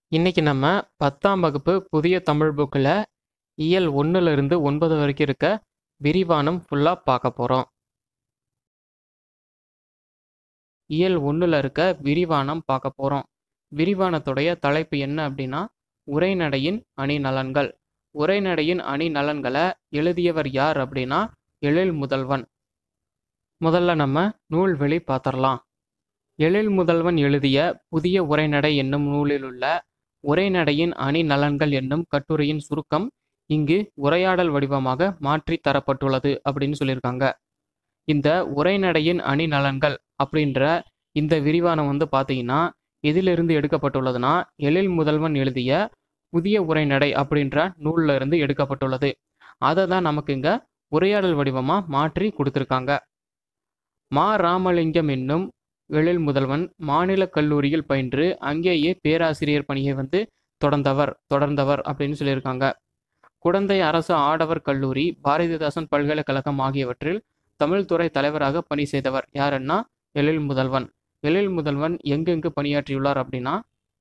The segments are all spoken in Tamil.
இன்னைக்கு நம்ம பத்தாம் வகுப்பு புதிய தமிழ் புக்கில் இயல் ஒன்றுல இருந்து ஒன்பது வரைக்கும் இருக்க விரிவானம் ஃபுல்லாக பார்க்க போகிறோம் இயல் ஒன்றில் இருக்க விரிவானம் பார்க்க போகிறோம் விரிவானத்துடைய தலைப்பு என்ன அப்படின்னா உரைநடையின் அணி நலன்கள் உரைநடையின் அணி நலன்களை எழுதியவர் யார் அப்படின்னா எழில் முதல்வன் முதல்ல நம்ம நூல்வெளி பார்த்துடலாம் எழில் முதல்வன் எழுதிய புதிய உரைநடை என்னும் நூலில் உள்ள உரைநடையின் அணி நலன்கள் என்னும் கட்டுரையின் சுருக்கம் இங்கு உரையாடல் வடிவமாக மாற்றி தரப்பட்டுள்ளது அப்படின்னு சொல்லியிருக்காங்க இந்த உரைநடையின் அணி நலன்கள் அப்படின்ற இந்த விரிவானம் வந்து பார்த்தீங்கன்னா எதிலிருந்து எடுக்கப்பட்டுள்ளதுன்னா எழில் முதல்வன் எழுதிய புதிய உரைநடை அப்படின்ற நூல்ல இருந்து எடுக்கப்பட்டுள்ளது அதை தான் நமக்கு இங்க உரையாடல் வடிவமாக மாற்றி கொடுத்துருக்காங்க மா ராமலிங்கம் என்னும் எழில் முதல்வன் மாநில கல்லூரியில் பயின்று அங்கேயே பேராசிரியர் பணியை வந்து தொடர்ந்தவர் தொடர்ந்தவர் அப்படின்னு சொல்லியிருக்காங்க குடந்தை அரசு ஆடவர் கல்லூரி பாரதிதாசன் பல்கலைக்கழகம் ஆகியவற்றில் தமிழ்துறை தலைவராக பணி செய்தவர் யாருன்னா எழில் முதல்வன் எழில் முதல்வன் எங்கெங்கு பணியாற்றியுள்ளார் அப்படின்னா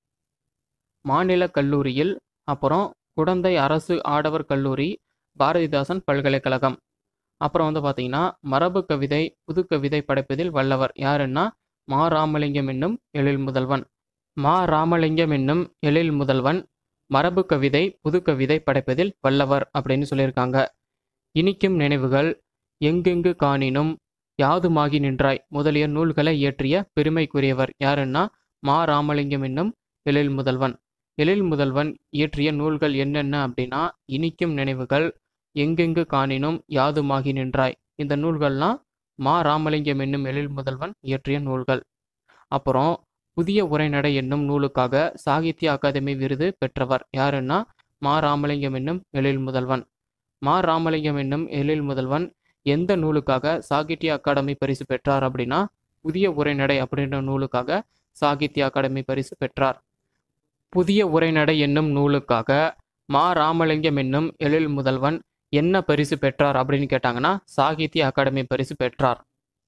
மாநில கல்லூரியில் அப்புறம் குடந்தை அரசு ஆடவர் கல்லூரி பாரதிதாசன் பல்கலைக்கழகம் அப்புறம் வந்து பார்த்தீங்கன்னா மரபு கவிதை புது கவிதை படைப்பதில் வல்லவர் யாருன்னா மா ராமலிங்கம் என்னும் எழில் முதல்வன் மா ராமலிங்கம் என்னும் எழில் முதல்வன் மரபு கவிதை புது கவிதை படைப்பதில் வல்லவர் அப்படின்னு சொல்லியிருக்காங்க இனிக்கும் நினைவுகள் எங்கெங்கு காணினும் யாதுமாகி நின்றாய் முதலிய நூல்களை இயற்றிய பெருமைக்குரியவர் யாருன்னா மா ராமலிங்கம் என்னும் எழில் முதல்வன் எழில் முதல்வன் இயற்றிய நூல்கள் என்னென்ன அப்படின்னா இனிக்கும் நினைவுகள் எங்கெங்கு காணினும் யாதுமாகி நின்றாய் இந்த நூல்கள்லாம் மா ராமலிங்கம் என்னும் எழில் முதல்வன் இயற்றிய நூல்கள் அப்புறம் புதிய உரைநடை என்னும் நூலுக்காக சாகித்ய அகாதமி விருது பெற்றவர் யாருன்னா மா ராமலிங்கம் என்னும் எழில் முதல்வன் மா ராமலிங்கம் என்னும் எழில் முதல்வன் எந்த நூலுக்காக சாகித்ய அகாடமி பரிசு பெற்றார் அப்படின்னா புதிய உரைநடை அப்படின்ற நூலுக்காக சாகித்ய அகாடமி பரிசு பெற்றார் புதிய உரைநடை என்னும் நூலுக்காக மா ராமலிங்கம் என்னும் எழில் முதல்வன் என்ன பரிசு பெற்றார் அப்படின்னு கேட்டாங்கன்னா சாகித்ய அகாடமி பரிசு பெற்றார்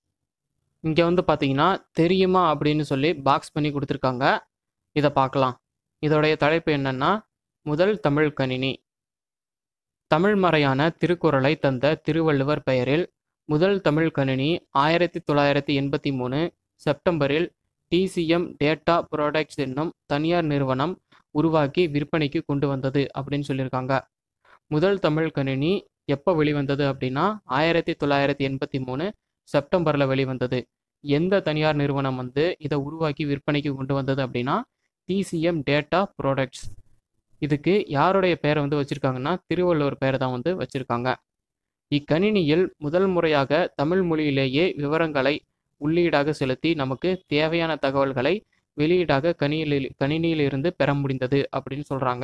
இங்கே வந்து பார்த்தீங்கன்னா தெரியுமா அப்படின்னு சொல்லி பாக்ஸ் பண்ணி கொடுத்துருக்காங்க இதை பார்க்கலாம் இதோடைய தலைப்பு என்னன்னா முதல் தமிழ் கணினி தமிழ் மறையான திருக்குறளை தந்த திருவள்ளுவர் பெயரில் முதல் தமிழ் கணினி ஆயிரத்தி தொள்ளாயிரத்தி எண்பத்தி மூணு செப்டம்பரில் டிசிஎம் டேட்டா ப்ராடக்ட்ஸ் என்னும் தனியார் நிறுவனம் உருவாக்கி விற்பனைக்கு கொண்டு வந்தது அப்படின்னு சொல்லியிருக்காங்க முதல் தமிழ் கணினி எப்போ வெளிவந்தது அப்படின்னா ஆயிரத்தி தொள்ளாயிரத்தி எண்பத்தி மூணு செப்டம்பரில் வெளிவந்தது எந்த தனியார் நிறுவனம் வந்து இதை உருவாக்கி விற்பனைக்கு கொண்டு வந்தது அப்படின்னா டிசிஎம் டேட்டா ப்ராடக்ட்ஸ் இதுக்கு யாருடைய பெயரை வந்து வச்சுருக்காங்கன்னா திருவள்ளுவர் பெயரை தான் வந்து வச்சுருக்காங்க இக்கணினியில் முதல் முறையாக தமிழ் மொழியிலேயே விவரங்களை உள்ளீடாக செலுத்தி நமக்கு தேவையான தகவல்களை வெளியீடாக கணினியில் கணினியிலிருந்து பெற முடிந்தது அப்படின்னு சொல்கிறாங்க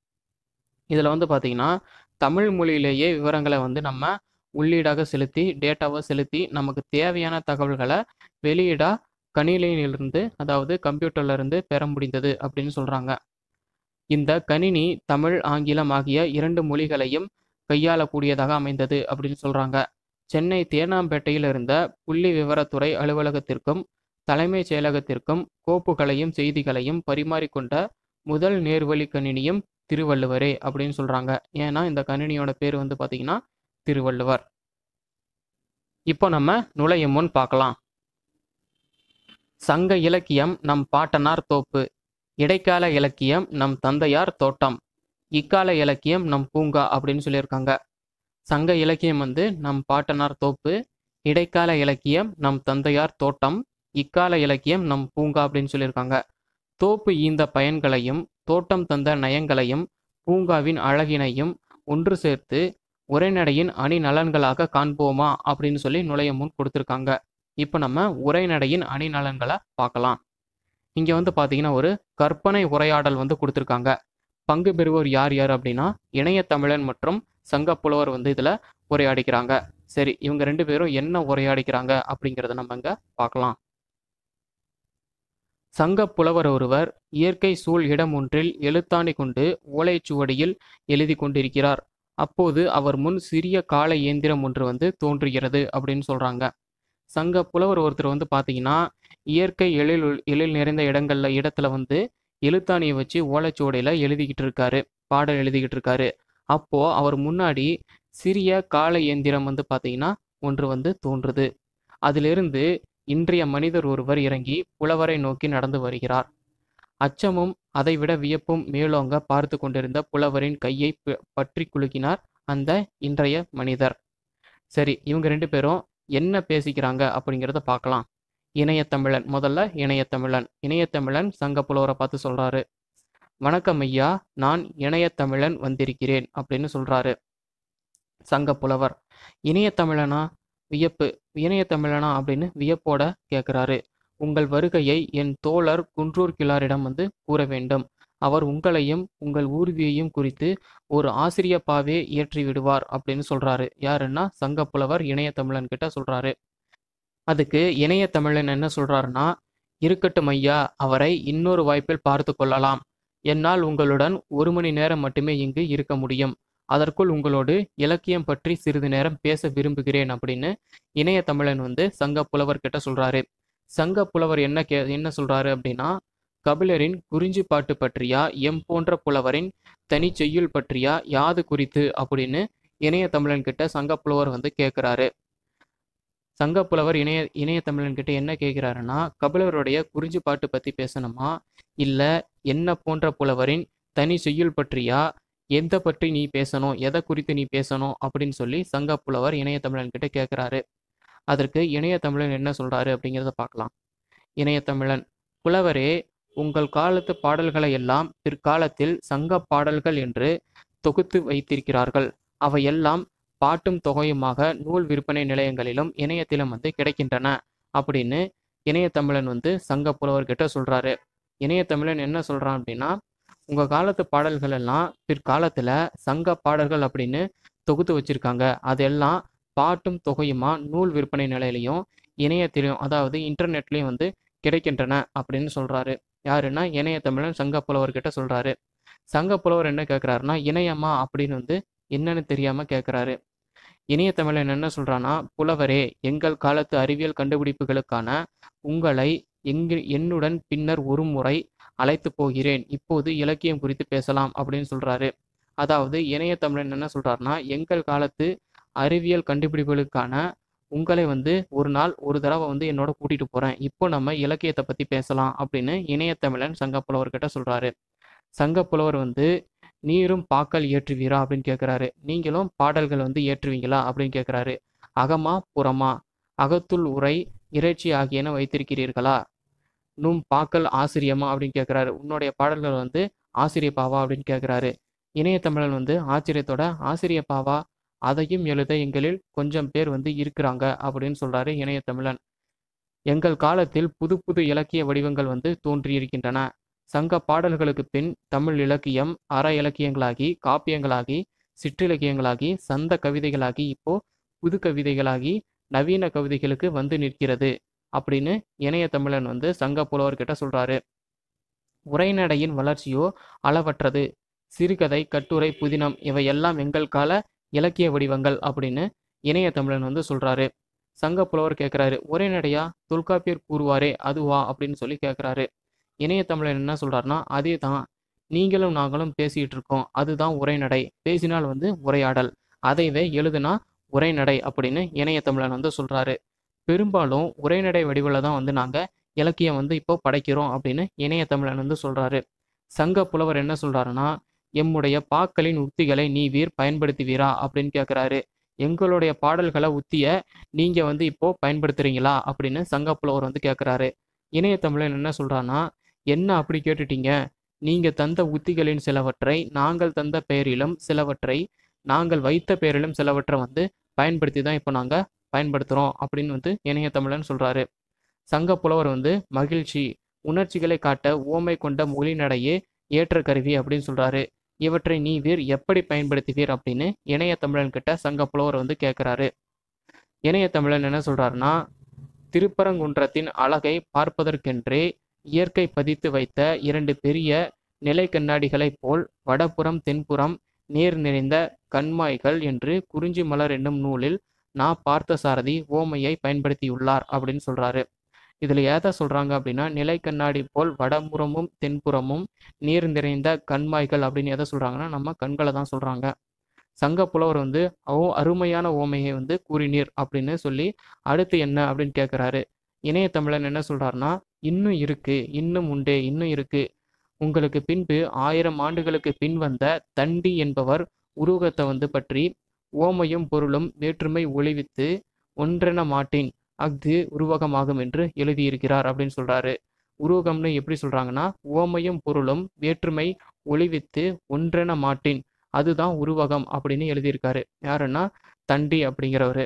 இதில் வந்து பார்த்திங்கன்னா தமிழ் மொழியிலேயே விவரங்களை வந்து நம்ம உள்ளீடாக செலுத்தி டேட்டாவை செலுத்தி நமக்கு தேவையான தகவல்களை வெளியீடாக கணினியிலிருந்து அதாவது கம்ப்யூட்டர்லேருந்து பெற முடிந்தது அப்படின்னு சொல்கிறாங்க இந்த கணினி தமிழ் ஆங்கிலம் ஆகிய இரண்டு மொழிகளையும் கையாளக்கூடியதாக அமைந்தது அப்படின்னு சொல்கிறாங்க சென்னை தேனாம்பேட்டையில் இருந்த புள்ளி விவரத்துறை அலுவலகத்திற்கும் தலைமைச் செயலகத்திற்கும் கோப்புகளையும் செய்திகளையும் பரிமாறிக்கொண்ட முதல் நேர்வழி கணினியும் திருவள்ளுவரே அப்படின்னு சொல்கிறாங்க ஏன்னா இந்த கணினியோட பேர் வந்து பார்த்திங்கன்னா திருவள்ளுவர் இப்போ நம்ம நுழையும் முன் பார்க்கலாம் சங்க இலக்கியம் நம் பாட்டனார் தோப்பு இடைக்கால இலக்கியம் நம் தந்தையார் தோட்டம் இக்கால இலக்கியம் நம் பூங்கா அப்படின்னு சொல்லியிருக்காங்க சங்க இலக்கியம் வந்து நம் பாட்டனார் தோப்பு இடைக்கால இலக்கியம் நம் தந்தையார் தோட்டம் இக்கால இலக்கியம் நம் பூங்கா அப்படின்னு சொல்லியிருக்காங்க தோப்பு ஈந்த பயன்களையும் தோட்டம் தந்த நயங்களையும் பூங்காவின் அழகினையும் ஒன்று சேர்த்து உரைநடையின் அணி நலன்களாக காண்போமா அப்படின்னு சொல்லி நுழைய முன் கொடுத்துருக்காங்க இப்போ நம்ம உரைநடையின் அணி நலன்களை பார்க்கலாம் இங்கே வந்து பார்த்தீங்கன்னா ஒரு கற்பனை உரையாடல் வந்து கொடுத்துருக்காங்க பங்கு பெறுவோர் யார் யார் அப்படின்னா இணைய தமிழன் மற்றும் சங்கப்புலவர் வந்து இதில் உரையாடிக்கிறாங்க சரி இவங்க ரெண்டு பேரும் என்ன உரையாடிக்கிறாங்க அப்படிங்கிறத நம்ம இங்கே பார்க்கலாம் சங்க புலவர் ஒருவர் இயற்கை சூழ் இடம் ஒன்றில் எழுத்தாணி கொண்டு ஓலைச்சுவடியில் எழுதி கொண்டிருக்கிறார் அப்போது அவர் முன் சிறிய கால இயந்திரம் ஒன்று வந்து தோன்றுகிறது அப்படின்னு சொல்றாங்க சங்க புலவர் ஒருத்தர் வந்து பார்த்தீங்கன்னா இயற்கை எழில் எழில் நிறைந்த இடங்கள்ல இடத்துல வந்து எழுத்தாணியை வச்சு ஓலைச்சுவடையில் எழுதிக்கிட்டு இருக்காரு பாடல் எழுதிக்கிட்டு இருக்காரு அப்போ அவர் முன்னாடி சிறிய கால இயந்திரம் வந்து பார்த்தீங்கன்னா ஒன்று வந்து தோன்றுது அதிலிருந்து இன்றைய மனிதர் ஒருவர் இறங்கி புலவரை நோக்கி நடந்து வருகிறார் அச்சமும் அதைவிட வியப்பும் மேலோங்க பார்த்து கொண்டிருந்த புலவரின் கையை ப- பற்றி குலுக்கினார் அந்த இன்றைய மனிதர் சரி இவங்க ரெண்டு பேரும் என்ன பேசிக்கிறாங்க அப்படிங்கிறத பார்க்கலாம் இணையத்தமிழன் முதல்ல இணையத்தமிழன் இணையத்தமிழன் சங்க புலவரை பார்த்து சொல்றாரு வணக்கம் ஐயா நான் இணையத்தமிழன் வந்திருக்கிறேன் அப்படின்னு சொல்றாரு சங்க புலவர் இணையத்தமிழனா வியப்பு இணையத்தமிழனா அப்படின்னு வியப்போட கேட்குறாரு உங்கள் வருகையை என் தோழர் குன்றூர் கிளாரிடம் வந்து கூற வேண்டும் அவர் உங்களையும் உங்கள் ஊர்தியையும் குறித்து ஒரு ஆசிரியப்பாவே இயற்றி விடுவார் அப்படின்னு சொல்றாரு யாருன்னா சங்க புலவர் இணையத்தமிழன் கிட்ட சொல்றாரு அதுக்கு இணையத்தமிழன் என்ன சொல்றாருன்னா இருக்கட்டும் ஐயா அவரை இன்னொரு வாய்ப்பில் பார்த்து கொள்ளலாம் என்னால் உங்களுடன் ஒரு மணி நேரம் மட்டுமே இங்கு இருக்க முடியும் அதற்குள் உங்களோடு இலக்கியம் பற்றி சிறிது நேரம் பேச விரும்புகிறேன் அப்படின்னு இணையத்தமிழன் வந்து சங்க புலவர் கிட்ட சொல்றாரு சங்க புலவர் என்ன கே என்ன சொல்றாரு அப்படின்னா கபிலரின் குறிஞ்சி பாட்டு பற்றியா எம் போன்ற புலவரின் தனி செய்யுள் பற்றியா யாது குறித்து அப்படின்னு இணையத்தமிழன் கிட்ட சங்க புலவர் வந்து கேட்குறாரு சங்க புலவர் இணைய இணையத்தமிழன் கிட்ட என்ன கேட்குறாருன்னா கபிலருடைய குறிஞ்சி பாட்டு பற்றி பேசணுமா இல்லை என்ன போன்ற புலவரின் தனி செய்யுள் பற்றியா எந்த பற்றி நீ பேசணும் எதை குறித்து நீ பேசணும் அப்படின்னு சொல்லி சங்க புலவர் இணையத்தமிழன் கிட்ட கேட்குறாரு அதற்கு இணையத்தமிழன் என்ன சொல்றாரு அப்படிங்கிறத பார்க்கலாம் இணையத்தமிழன் புலவரே உங்கள் காலத்து பாடல்களை எல்லாம் பிற்காலத்தில் சங்க பாடல்கள் என்று தொகுத்து வைத்திருக்கிறார்கள் அவையெல்லாம் பாட்டும் தொகையுமாக நூல் விற்பனை நிலையங்களிலும் இணையத்திலும் வந்து கிடைக்கின்றன அப்படின்னு இணையத்தமிழன் வந்து சங்க புலவர்கிட்ட சொல்றாரு இணையத்தமிழன் என்ன சொல்றான் அப்படின்னா உங்க காலத்து பாடல்கள் எல்லாம் பிற்காலத்துல சங்க பாடல்கள் அப்படின்னு தொகுத்து வச்சிருக்காங்க அதெல்லாம் பாட்டும் தொகையுமா நூல் விற்பனை நிலையிலையும் இணையத்திலையும் அதாவது இன்டர்நெட்லையும் வந்து கிடைக்கின்றன அப்படின்னு சொல்றாரு யாருன்னா இணையத்தமிழன் சங்க புலவர்கிட்ட சொல்றாரு சங்க புலவர் என்ன கேட்குறாருன்னா இணையமா அப்படின்னு வந்து என்னன்னு தெரியாம கேட்குறாரு இணையத்தமிழன் என்ன சொல்றான்னா புலவரே எங்கள் காலத்து அறிவியல் கண்டுபிடிப்புகளுக்கான உங்களை எங்கு என்னுடன் பின்னர் ஒரு முறை அழைத்து போகிறேன் இப்போது இலக்கியம் குறித்து பேசலாம் அப்படின்னு சொல்றாரு அதாவது இணையத்தமிழன் என்ன சொல்றாருன்னா எங்கள் காலத்து அறிவியல் கண்டுபிடிப்புகளுக்கான உங்களை வந்து ஒரு நாள் ஒரு தடவை வந்து என்னோட கூட்டிட்டு போறேன் இப்போ நம்ம இலக்கியத்தை பத்தி பேசலாம் அப்படின்னு இணையத்தமிழன் சங்க புலவர்கிட்ட சொல்றாரு சங்க புலவர் வந்து நீரும் பாக்கல் ஏற்றுவீரா அப்படின்னு கேட்குறாரு நீங்களும் பாடல்கள் வந்து ஏற்றுவீங்களா அப்படின்னு கேட்குறாரு அகமா புறமா அகத்துள் உரை இறைச்சி ஆகியன வைத்திருக்கிறீர்களா நும் பாக்கல் ஆசிரியமா அப்படின்னு கேட்குறாரு உன்னுடைய பாடல்கள் வந்து ஆசிரியப்பாவா அப்படின்னு கேட்குறாரு இணையத்தமிழன் வந்து ஆச்சரியத்தோட ஆசிரியப்பாவா அதையும் எழுத எங்களில் கொஞ்சம் பேர் வந்து இருக்கிறாங்க அப்படின்னு சொல்றாரு இணையத்தமிழன் எங்கள் காலத்தில் புது புது இலக்கிய வடிவங்கள் வந்து தோன்றியிருக்கின்றன சங்க பாடல்களுக்கு பின் தமிழ் இலக்கியம் அற இலக்கியங்களாகி காப்பியங்களாகி சிற்றிலக்கியங்களாகி சந்த கவிதைகளாகி இப்போ புது கவிதைகளாகி நவீன கவிதைகளுக்கு வந்து நிற்கிறது அப்படின்னு இணையத்தமிழன் வந்து சங்க புலவர்கிட்ட சொல்றாரு உரைநடையின் வளர்ச்சியோ அளவற்றது சிறுகதை கட்டுரை புதினம் இவையெல்லாம் எங்கள் கால இலக்கிய வடிவங்கள் அப்படின்னு இணையத்தமிழன் வந்து சொல்றாரு சங்க புலவர் கேட்குறாரு உரைநடையா தொல்காப்பியர் கூறுவாரே அதுவா அப்படின்னு சொல்லி கேட்குறாரு இணையத்தமிழன் என்ன சொல்றாருன்னா அதே தான் நீங்களும் நாங்களும் பேசிட்டு இருக்கோம் அதுதான் உரைநடை பேசினால் வந்து உரையாடல் அதைவே எழுதுனா உரைநடை அப்படின்னு இணையத்தமிழன் வந்து சொல்றாரு பெரும்பாலும் உரைநடை வடிவில் தான் வந்து நாங்கள் இலக்கியம் வந்து இப்போ படைக்கிறோம் அப்படின்னு இணையத்தமிழன் வந்து சொல்றாரு சங்க புலவர் என்ன சொல்றாருன்னா எம்முடைய பாக்களின் உத்திகளை நீ வீர் பயன்படுத்துவீரா அப்படின்னு கேட்குறாரு எங்களுடைய பாடல்களை உத்திய நீங்க வந்து இப்போ பயன்படுத்துறீங்களா அப்படின்னு சங்க புலவர் வந்து கேட்குறாரு இணையத்தமிழன் என்ன சொல்றான்னா என்ன அப்படி கேட்டுட்டீங்க நீங்க தந்த உத்திகளின் சிலவற்றை நாங்கள் தந்த பெயரிலும் சிலவற்றை நாங்கள் வைத்த பெயரிலும் சிலவற்றை வந்து பயன்படுத்தி தான் இப்போ நாங்கள் பயன்படுத்துகிறோம் அப்படின்னு வந்து இணையத்தமிழன் சொல்றாரு சங்க புலவர் வந்து மகிழ்ச்சி உணர்ச்சிகளை காட்ட ஓமை கொண்ட மொழி நடையே ஏற்ற கருவி அப்படின்னு சொல்றாரு இவற்றை நீ வீர் எப்படி பயன்படுத்துவீர் அப்படின்னு இணையத்தமிழன் கிட்ட சங்க புலவர் வந்து கேட்குறாரு இணையத்தமிழன் என்ன சொல்றாருன்னா திருப்பரங்குன்றத்தின் அழகை பார்ப்பதற்கென்றே இயற்கை பதித்து வைத்த இரண்டு பெரிய நிலை கண்ணாடிகளைப் போல் வடபுறம் தென்புறம் நேர் நிறைந்த கண்மாய்கள் என்று குறிஞ்சி மலர் என்னும் நூலில் நா பார்த்த சாரதி ஓமையை பயன்படுத்தியுள்ளார் அப்படின்னு சொல்றாரு இதில் எதை சொல்கிறாங்க அப்படின்னா நிலை கண்ணாடி போல் வடபுறமும் தென்புறமும் நீர் நிறைந்த கண்மாய்கள் அப்படின்னு எதை சொல்கிறாங்கன்னா நம்ம கண்களை தான் சொல்கிறாங்க சங்க புலவர் வந்து அவ அருமையான ஓமையை வந்து கூறினீர் அப்படின்னு சொல்லி அடுத்து என்ன அப்படின்னு கேட்குறாரு இணையத்தமிழன் என்ன சொல்கிறாருன்னா இன்னும் இருக்கு இன்னும் உண்டு இன்னும் இருக்கு உங்களுக்கு பின்பு ஆயிரம் ஆண்டுகளுக்கு பின் வந்த தண்டி என்பவர் உருவகத்தை வந்து பற்றி ஓமையும் பொருளும் வேற்றுமை ஒளிவித்து ஒன்றென மாட்டேன் அஃது உருவகமாகும் என்று எழுதியிருக்கிறார் அப்படின்னு சொல்றாரு உருவகம்னு எப்படி சொல்றாங்கன்னா ஓமையும் பொருளும் வேற்றுமை ஒளிவித்து ஒன்றென மாட்டேன் அதுதான் உருவகம் அப்படின்னு எழுதியிருக்காரு யாருன்னா தண்டி அப்படிங்கிறவரு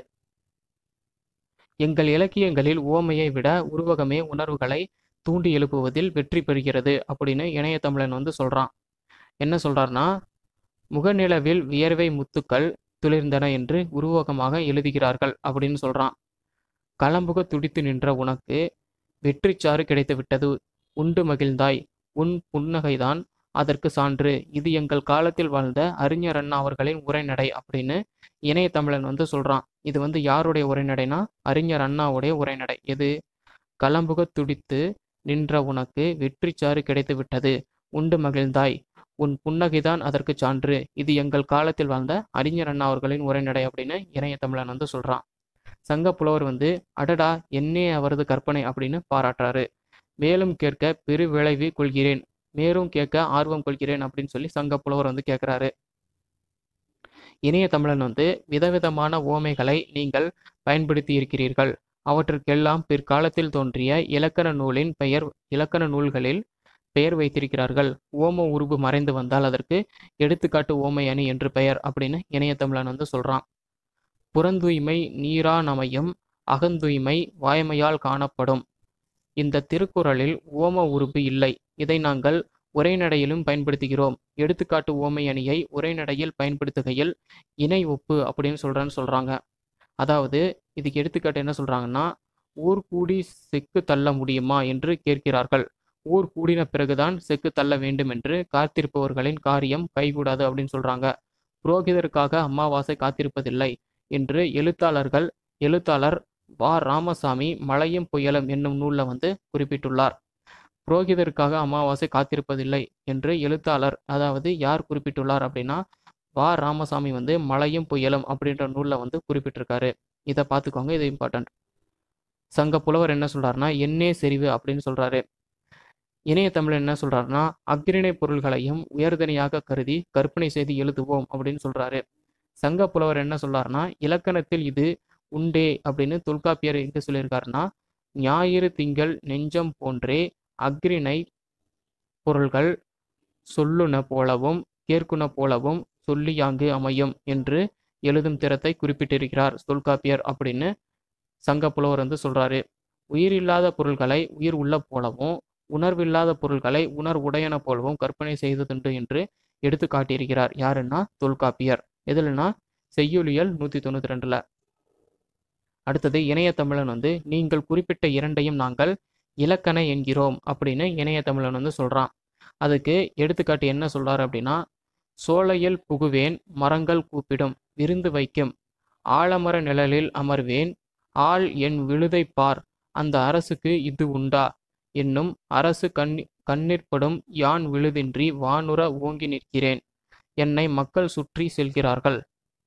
எங்கள் இலக்கியங்களில் ஓமையை விட உருவகமே உணர்வுகளை தூண்டி எழுப்புவதில் வெற்றி பெறுகிறது அப்படின்னு இணையத்தமிழன் வந்து சொல்றான் என்ன சொல்றாருன்னா முகநிலவில் வியர்வை முத்துக்கள் துளிர்ந்தன என்று உருவகமாக எழுதுகிறார்கள் அப்படின்னு சொல்றான் களம்புக துடித்து நின்ற உனக்கு வெற்றிச்சாறு கிடைத்து விட்டது உண்டு மகிழ்ந்தாய் உன் புன்னகைதான் அதற்கு சான்று இது எங்கள் காலத்தில் வாழ்ந்த அறிஞர் அண்ணா அவர்களின் உரைநடை அப்படின்னு இணையத்தமிழன் வந்து சொல்றான் இது வந்து யாருடைய உரைநடைனா அறிஞர் அண்ணாவுடைய உரைநடை எது களம்புக துடித்து நின்ற உனக்கு வெற்றிச்சாறு கிடைத்து விட்டது உண்டு மகிழ்ந்தாய் உன் புன்னகைதான் அதற்கு சான்று இது எங்கள் காலத்தில் வாழ்ந்த அறிஞர் அண்ணா அவர்களின் உரைநடை அப்படின்னு இணையத்தமிழன் வந்து சொல்றான் சங்க புலவர் வந்து அடடா என்னே அவரது கற்பனை அப்படின்னு பாராட்டுறாரு மேலும் கேட்க பெரு விளைவு கொள்கிறேன் மேலும் கேட்க ஆர்வம் கொள்கிறேன் அப்படின்னு சொல்லி சங்க புலவர் வந்து கேட்குறாரு இணைய தமிழன் வந்து விதவிதமான ஓமைகளை நீங்கள் பயன்படுத்தி இருக்கிறீர்கள் அவற்றுக்கெல்லாம் பிற்காலத்தில் தோன்றிய இலக்கண நூலின் பெயர் இலக்கண நூல்களில் பெயர் வைத்திருக்கிறார்கள் ஓம உருபு மறைந்து வந்தால் அதற்கு எடுத்துக்காட்டு ஓமை அணி என்று பெயர் அப்படின்னு இணையத்தமிழன் வந்து சொல்றான் புறந்தூய்மை நீரானமையும் அகந்தூய்மை வாய்மையால் காணப்படும் இந்த திருக்குறளில் ஓம உருபு இல்லை இதை நாங்கள் உரைநடையிலும் பயன்படுத்துகிறோம் எடுத்துக்காட்டு ஓமை அணியை உரைநடையில் பயன்படுத்துகையில் இணை ஒப்பு அப்படின்னு சொல்றேன்னு சொல்றாங்க அதாவது இதுக்கு எடுத்துக்காட்டு என்ன சொல்றாங்கன்னா ஊர் கூடி செக்கு தள்ள முடியுமா என்று கேட்கிறார்கள் ஊர் கூடின பிறகுதான் செக்கு தள்ள வேண்டும் என்று காத்திருப்பவர்களின் காரியம் கைகூடாது அப்படின்னு சொல்றாங்க புரோகிதருக்காக அமாவாசை காத்திருப்பதில்லை என்று எழுத்தாளர்கள் எழுத்தாளர் வா ராமசாமி மலையும் புயலும் என்னும் நூலில் வந்து குறிப்பிட்டுள்ளார் புரோகிதருக்காக அமாவாசை காத்திருப்பதில்லை என்று எழுத்தாளர் அதாவது யார் குறிப்பிட்டுள்ளார் அப்படின்னா வா ராமசாமி வந்து மலையும் புயலும் அப்படின்ற நூலில் வந்து குறிப்பிட்டிருக்காரு இதை பார்த்துக்கோங்க இது இம்பார்ட்டன்ட் சங்க புலவர் என்ன சொல்றாருன்னா என்னே செறிவு அப்படின்னு சொல்றாரு இணைய தமிழ் என்ன சொல்றாருன்னா அக்ரிணை பொருள்களையும் உயர்தனையாக கருதி கற்பனை செய்து எழுதுவோம் அப்படின்னு சொல்றாரு சங்க புலவர் என்ன சொல்றாருன்னா இலக்கணத்தில் இது உண்டே அப்படின்னு தொல்காப்பியர் எங்க சொல்லியிருக்காருன்னா ஞாயிறு திங்கள் நெஞ்சம் போன்றே அக்ரிணை பொருள்கள் சொல்லுன போலவும் கேட்குன போலவும் சொல்லியாங்கு அமையும் என்று எழுதும் திறத்தை குறிப்பிட்டிருக்கிறார் தொல்காப்பியர் அப்படின்னு சங்க புலவர் வந்து சொல்றாரு உயிரில்லாத பொருள்களை உயிர் உள்ள போலவும் உணர்வில்லாத பொருள்களை உணர் உடையன போலவும் கற்பனை செய்ததுண்டு என்று எடுத்து காட்டியிருக்கிறார் யாருன்னா தொல்காப்பியர் எதுலனா செய்யுளியல் நூத்தி தொண்ணூத்தி ரெண்டுல அடுத்தது இணைய தமிழன் வந்து நீங்கள் குறிப்பிட்ட இரண்டையும் நாங்கள் இலக்கண என்கிறோம் அப்படின்னு இணைய தமிழன் வந்து சொல்றான் அதுக்கு எடுத்துக்காட்டு என்ன சொல்றாரு அப்படின்னா சோலையில் புகுவேன் மரங்கள் கூப்பிடும் விருந்து வைக்கும் ஆலமர நிழலில் அமர்வேன் ஆள் என் விழுதை பார் அந்த அரசுக்கு இது உண்டா என்னும் அரசு கண்ணி கண்ணிற்படும் யான் விழுதின்றி வானுற ஓங்கி நிற்கிறேன் என்னை மக்கள் சுற்றி செல்கிறார்கள்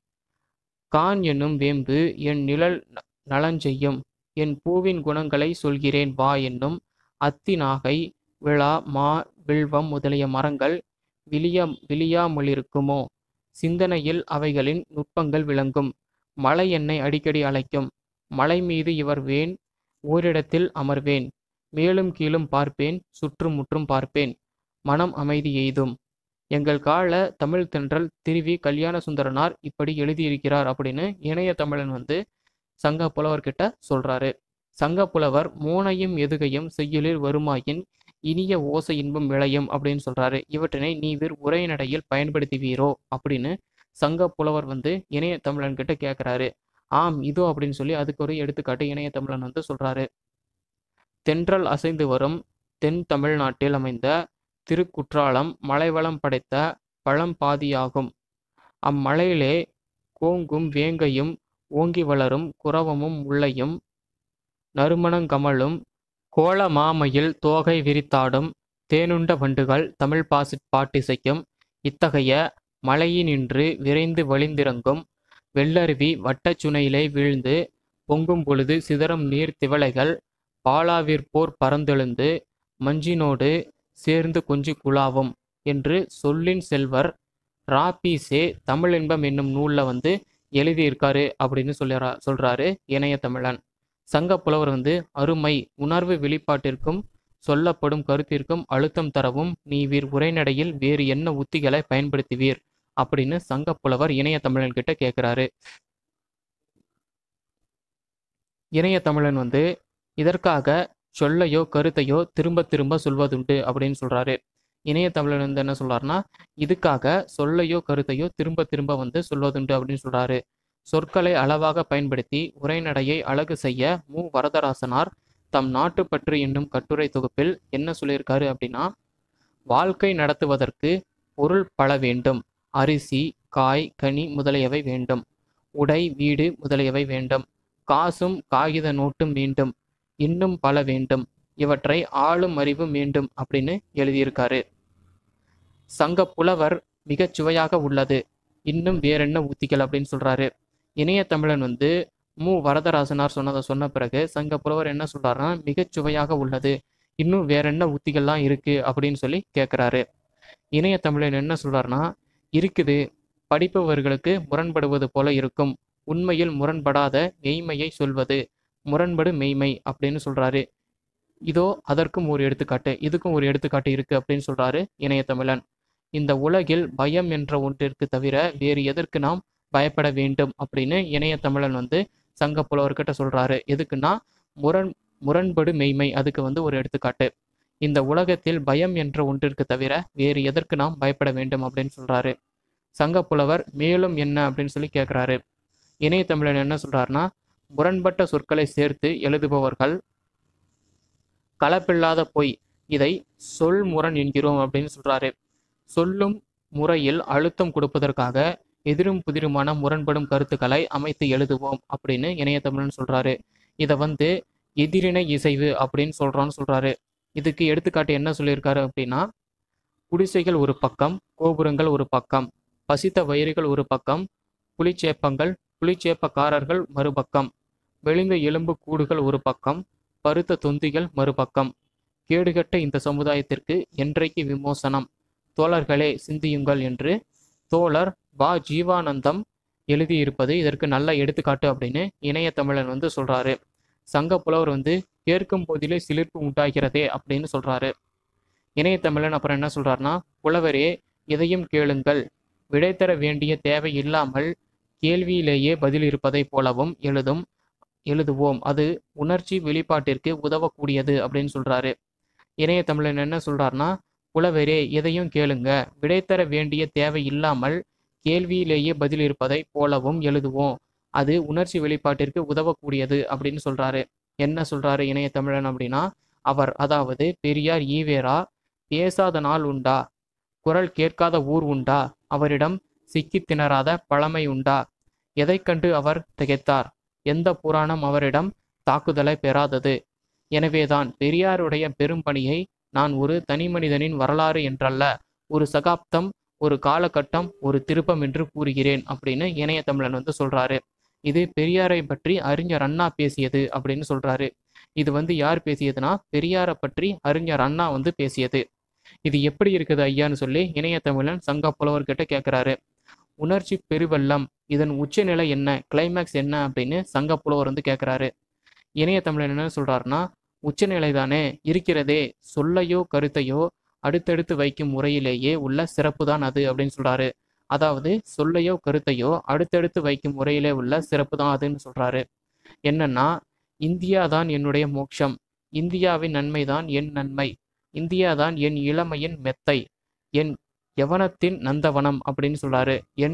கான் என்னும் வேம்பு என் நிழல் நலஞ்செய்யும் என் பூவின் குணங்களை சொல்கிறேன் வா என்னும் அத்தி நாகை விழா மா வில்வம் முதலிய மரங்கள் விழிய விழியாமலிருக்குமோ சிந்தனையில் அவைகளின் நுட்பங்கள் விளங்கும் மலை என்னை அடிக்கடி அழைக்கும் மலை மீது இவர் வேன் ஓரிடத்தில் அமர்வேன் மேலும் கீழும் பார்ப்பேன் சுற்றும் முற்றும் பார்ப்பேன் மனம் அமைதி எய்தும் எங்கள் கால தமிழ் தென்றல் திருவி கல்யாண சுந்தரனார் இப்படி எழுதியிருக்கிறார் அப்படின்னு இணைய தமிழன் வந்து சங்க புலவர்கிட்ட சொல்றாரு சங்க புலவர் மூனையும் எதுகையும் செய்யுளில் வருமாயின் இனிய ஓசை இன்பம் விளையும் அப்படின்னு சொல்றாரு இவற்றினை நீவிர் உரைநடையில் பயன்படுத்துவீரோ அப்படின்னு சங்க புலவர் வந்து இணைய தமிழன் கிட்ட கேட்கிறாரு ஆம் இதோ அப்படின்னு சொல்லி அதுக்கு ஒரு எடுத்துக்காட்டு இணைய தமிழன் வந்து சொல்றாரு தென்றல் அசைந்து வரும் தென் தமிழ்நாட்டில் அமைந்த திருக்குற்றாலம் மலைவளம் படைத்த பழம்பாதியாகும் அம்மலையிலே கோங்கும் வேங்கையும் ஓங்கி வளரும் குரவமும் முல்லையும் நறுமணங்கமலும் கோல மாமையில் தோகை விரித்தாடும் தேனுண்ட வண்டுகள் தமிழ் பாசி பாட்டிசைக்கும் இத்தகைய மலையினின்று விரைந்து வழிந்திறங்கும் வெள்ளருவி வட்டச்சுனையிலே வீழ்ந்து பொங்கும் பொழுது சிதறும் நீர் திவலைகள் பாலாவிற்போர் பறந்தெழுந்து மஞ்சினோடு சேர்ந்து கொஞ்சி குழாவும் என்று சொல்லின் செல்வர் ராபீசே தமிழின்பம் என்னும் நூலில் வந்து எழுதியிருக்காரு அப்படின்னு சொல்லிறா சொல்றாரு இணைய தமிழன் சங்க புலவர் வந்து அருமை உணர்வு வெளிப்பாட்டிற்கும் சொல்லப்படும் கருத்திற்கும் அழுத்தம் தரவும் நீவீர் உரைநடையில் வேறு என்ன உத்திகளை பயன்படுத்துவீர் அப்படின்னு சங்க புலவர் இணைய தமிழன் கிட்ட கேட்குறாரு இணைய தமிழன் வந்து இதற்காக சொல்லையோ கருத்தையோ திரும்ப திரும்ப சொல்வதுண்டு அப்படின்னு சொல்றாரு இணைய தமிழன் வந்து என்ன சொல்றாருன்னா இதுக்காக சொல்லையோ கருத்தையோ திரும்ப திரும்ப வந்து சொல்வதுண்டு அப்படின்னு சொல்றாரு சொற்களை அளவாக பயன்படுத்தி உரைநடையை அழகு செய்ய மு வரதராசனார் தம் நாட்டுப்பற்று என்னும் கட்டுரை தொகுப்பில் என்ன சொல்லியிருக்காரு அப்படின்னா வாழ்க்கை நடத்துவதற்கு பொருள் பல வேண்டும் அரிசி காய் கனி முதலியவை வேண்டும் உடை வீடு முதலியவை வேண்டும் காசும் காகித நோட்டும் வேண்டும் இன்னும் பல வேண்டும் இவற்றை ஆளும் அறிவு வேண்டும் அப்படின்னு எழுதியிருக்காரு சங்க புலவர் மிகச் சுவையாக உள்ளது இன்னும் வேறென்ன உத்திகள் அப்படின்னு சொல்றாரு இணைய தமிழன் வந்து மு வரதராசனார் சொன்னதை சொன்ன பிறகு சங்க புலவர் என்ன சொல்றாருன்னா மிகச் சுவையாக உள்ளது இன்னும் வேறென்ன உத்திகள்லாம் இருக்கு அப்படின்னு சொல்லி கேட்குறாரு இணைய தமிழன் என்ன சொல்றாருன்னா இருக்குது படிப்பவர்களுக்கு முரண்படுவது போல இருக்கும் உண்மையில் முரண்படாத மெய்மையை சொல்வது முரண்படு மெய்மை அப்படின்னு சொல்றாரு இதோ அதற்கும் ஒரு எடுத்துக்காட்டு இதுக்கும் ஒரு எடுத்துக்காட்டு இருக்கு அப்படின்னு சொல்றாரு இணைய தமிழன் இந்த உலகில் பயம் என்ற ஒன்றிற்கு தவிர வேறு எதற்கு நாம் பயப்பட வேண்டும் அப்படின்னு இணைய தமிழன் வந்து சங்க புலவர்கிட்ட சொல்றாரு எதுக்குன்னா முரண் முரண்படு மெய்மை அதுக்கு வந்து ஒரு எடுத்துக்காட்டு இந்த உலகத்தில் பயம் என்ற ஒன்றிற்கு தவிர வேறு எதற்கு நாம் பயப்பட வேண்டும் அப்படின்னு சொல்றாரு சங்க புலவர் மேலும் என்ன அப்படின்னு சொல்லி கேட்குறாரு இணைய தமிழன் என்ன சொல்றாருன்னா முரண்பட்ட சொற்களை சேர்த்து எழுதுபவர்கள் கலப்பில்லாத பொய் இதை சொல் முரண் என்கிறோம் அப்படின்னு சொல்றாரு சொல்லும் முறையில் அழுத்தம் கொடுப்பதற்காக எதிரும் புதிருமான முரண்படும் கருத்துக்களை அமைத்து எழுதுவோம் அப்படின்னு இணைய தமிழன் சொல்றாரு இதை வந்து எதிரினை இசைவு அப்படின்னு சொல்றான்னு சொல்றாரு இதுக்கு எடுத்துக்காட்டு என்ன சொல்லியிருக்காரு அப்படின்னா குடிசைகள் ஒரு பக்கம் கோபுரங்கள் ஒரு பக்கம் பசித்த வயிறுகள் ஒரு பக்கம் புலிச்சேப்பங்கள் புலிச்சேப்பக்காரர்கள் மறுபக்கம் வெளிந்த எலும்பு கூடுகள் ஒரு பக்கம் பருத்த தொந்திகள் மறுபக்கம் கேடுகட்ட இந்த சமுதாயத்திற்கு என்றைக்கு விமோசனம் தோழர்களே சிந்தியுங்கள் என்று தோழர் வா ஜீவானந்தம் எழுதியிருப்பது இதற்கு நல்ல எடுத்துக்காட்டு அப்படின்னு இணைய தமிழன் வந்து சொல்றாரு சங்க புலவர் வந்து கேட்கும் போதிலே சிலிர்ப்பு உண்டாகிறதே அப்படின்னு சொல்றாரு இணைய தமிழன் அப்புறம் என்ன சொல்றாருன்னா புலவரே எதையும் கேளுங்கள் விடை தர வேண்டிய தேவை இல்லாமல் கேள்வியிலேயே பதில் இருப்பதைப் போலவும் எழுதும் எழுதுவோம் அது உணர்ச்சி வெளிப்பாட்டிற்கு உதவக்கூடியது அப்படின்னு சொல்றாரு இணைய தமிழன் என்ன சொல்றாருன்னா புலவரே எதையும் கேளுங்க விடை தர வேண்டிய தேவை இல்லாமல் கேள்வியிலேயே பதில் இருப்பதை போலவும் எழுதுவோம் அது உணர்ச்சி வெளிப்பாட்டிற்கு உதவக்கூடியது அப்படின்னு சொல்றாரு என்ன சொல்றாரு இணைய தமிழன் அப்படின்னா அவர் அதாவது பெரியார் ஈவேரா பேசாத நாள் உண்டா குரல் கேட்காத ஊர் உண்டா அவரிடம் சிக்கித் திணறாத பழமை உண்டா எதைக் கண்டு அவர் திகைத்தார் எந்த புராணம் அவரிடம் தாக்குதலை பெறாதது எனவேதான் பெரியாருடைய பெரும்பணியை நான் ஒரு தனி மனிதனின் வரலாறு என்றல்ல ஒரு சகாப்தம் ஒரு காலகட்டம் ஒரு திருப்பம் என்று கூறுகிறேன் அப்படின்னு இணைய தமிழன் வந்து சொல்றாரு இது பெரியாரை பற்றி அறிஞர் அண்ணா பேசியது அப்படின்னு சொல்றாரு இது வந்து யார் பேசியதுன்னா பெரியாரை பற்றி அறிஞர் அண்ணா வந்து பேசியது இது எப்படி இருக்குது ஐயான்னு சொல்லி இணைய தமிழன் சங்க புலவர்கிட்ட கேட்குறாரு உணர்ச்சி பெருவெள்ளம் இதன் உச்சநிலை என்ன கிளைமேக்ஸ் என்ன அப்படின்னு சங்க புலவர் வந்து கேட்குறாரு இணைய தமிழன் என்ன சொல்றாருன்னா உச்சநிலை தானே இருக்கிறதே சொல்லையோ கருத்தையோ அடுத்தடுத்து வைக்கும் முறையிலேயே உள்ள சிறப்பு தான் அது அப்படின்னு சொல்றாரு அதாவது சொல்லையோ கருத்தையோ அடுத்தடுத்து வைக்கும் முறையிலே உள்ள சிறப்பு தான் அதுன்னு சொல்றாரு என்னன்னா இந்தியா தான் என்னுடைய மோட்சம் இந்தியாவின் நன்மை தான் என் நன்மை இந்தியா தான் என் இளமையின் மெத்தை என் யவனத்தின் நந்தவனம் அப்படின்னு சொல்றாரு என்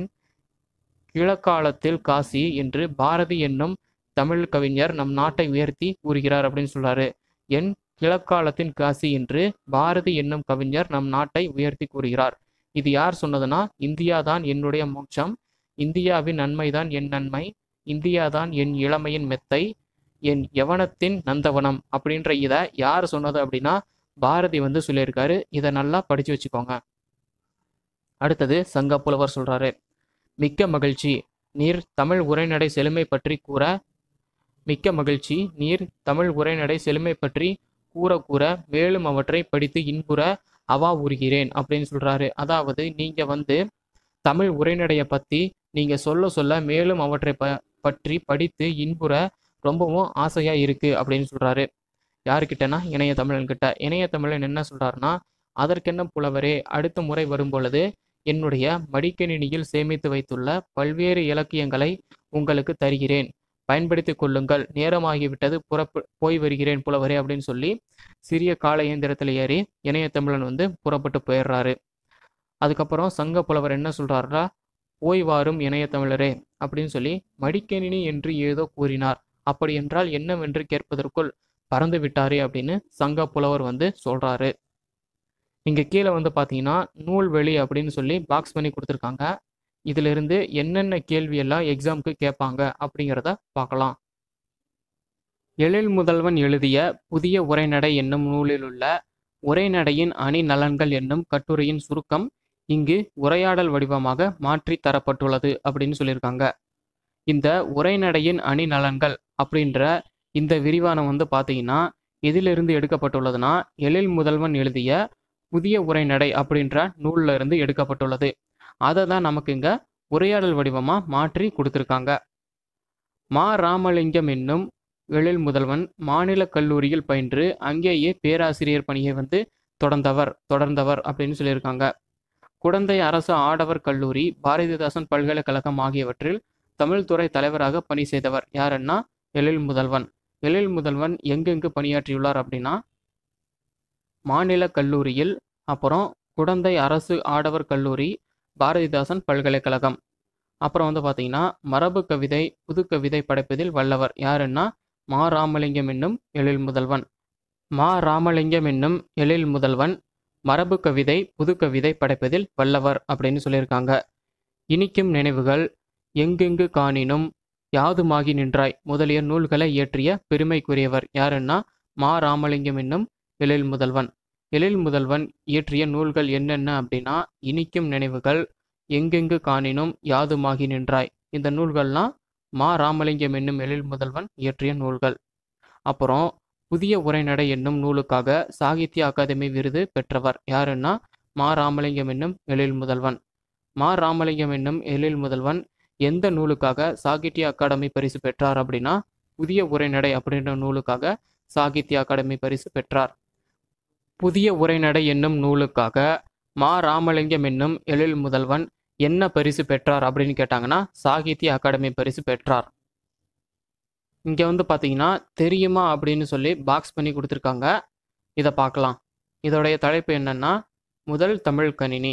கிழக்காலத்தில் காசி என்று பாரதி என்னும் தமிழ் கவிஞர் நம் நாட்டை உயர்த்தி கூறுகிறார் அப்படின்னு சொல்றாரு என் கிழக்காலத்தின் காசி என்று பாரதி என்னும் கவிஞர் நம் நாட்டை உயர்த்தி கூறுகிறார் இது யார் சொன்னதுன்னா இந்தியா தான் என்னுடைய மோட்சம் இந்தியாவின் நன்மைதான் என் நன்மை இந்தியா தான் என் இளமையின் மெத்தை என் யவனத்தின் நந்தவனம் அப்படின்ற இதை யார் சொன்னது அப்படின்னா பாரதி வந்து சொல்லியிருக்காரு இதை நல்லா படித்து வச்சுக்கோங்க அடுத்தது சங்க புலவர் சொல்றாரு மிக்க மகிழ்ச்சி நீர் தமிழ் உரைநடை செழுமை பற்றி கூற மிக்க மகிழ்ச்சி நீர் தமிழ் உரைநடை செழுமை பற்றி கூற கூற மேலும் அவற்றை படித்து இன்புற அவா உருகிறேன் அப்படின்னு சொல்றாரு அதாவது நீங்க வந்து தமிழ் உரைநடையை பத்தி நீங்க சொல்ல சொல்ல மேலும் அவற்றை ப பற்றி படித்து இன்புற ரொம்பவும் ஆசையா இருக்கு அப்படின்னு சொல்றாரு யாருக்கிட்டனா இணைய தமிழன்கிட்ட இணைய தமிழன் என்ன சொல்றாருன்னா அதற்கென்ன புலவரே அடுத்த முறை வரும் பொழுது என்னுடைய மடிக்கணினியில் சேமித்து வைத்துள்ள பல்வேறு இலக்கியங்களை உங்களுக்கு தருகிறேன் பயன்படுத்திக் கொள்ளுங்கள் நேரமாகிவிட்டது புறப்பு போய் வருகிறேன் புலவரே அப்படின்னு சொல்லி சிறிய கால இயந்திரத்தில் ஏறி இணைய தமிழன் வந்து புறப்பட்டு போயிடுறாரு அதுக்கப்புறம் சங்க புலவர் என்ன சொல்றாருன்னா போய் வாரும் இணைய தமிழரே அப்படின்னு சொல்லி மடிக்கணினி என்று ஏதோ கூறினார் அப்படி என்றால் என்னவென்று கேட்பதற்குள் பறந்து விட்டாரே அப்படின்னு சங்க புலவர் வந்து சொல்றாரு இங்க கீழே வந்து பாத்தீங்கன்னா நூல்வெளி அப்படின்னு சொல்லி பாக்ஸ் பண்ணி கொடுத்துருக்காங்க இதுல இருந்து என்னென்ன கேள்வி எல்லாம் எக்ஸாம்க்கு கேட்பாங்க அப்படிங்கிறத பார்க்கலாம் எழில் முதல்வன் எழுதிய புதிய உரைநடை என்னும் நூலில் உள்ள உரைநடையின் அணி நலன்கள் என்னும் கட்டுரையின் சுருக்கம் இங்கு உரையாடல் வடிவமாக மாற்றி தரப்பட்டுள்ளது அப்படின்னு சொல்லியிருக்காங்க இந்த உரைநடையின் அணி நலன்கள் அப்படின்ற இந்த விரிவானம் வந்து பார்த்தீங்கன்னா எதிலிருந்து எடுக்கப்பட்டுள்ளதுன்னா எழில் முதல்வன் எழுதிய புதிய உரைநடை அப்படின்ற நூல்ல இருந்து எடுக்கப்பட்டுள்ளது அதை தான் நமக்கு இங்க உரையாடல் வடிவமா மாற்றி கொடுத்துருக்காங்க மா ராமலிங்கம் என்னும் எழில் முதல்வன் மாநில கல்லூரியில் பயின்று அங்கேயே பேராசிரியர் பணியை வந்து தொடர்ந்தவர் தொடர்ந்தவர் அப்படின்னு சொல்லியிருக்காங்க குடந்தை அரசு ஆடவர் கல்லூரி பாரதிதாசன் பல்கலைக்கழகம் ஆகியவற்றில் தமிழ் துறை தலைவராக பணி செய்தவர் யாருன்னா எழில் முதல்வன் எழில் முதல்வன் எங்கெங்கு பணியாற்றியுள்ளார் அப்படின்னா மாநில கல்லூரியில் அப்புறம் குடந்தை அரசு ஆடவர் கல்லூரி பாரதிதாசன் பல்கலைக்கழகம் அப்புறம் வந்து பார்த்தீங்கன்னா மரபு கவிதை புது கவிதை படைப்பதில் வல்லவர் யாருன்னா மா ராமலிங்கம் என்னும் எழில் முதல்வன் மா ராமலிங்கம் என்னும் எழில் முதல்வன் மரபு கவிதை புது கவிதை படைப்பதில் வல்லவர் அப்படின்னு சொல்லியிருக்காங்க இனிக்கும் நினைவுகள் எங்கெங்கு காணினும் யாதுமாகி நின்றாய் முதலிய நூல்களை இயற்றிய பெருமைக்குரியவர் யாருன்னா மா ராமலிங்கம் என்னும் எழில் முதல்வன் எழில் முதல்வன் இயற்றிய நூல்கள் என்னென்ன அப்படின்னா இனிக்கும் நினைவுகள் எங்கெங்கு காணினும் யாதுமாகி நின்றாய் இந்த நூல்கள்லாம் மா ராமலிங்கம் என்னும் எழில் முதல்வன் இயற்றிய நூல்கள் அப்புறம் புதிய உரைநடை என்னும் நூலுக்காக சாகித்ய அகாதமி விருது பெற்றவர் யாருன்னா மா ராமலிங்கம் என்னும் எழில் முதல்வன் மா ராமலிங்கம் என்னும் எழில் முதல்வன் எந்த நூலுக்காக சாகித்ய அகாடமி பரிசு பெற்றார் அப்படின்னா புதிய உரைநடை அப்படின்ற நூலுக்காக சாகித்ய அகாடமி பரிசு பெற்றார் புதிய உரைநடை என்னும் நூலுக்காக மா ராமலிங்கம் என்னும் எழில் முதல்வன் என்ன பரிசு பெற்றார் அப்படின்னு கேட்டாங்கன்னா சாகித்ய அகாடமி பரிசு பெற்றார் இங்கே வந்து பார்த்தீங்கன்னா தெரியுமா அப்படின்னு சொல்லி பாக்ஸ் பண்ணி கொடுத்துருக்காங்க இதை பார்க்கலாம் இதோடைய தலைப்பு என்னன்னா முதல் தமிழ் கணினி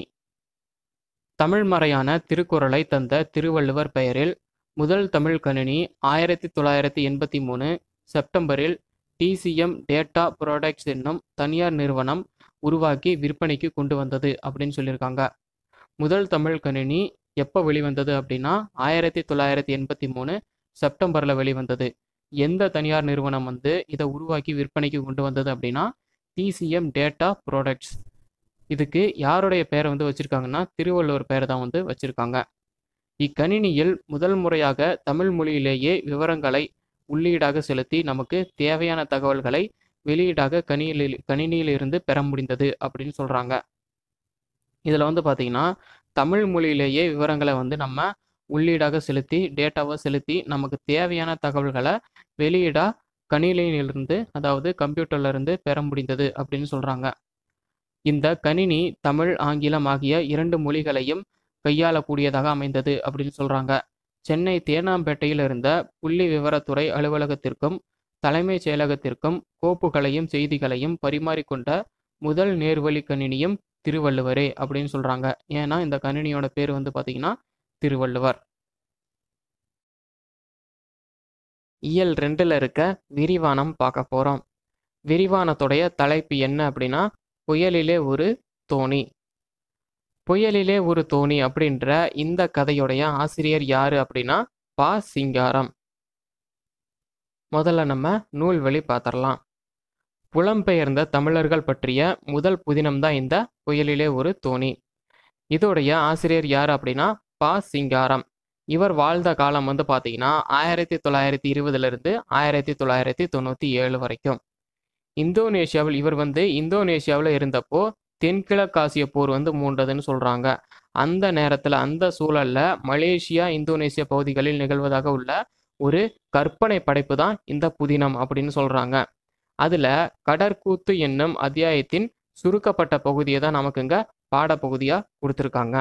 தமிழ் மறையான திருக்குறளை தந்த திருவள்ளுவர் பெயரில் முதல் தமிழ் கணினி ஆயிரத்தி தொள்ளாயிரத்தி எண்பத்தி மூணு செப்டம்பரில் டிசிஎம் டேட்டா ப்ராடக்ட்ஸ் என்னும் தனியார் நிறுவனம் உருவாக்கி விற்பனைக்கு கொண்டு வந்தது அப்படின்னு சொல்லியிருக்காங்க முதல் தமிழ் கணினி எப்போ வெளிவந்தது அப்படின்னா ஆயிரத்தி தொள்ளாயிரத்தி எண்பத்தி மூணு செப்டம்பரில் வெளிவந்தது எந்த தனியார் நிறுவனம் வந்து இதை உருவாக்கி விற்பனைக்கு கொண்டு வந்தது அப்படின்னா டிசிஎம் டேட்டா ப்ராடக்ட்ஸ் இதுக்கு யாருடைய பெயரை வந்து வச்சுருக்காங்கன்னா திருவள்ளுவர் பெயரை தான் வந்து வச்சுருக்காங்க இக்கணினியில் முதல் முறையாக தமிழ் மொழியிலேயே விவரங்களை உள்ளீடாக செலுத்தி நமக்கு தேவையான தகவல்களை வெளியீடாக கணினியில் கணினியிலிருந்து பெற முடிந்தது அப்படின்னு சொல்கிறாங்க இதில் வந்து பார்த்திங்கன்னா தமிழ் மொழியிலேயே விவரங்களை வந்து நம்ம உள்ளீடாக செலுத்தி டேட்டாவை செலுத்தி நமக்கு தேவையான தகவல்களை வெளியீடாக கணினியிலிருந்து அதாவது கம்ப்யூட்டர்லேருந்து பெற முடிந்தது அப்படின்னு சொல்கிறாங்க இந்த கணினி தமிழ் ஆங்கிலம் ஆகிய இரண்டு மொழிகளையும் கையாளக்கூடியதாக அமைந்தது அப்படின்னு சொல்கிறாங்க சென்னை தேனாம்பேட்டையில் இருந்த புள்ளி விவரத்துறை அலுவலகத்திற்கும் தலைமைச் செயலகத்திற்கும் கோப்புகளையும் செய்திகளையும் பரிமாறிக்கொண்ட முதல் நேர்வழி கணினியும் திருவள்ளுவரே அப்படின்னு சொல்கிறாங்க ஏன்னா இந்த கணினியோட பேர் வந்து பார்த்தீங்கன்னா திருவள்ளுவர் இயல் ரெண்டில் இருக்க விரிவானம் பார்க்க போகிறோம் விரிவானத்துடைய தலைப்பு என்ன அப்படின்னா புயலிலே ஒரு தோணி புயலிலே ஒரு தோணி அப்படின்ற இந்த கதையுடைய ஆசிரியர் யாரு அப்படின்னா பா சிங்காரம் முதல்ல நம்ம நூல்வழி பார்த்துடலாம் புலம்பெயர்ந்த தமிழர்கள் பற்றிய முதல் புதினம் தான் இந்த புயலிலே ஒரு தோணி இதோடைய ஆசிரியர் யார் அப்படின்னா பா சிங்காரம் இவர் வாழ்ந்த காலம் வந்து பார்த்தீங்கன்னா ஆயிரத்தி தொள்ளாயிரத்தி இருபதுலேருந்து ஆயிரத்தி தொள்ளாயிரத்தி தொண்ணூற்றி ஏழு வரைக்கும் இந்தோனேஷியாவில் இவர் வந்து இந்தோனேஷியாவில் இருந்தப்போ தென்கிழக்காசிய போர் வந்து மூண்டதுன்னு சொல்கிறாங்க அந்த நேரத்தில் அந்த சூழலில் மலேசியா இந்தோனேசியா பகுதிகளில் நிகழ்வதாக உள்ள ஒரு கற்பனை படைப்பு தான் இந்த புதினம் அப்படின்னு சொல்கிறாங்க அதில் கடற்கூத்து என்னும் அத்தியாயத்தின் சுருக்கப்பட்ட பகுதியை தான் நமக்கு இங்கே பாடப்பகுதியாக கொடுத்துருக்காங்க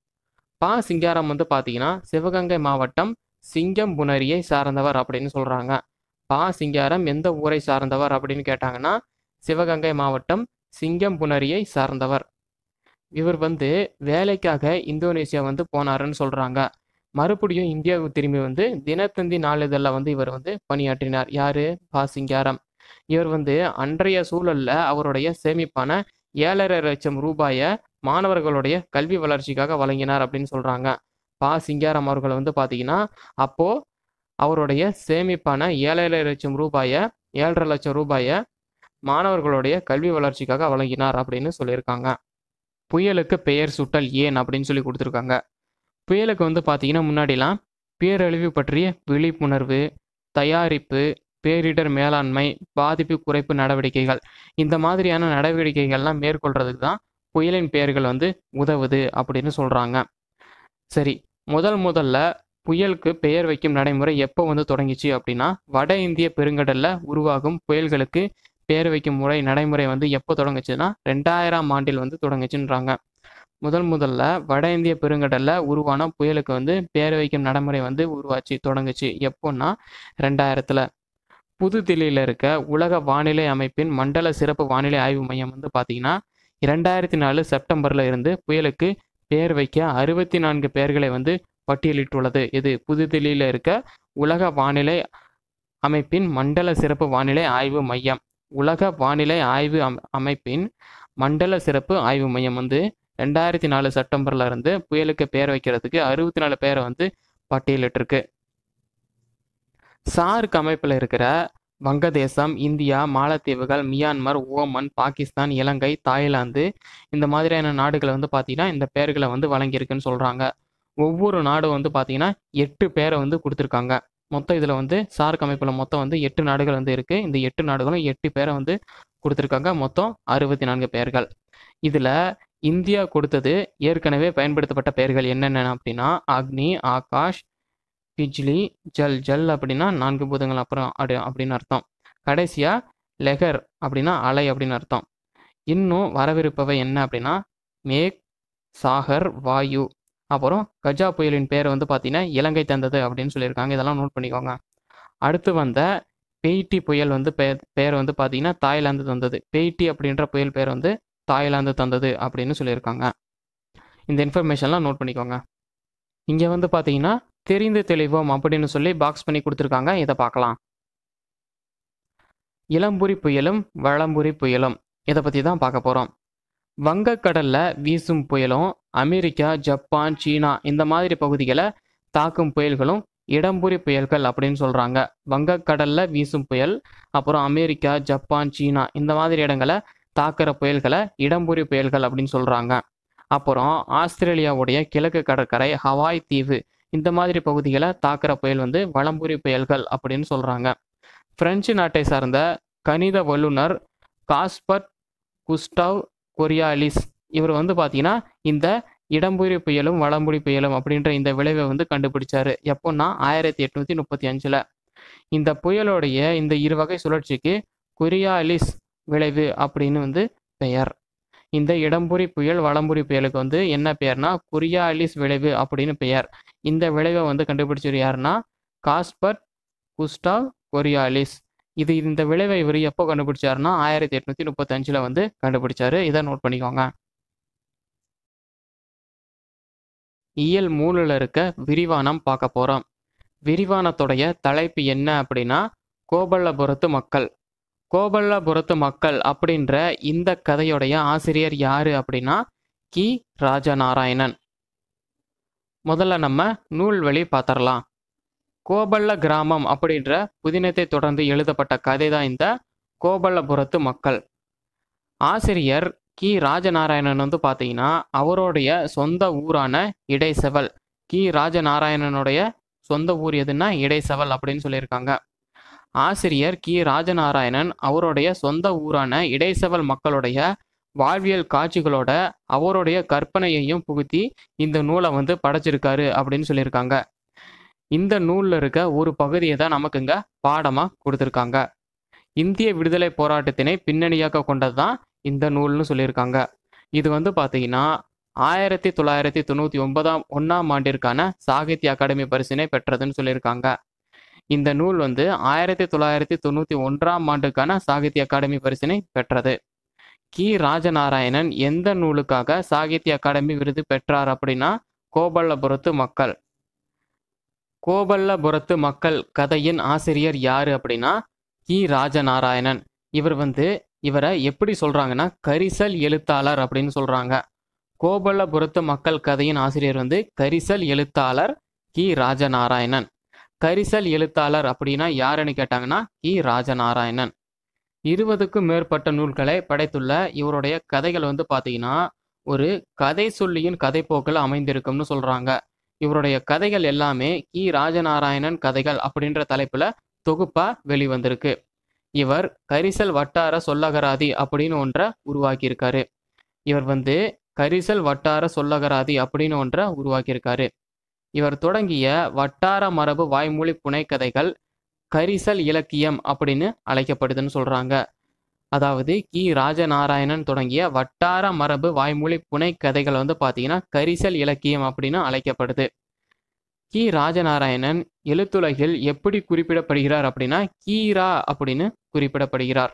பா சிங்காரம் வந்து பார்த்தீங்கன்னா சிவகங்கை மாவட்டம் சிங்கம் புனரியை சார்ந்தவர் அப்படின்னு சொல்கிறாங்க பா சிங்காரம் எந்த ஊரை சார்ந்தவர் அப்படின்னு கேட்டாங்கன்னா சிவகங்கை மாவட்டம் சிங்கம் புனரியை சார்ந்தவர் இவர் வந்து வேலைக்காக இந்தோனேசியா வந்து போனாருன்னு சொல்கிறாங்க மறுபடியும் இந்தியாவுக்கு திரும்பி வந்து தினத்தந்தி நாளிதழில் வந்து இவர் வந்து பணியாற்றினார் யாரு பா சிங்காரம் இவர் வந்து அன்றைய சூழல்ல அவருடைய சேமிப்பான ஏழரை லட்சம் ரூபாயை மாணவர்களுடைய கல்வி வளர்ச்சிக்காக வழங்கினார் அப்படின்னு சொல்றாங்க பா சிங்காரம் அவர்கள் வந்து பார்த்தீங்கன்னா அப்போ அவருடைய சேமிப்பான ஏழரை லட்சம் ரூபாயை ஏழரை லட்சம் ரூபாயை மாணவர்களுடைய கல்வி வளர்ச்சிக்காக வழங்கினார் அப்படின்னு சொல்லியிருக்காங்க புயலுக்கு பெயர் சுட்டல் ஏன் அப்படின்னு சொல்லி கொடுத்துருக்காங்க புயலுக்கு வந்து பார்த்தீங்கன்னா முன்னாடிலாம் பேரழிவு பற்றிய விழிப்புணர்வு தயாரிப்பு பேரிடர் மேலாண்மை பாதிப்பு குறைப்பு நடவடிக்கைகள் இந்த மாதிரியான நடவடிக்கைகள்லாம் மேற்கொள்றதுக்கு தான் புயலின் பெயர்கள் வந்து உதவுது அப்படின்னு சொல்கிறாங்க சரி முதல் முதல்ல புயலுக்கு பெயர் வைக்கும் நடைமுறை எப்போ வந்து தொடங்கிச்சு அப்படின்னா வட இந்திய பெருங்கடலில் உருவாகும் புயல்களுக்கு பெயர் வைக்கும் முறை நடைமுறை வந்து எப்போ தொடங்குச்சுன்னா ரெண்டாயிரம் ஆண்டில் வந்து தொடங்குச்சுன்றாங்க முதல் முதல்ல வட இந்திய பெருங்கடல்ல உருவான புயலுக்கு வந்து பேர் வைக்கும் நடைமுறை வந்து உருவாச்சு தொடங்குச்சு எப்போன்னா ரெண்டாயிரத்துல புதுதில்லியில் இருக்க உலக வானிலை அமைப்பின் மண்டல சிறப்பு வானிலை ஆய்வு மையம் வந்து பார்த்தீங்கன்னா இரண்டாயிரத்தி நாலு செப்டம்பர்ல இருந்து புயலுக்கு பேர் வைக்க அறுபத்தி நான்கு பெயர்களை வந்து பட்டியலிட்டுள்ளது இது புதுதில்லியில் இருக்க உலக வானிலை அமைப்பின் மண்டல சிறப்பு வானிலை ஆய்வு மையம் உலக வானிலை ஆய்வு அம்- அமைப்பின் மண்டல சிறப்பு ஆய்வு மையம் வந்து ரெண்டாயிரத்தி நாலு செப்டம்பர்ல இருந்து புயலுக்கு பேர் வைக்கிறதுக்கு அறுபத்தி நாலு பேரை வந்து பட்டியலிட்டிருக்கு சார்க் அமைப்பில் இருக்கிற வங்கதேசம் இந்தியா மாலத்தீவுகள் மியான்மர் ஓமன் பாகிஸ்தான் இலங்கை தாய்லாந்து இந்த மாதிரியான நாடுகளை வந்து பார்த்தீங்கன்னா இந்த பெயர்களை வந்து வழங்கியிருக்குன்னு சொல்கிறாங்க ஒவ்வொரு நாடும் வந்து பார்த்தீங்கன்னா எட்டு பேரை வந்து கொடுத்துருக்காங்க மொத்தம் இதில் வந்து சார்க் அமைப்பில் மொத்தம் வந்து எட்டு நாடுகள் வந்து இருக்குது இந்த எட்டு நாடுகளும் எட்டு பேரை வந்து கொடுத்துருக்காங்க மொத்தம் அறுபத்தி நான்கு பெயர்கள் இதில் இந்தியா கொடுத்தது ஏற்கனவே பயன்படுத்தப்பட்ட பெயர்கள் என்னென்ன அப்படின்னா அக்னி ஆகாஷ் பிஜ்லி ஜல் ஜல் அப்படின்னா நான்கு பூதங்கள் அப்புறம் அப்படி அப்படின்னு அர்த்தம் கடைசியா லெகர் அப்படின்னா அலை அப்படின்னு அர்த்தம் இன்னும் வரவிருப்பவை என்ன அப்படின்னா மேக் சாகர் வாயு அப்புறம் கஜா புயலின் பேர் வந்து பார்த்தீங்கன்னா இலங்கை தந்தது அப்படின்னு சொல்லியிருக்காங்க இதெல்லாம் நோட் பண்ணிக்கோங்க அடுத்து வந்த பெய்டி புயல் வந்து பெயர் பெயர் வந்து பார்த்தீங்கன்னா தாய்லாந்து தந்தது பெய்டி அப்படின்ற புயல் பேர் வந்து தாய்லாந்து தந்தது அப்படின்னு சொல்லியிருக்காங்க இந்த இன்ஃபர்மேஷன்லாம் நோட் பண்ணிக்கோங்க இங்கே வந்து பார்த்தீங்கன்னா தெரிந்து தெளிவோம் அப்படின்னு சொல்லி பாக்ஸ் பண்ணி கொடுத்துருக்காங்க இதை பார்க்கலாம் இளம்புரி புயலும் வளம்புரி புயலும் இதை பற்றி தான் பார்க்க போகிறோம் வங்கக்கடல்ல வீசும் புயலும் அமெரிக்கா ஜப்பான் சீனா இந்த மாதிரி பகுதிகளை தாக்கும் புயல்களும் இடம்புரி புயல்கள் அப்படின்னு சொல்கிறாங்க வங்கக்கடல்ல வீசும் புயல் அப்புறம் அமெரிக்கா ஜப்பான் சீனா இந்த மாதிரி இடங்களை தாக்குற புயல்களை இடம்புரி புயல்கள் அப்படின்னு சொல்கிறாங்க அப்புறம் ஆஸ்திரேலியாவுடைய கிழக்கு கடற்கரை ஹவாய் தீவு இந்த மாதிரி பகுதிகளை தாக்குற புயல் வந்து வளம்புரி புயல்கள் அப்படின்னு சொல்கிறாங்க பிரெஞ்சு நாட்டை சார்ந்த கணித வல்லுனர் காஸ்பர் குஸ்டாவ் கொரியாலிஸ் இவர் வந்து பார்த்தீங்கன்னா இந்த இடம்புரி புயலும் வளம்புரி புயலும் அப்படின்ற இந்த விளைவை வந்து கண்டுபிடிச்சாரு எப்போன்னா ஆயிரத்தி எட்நூத்தி முப்பத்தி அஞ்சுல இந்த புயலோடைய இந்த இரு வகை சுழற்சிக்கு கொரியாலிஸ் விளைவு அப்படின்னு வந்து பெயர் இந்த இடம்புரி புயல் வளம்புரி புயலுக்கு வந்து என்ன பெயர்னா குரியாலிஸ் விளைவு அப்படின்னு பெயர் இந்த விளைவை வந்து கண்டுபிடிச்சது யாருன்னா காஸ்பர் குஸ்டாவ் கொரியாலிஸ் இது இந்த விளைவை இவர் எப்போ கண்டுபிடிச்சாருன்னா ஆயிரத்தி எட்நூத்தி முப்பத்தஞ்சுல வந்து கண்டுபிடிச்சாரு இதை நோட் பண்ணிக்கோங்க இயல் மூணுல இருக்க விரிவானம் பார்க்க போறோம் விரிவானத்துடைய தலைப்பு என்ன அப்படின்னா கோபல்லபுரத்து மக்கள் கோபல்லபுரத்து மக்கள் அப்படின்ற இந்த கதையுடைய ஆசிரியர் யாரு அப்படின்னா கி ராஜநாராயணன் முதல்ல நம்ம நூல் வழி பார்த்துடலாம் கோபல்ல கிராமம் அப்படின்ற புதினத்தை தொடர்ந்து எழுதப்பட்ட கதை தான் இந்த கோபல்லபுரத்து மக்கள் ஆசிரியர் கி ராஜநாராயணன் வந்து பார்த்தீங்கன்னா அவருடைய சொந்த ஊரான இடைசெவல் கி ராஜநாராயணனுடைய சொந்த ஊர் எதுன்னா இடைசெவல் அப்படின்னு சொல்லியிருக்காங்க ஆசிரியர் கி ராஜநாராயணன் அவருடைய சொந்த ஊரான இடைசெவல் மக்களுடைய வாழ்வியல் காட்சிகளோட அவருடைய கற்பனையையும் புகுத்தி இந்த நூலை வந்து படைச்சிருக்காரு அப்படின்னு சொல்லியிருக்காங்க இந்த நூலில் இருக்க ஒரு பகுதியை தான் நமக்கு இங்கே பாடமாக கொடுத்துருக்காங்க இந்திய விடுதலை போராட்டத்தினை பின்னணியாக கொண்டது தான் இந்த நூல்னு சொல்லியிருக்காங்க இது வந்து பார்த்தீங்கன்னா ஆயிரத்தி தொள்ளாயிரத்தி தொண்ணூற்றி ஒன்பதாம் ஒன்றாம் ஆண்டிற்கான சாகித்ய அகாடமி பரிசினை பெற்றதுன்னு சொல்லியிருக்காங்க இந்த நூல் வந்து ஆயிரத்தி தொள்ளாயிரத்தி தொண்ணூற்றி ஒன்றாம் ஆண்டுக்கான சாகித்ய அகாடமி பரிசினை பெற்றது கி ராஜநாராயணன் எந்த நூலுக்காக சாகித்ய அகாடமி விருது பெற்றார் அப்படின்னா கோபல்லபுரத்து மக்கள் கோபல்லபுரத்து மக்கள் கதையின் ஆசிரியர் யாரு அப்படின்னா கி ராஜநாராயணன் இவர் வந்து இவரை எப்படி சொல்றாங்கன்னா கரிசல் எழுத்தாளர் அப்படின்னு சொல்றாங்க கோபல்லபுரத்து மக்கள் கதையின் ஆசிரியர் வந்து கரிசல் எழுத்தாளர் கி ராஜநாராயணன் கரிசல் எழுத்தாளர் அப்படின்னா யாருன்னு கேட்டாங்கன்னா கி ராஜநாராயணன் இருபதுக்கும் மேற்பட்ட நூல்களை படைத்துள்ள இவருடைய கதைகள் வந்து பார்த்தீங்கன்னா ஒரு கதை சொல்லியின் கதைப்போக்கில் அமைந்திருக்கும்னு சொல்றாங்க இவருடைய கதைகள் எல்லாமே கி ராஜநாராயணன் கதைகள் அப்படின்ற தலைப்புல தொகுப்பா வெளிவந்திருக்கு இவர் கரிசல் வட்டார சொல்லகராதி அப்படின்னு ஒன்றை உருவாக்கியிருக்காரு இவர் வந்து கரிசல் வட்டார சொல்லகராதி அப்படின்னு ஒன்றை உருவாக்கியிருக்காரு இவர் தொடங்கிய வட்டார மரபு வாய்மொழி புனைக்கதைகள் கரிசல் இலக்கியம் அப்படின்னு அழைக்கப்படுதுன்னு சொல்றாங்க அதாவது கி ராஜநாராயணன் தொடங்கிய வட்டார மரபு வாய்மொழி புனைக்கதைகள் வந்து பார்த்தீங்கன்னா கரிசல் இலக்கியம் அப்படின்னு அழைக்கப்படுது கி ராஜநாராயணன் எழுத்துலகில் எப்படி குறிப்பிடப்படுகிறார் அப்படின்னா கீரா அப்படின்னு குறிப்பிடப்படுகிறார்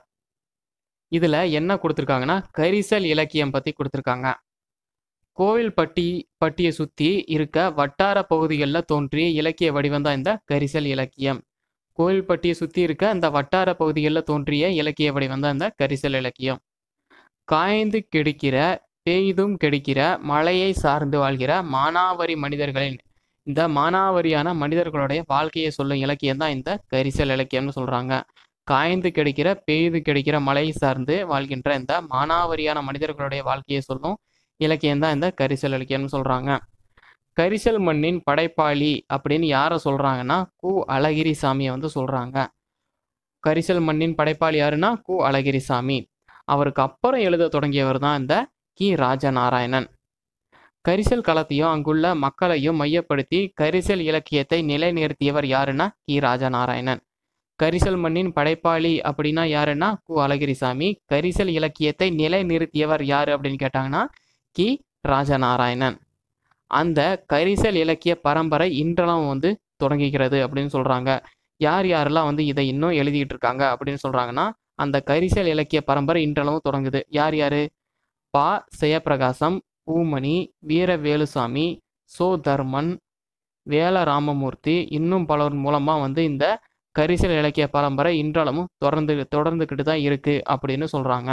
இதுல என்ன கொடுத்துருக்காங்கன்னா கரிசல் இலக்கியம் பத்தி கொடுத்துருக்காங்க கோவில்பட்டி பட்டியை சுத்தி இருக்க வட்டார பகுதிகளில் தோன்றிய இலக்கிய வடிவம் தான் இந்த கரிசல் இலக்கியம் கோவில்பட்டியை சுத்தி இருக்க இந்த வட்டார பகுதிகளில் தோன்றிய இலக்கிய வடிவம் தான் இந்த கரிசல் இலக்கியம் காய்ந்து கெடுக்கிற பெய்தும் கெடுக்கிற மழையை சார்ந்து வாழ்கிற மானாவரி மனிதர்களின் இந்த மானாவரியான மனிதர்களுடைய வாழ்க்கையை சொல்லும் இலக்கியம் தான் இந்த கரிசல் இலக்கியம்னு சொல்றாங்க காய்ந்து கிடைக்கிற பெய்து கிடைக்கிற மழையை சார்ந்து வாழ்கின்ற இந்த மானாவரியான மனிதர்களுடைய வாழ்க்கையை சொல்லும் இலக்கியம் தான் இந்த கரிசல் இலக்கியம்னு சொல்றாங்க கரிசல் மண்ணின் படைப்பாளி அப்படின்னு யாரை சொல்றாங்கன்னா கு அழகிரிசாமியை வந்து சொல்றாங்க கரிசல் மண்ணின் படைப்பாளி யாருன்னா கு அழகிரிசாமி அவருக்கு அப்புறம் எழுத தொடங்கியவர் தான் இந்த கி ராஜநாராயணன் கரிசல் களத்தையும் அங்குள்ள மக்களையும் மையப்படுத்தி கரிசல் இலக்கியத்தை நிலைநிறுத்தியவர் யாருன்னா கி ராஜநாராயணன் கரிசல் மண்ணின் படைப்பாளி அப்படின்னா யாருன்னா கு அழகிரிசாமி கரிசல் இலக்கியத்தை நிலைநிறுத்தியவர் யாரு அப்படின்னு கேட்டாங்கன்னா கி ராஜநாராயணன் அந்த கரிசல் இலக்கிய பரம்பரை இன்றளவும் வந்து தொடங்குகிறது அப்படின்னு சொல்றாங்க யார் யாரெல்லாம் வந்து இதை இன்னும் எழுதிட்டு இருக்காங்க அப்படின்னு சொல்றாங்கன்னா அந்த கரிசல் இலக்கிய பரம்பரை இன்றளவும் தொடங்குது யார் யாரு பா ஜெயப்பிரகாசம் பூமணி வீர வேலுசாமி சோ தர்மன் வேல ராமமூர்த்தி இன்னும் பலர் மூலமா வந்து இந்த கரிசல் இலக்கிய பரம்பரை இன்றளவும் தொடர்ந்து தொடர்ந்துக்கிட்டு தான் இருக்கு அப்படின்னு சொல்றாங்க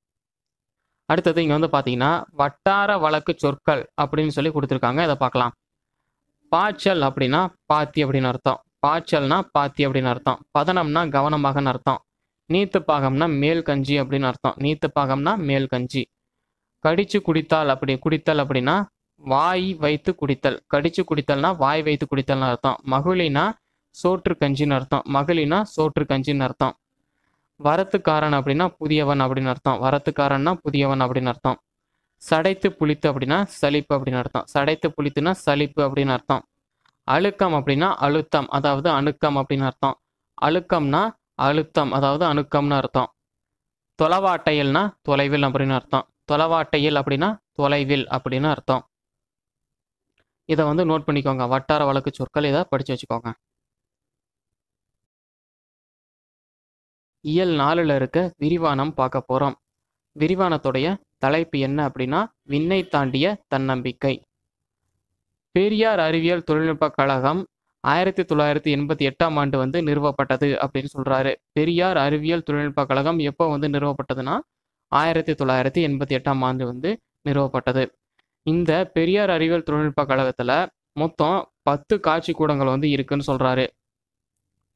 அடுத்தது இங்க வந்து பாத்தீங்கன்னா வட்டார வழக்கு சொற்கள் அப்படின்னு சொல்லி கொடுத்துருக்காங்க இதை பார்க்கலாம் பாய்ச்சல் அப்படின்னா பாத்தி அப்படின்னு அர்த்தம் பாய்ச்சல்னா பாத்தி அப்படின்னு அர்த்தம் பதனம்னா கவனமாகன்னு அர்த்தம் நீத்து பாகம்னா மேல் கஞ்சி அப்படின்னு அர்த்தம் நீத்து பாகம்னா மேல் கஞ்சி கடிச்சு குடித்தால் அப்படி குடித்தல் அப்படின்னா வாய் வைத்து குடித்தல் கடிச்சு குடித்தல்னா வாய் வைத்து குடித்தல்னு அர்த்தம் மகுழினா சோற்று கஞ்சின்னு அர்த்தம் மகளினா சோற்று கஞ்சின்னு அர்த்தம் வரத்துக்காரன் அப்படின்னா புதியவன் அப்படின்னு அர்த்தம் வரத்துக்காரன்னா புதியவன் அப்படின்னு அர்த்தம் சடைத்து புளித்து அப்படின்னா சலிப்பு அப்படின்னு அர்த்தம் சடைத்து புளித்துனா சலிப்பு அப்படின்னு அர்த்தம் அழுக்கம் அப்படின்னா அழுத்தம் அதாவது அணுக்கம் அப்படின்னு அர்த்தம் அழுக்கம்னா அழுத்தம் அதாவது அணுக்கம்னு அர்த்தம் தொலைவாட்டையல்னா தொலைவில் அப்படின்னு அர்த்தம் தொலைவாட்டையில் அப்படின்னா தொலைவில் அப்படின்னு அர்த்தம் இதை வந்து நோட் பண்ணிக்கோங்க வட்டார வழக்கு சொற்கள் இதை படிச்சு வச்சுக்கோங்க இயல் நாலில் இருக்க விரிவானம் பார்க்க போகிறோம் விரிவானத்துடைய தலைப்பு என்ன அப்படின்னா விண்ணை தாண்டிய தன்னம்பிக்கை பெரியார் அறிவியல் தொழில்நுட்ப கழகம் ஆயிரத்தி தொள்ளாயிரத்தி எண்பத்தி எட்டாம் ஆண்டு வந்து நிறுவப்பட்டது அப்படின்னு சொல்றாரு பெரியார் அறிவியல் தொழில்நுட்ப கழகம் எப்போ வந்து நிறுவப்பட்டதுன்னா ஆயிரத்தி தொள்ளாயிரத்தி எண்பத்தி எட்டாம் ஆண்டு வந்து நிறுவப்பட்டது இந்த பெரியார் அறிவியல் தொழில்நுட்ப கழகத்துல மொத்தம் பத்து காட்சி கூடங்கள் வந்து இருக்குன்னு சொல்றாரு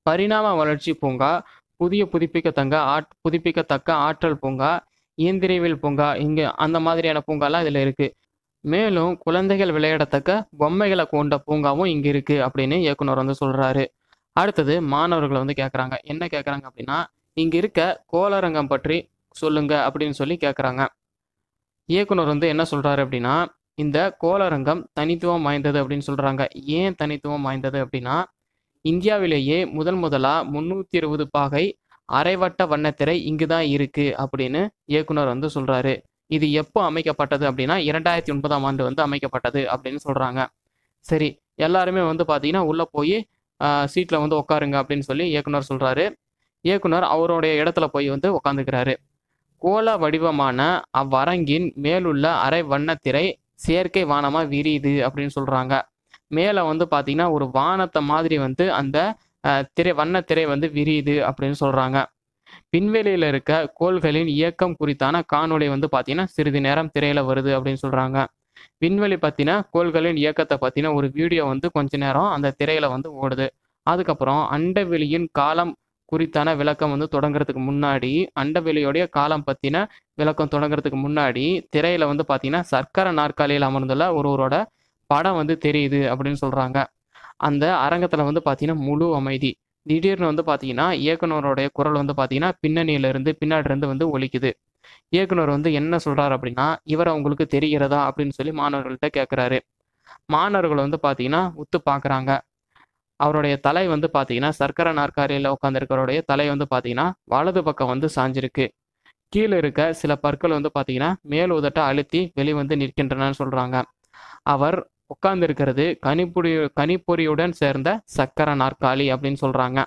பரிணாம வளர்ச்சி பூங்கா புதிய புதுப்பிக்கத்தங்க ஆட் புதுப்பிக்கத்தக்க ஆற்றல் பூங்கா இயந்திரவியல் பூங்கா இங்கே அந்த மாதிரியான பூங்காலாம் இதில் இருக்குது மேலும் குழந்தைகள் விளையாடத்தக்க பொம்மைகளை கொண்ட பூங்காவும் இங்கே இருக்குது அப்படின்னு இயக்குனர் வந்து சொல்கிறாரு அடுத்தது மாணவர்களை வந்து கேட்குறாங்க என்ன கேட்குறாங்க அப்படின்னா இங்கே இருக்க கோளரங்கம் பற்றி சொல்லுங்க அப்படின்னு சொல்லி கேட்குறாங்க இயக்குனர் வந்து என்ன சொல்கிறாரு அப்படின்னா இந்த கோளரங்கம் தனித்துவம் வாய்ந்தது அப்படின்னு சொல்கிறாங்க ஏன் தனித்துவம் வாய்ந்தது அப்படின்னா இந்தியாவிலேயே முதல் முதலாக முந்நூற்றி இருபது பாகை அரைவட்ட வண்ணத்திரை இங்கு தான் இருக்குது அப்படின்னு இயக்குனர் வந்து சொல்கிறாரு இது எப்போ அமைக்கப்பட்டது அப்படின்னா இரண்டாயிரத்தி ஒன்பதாம் ஆண்டு வந்து அமைக்கப்பட்டது அப்படின்னு சொல்கிறாங்க சரி எல்லாருமே வந்து பார்த்தீங்கன்னா உள்ளே போய் சீட்டில் வந்து உட்காருங்க அப்படின்னு சொல்லி இயக்குனர் சொல்கிறாரு இயக்குனர் அவருடைய இடத்துல போய் வந்து உட்காந்துக்கிறாரு கோள வடிவமான அவ்வரங்கின் மேலுள்ள அரை வண்ணத்திரை செயற்கை வானமாக விரியுது அப்படின்னு சொல்கிறாங்க மேலே வந்து பார்த்தீங்கன்னா ஒரு வானத்தை மாதிரி வந்து அந்த அஹ், திரை வண்ணத்திரை வந்து விரியுது அப்படின்னு சொல்கிறாங்க விண்வெளியில் இருக்க கோள்களின் இயக்கம் குறித்தான காணொளி வந்து பார்த்தீங்கன்னா சிறிது நேரம் திரையில வருது அப்படின்னு சொல்கிறாங்க விண்வெளி பற்றின கோள்களின் இயக்கத்தை பற்றின ஒரு வீடியோ வந்து கொஞ்ச நேரம் அந்த திரையில வந்து ஓடுது அதுக்கப்புறம் அண்டவெளியின் காலம் குறித்தான விளக்கம் வந்து தொடங்குறதுக்கு முன்னாடி அண்டவெளியோடைய காலம் பற்றின விளக்கம் தொடங்குறதுக்கு முன்னாடி திரையில வந்து பார்த்தீங்கன்னா சர்க்கரை நாற்காலியில் அமர்ந்துள்ள ஒருவரோட படம் வந்து தெரியுது அப்படின்னு சொல்கிறாங்க அந்த அரங்கத்தில் வந்து பார்த்தீங்கன்னா முழு அமைதி திடீர்னு வந்து பார்த்தீங்கன்னா இயக்குனருடைய குரல் வந்து பார்த்தீங்கன்னா பின்னணியில இருந்து பின்னாடி இருந்து வந்து ஒலிக்குது இயக்குனர் வந்து என்ன சொல்றாரு அப்படின்னா இவரை உங்களுக்கு தெரிகிறதா அப்படின்னு சொல்லி மாணவர்கள்ட்ட கேட்குறாரு மாணவர்கள் வந்து பார்த்தீங்கன்னா உத்து பார்க்குறாங்க அவருடைய தலை வந்து பார்த்தீங்கன்னா சர்க்கரை நாற்காலியில் உட்காந்துருக்கிறவருடைய தலை வந்து பார்த்தீங்கன்னா வலது பக்கம் வந்து சாஞ்சிருக்கு கீழே இருக்க சில பற்கள் வந்து பார்த்தீங்கன்னா மேல் உதட்ட அழுத்தி வெளிவந்து நிற்கின்றனன்னு சொல்றாங்க அவர் உட்கார்ந்திருக்கிறது கனிப்பொடி கனிப்பொறியுடன் சேர்ந்த சக்கர நாற்காலி அப்படின்னு சொல்றாங்க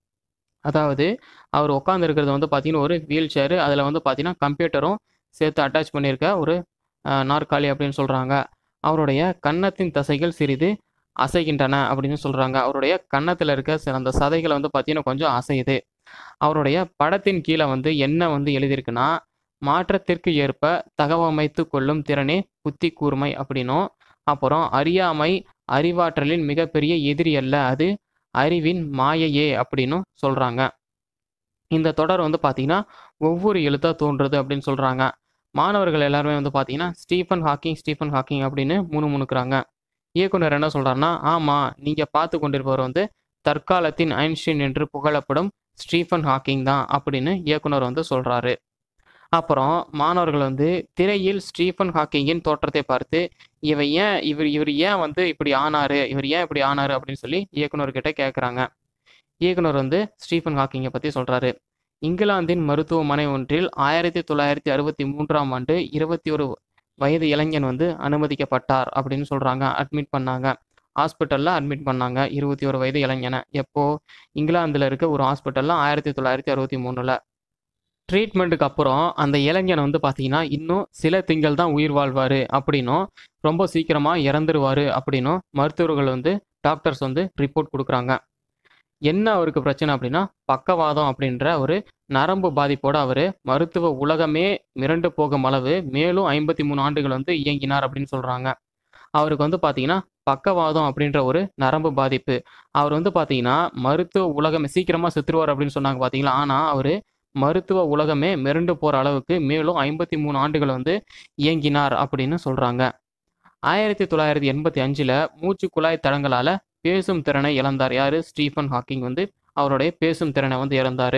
அதாவது அவர் உட்காந்துருக்கிறது வந்து பார்த்தீங்கன்னா ஒரு வீல் சேரு அதில் வந்து பார்த்தீங்கன்னா கம்ப்யூட்டரும் சேர்த்து அட்டாச் பண்ணியிருக்க ஒரு அஹ், நாற்காலி அப்படின்னு சொல்கிறாங்க அவருடைய கன்னத்தின் தசைகள் சிறிது அசைகின்றன அப்படின்னு சொல்கிறாங்க அவருடைய கன்னத்தில் இருக்க சில அந்த சதைகளை வந்து பார்த்தீங்கன்னா கொஞ்சம் அசையுது அவருடைய படத்தின் கீழே வந்து என்ன வந்து எழுதியிருக்குன்னா மாற்றத்திற்கு ஏற்ப தகவமைத்து கொள்ளும் திறனே புத்தி கூர்மை அப்படின்னும் அப்புறம் அறியாமை அறிவாற்றலின் மிகப்பெரிய எதிரி அல்ல அது அறிவின் மாயையே அப்படின்னு சொல்கிறாங்க இந்த தொடர் வந்து பார்த்தீங்கன்னா ஒவ்வொரு எழுத்தா தோன்றுறது அப்படின்னு சொல்கிறாங்க மாணவர்கள் எல்லாருமே வந்து பார்த்தீங்கன்னா ஸ்டீஃபன் ஹாக்கிங் ஸ்டீஃபன் ஹாக்கிங் அப்படின்னு முணு முணுக்குறாங்க இயக்குனர் என்ன சொல்கிறாருன்னா ஆமாம் நீங்கள் பார்த்து கொண்டிருப்பவர் வந்து தற்காலத்தின் ஐன்ஸ்டீன் என்று புகழப்படும் ஸ்டீஃபன் ஹாக்கிங் தான் அப்படின்னு இயக்குனர் வந்து சொல்கிறாரு அப்புறம் மாணவர்கள் வந்து திரையில் ஸ்டீஃபன் ஹாக்கிங்கின் தோற்றத்தை பார்த்து இவன் ஏன் இவர் இவர் ஏன் வந்து இப்படி ஆனாரு இவர் ஏன் இப்படி ஆனாரு அப்படின்னு சொல்லி இயக்குனர்கிட்ட கேட்குறாங்க இயக்குனர் வந்து ஸ்டீஃபன் ஹாக்கிங்கை பற்றி சொல்கிறாரு இங்கிலாந்தின் மருத்துவமனை ஒன்றில் ஆயிரத்தி தொள்ளாயிரத்தி அறுபத்தி மூன்றாம் ஆண்டு இருபத்தி ஒரு வயது இளைஞன் வந்து அனுமதிக்கப்பட்டார் அப்படின்னு சொல்கிறாங்க அட்மிட் பண்ணாங்க ஹாஸ்பிட்டலில் அட்மிட் பண்ணாங்க இருபத்தி ஒரு வயது இளைஞனை எப்போ இங்கிலாந்தில் இருக்க ஒரு ஹாஸ்பிட்டலில் ஆயிரத்தி தொள்ளாயிரத்தி அறுபத்தி மூணில் ட்ரீட்மெண்ட்டுக்கு அப்புறம் அந்த இளைஞன் வந்து பார்த்தீங்கன்னா இன்னும் சில திங்கள் தான் உயிர் வாழ்வார் அப்படின்னும் ரொம்ப சீக்கிரமாக இறந்துருவார் அப்படின்னும் மருத்துவர்கள் வந்து டாக்டர்ஸ் வந்து ரிப்போர்ட் கொடுக்குறாங்க என்ன அவருக்கு பிரச்சனை அப்படின்னா பக்கவாதம் அப்படின்ற ஒரு நரம்பு பாதிப்போட அவர் மருத்துவ உலகமே மிரண்டு போகும் அளவு மேலும் ஐம்பத்தி மூணு ஆண்டுகள் வந்து இயங்கினார் அப்படின்னு சொல்கிறாங்க அவருக்கு வந்து பார்த்தீங்கன்னா பக்கவாதம் அப்படின்ற ஒரு நரம்பு பாதிப்பு அவர் வந்து பார்த்தீங்கன்னா மருத்துவ உலகமே சீக்கிரமாக செத்துருவார் அப்படின்னு சொன்னாங்க பார்த்தீங்களா ஆனால் அவர் மருத்துவ உலகமே மிரண்டு போகிற அளவுக்கு மேலும் ஐம்பத்தி மூணு ஆண்டுகள் வந்து இயங்கினார் அப்படின்னு சொல்கிறாங்க ஆயிரத்தி தொள்ளாயிரத்தி எண்பத்தி அஞ்சில் மூச்சு குழாய் தடங்களால் பேசும் திறனை இழந்தார் யார் ஸ்டீஃபன் ஹாக்கிங் வந்து அவருடைய பேசும் திறனை வந்து இழந்தார்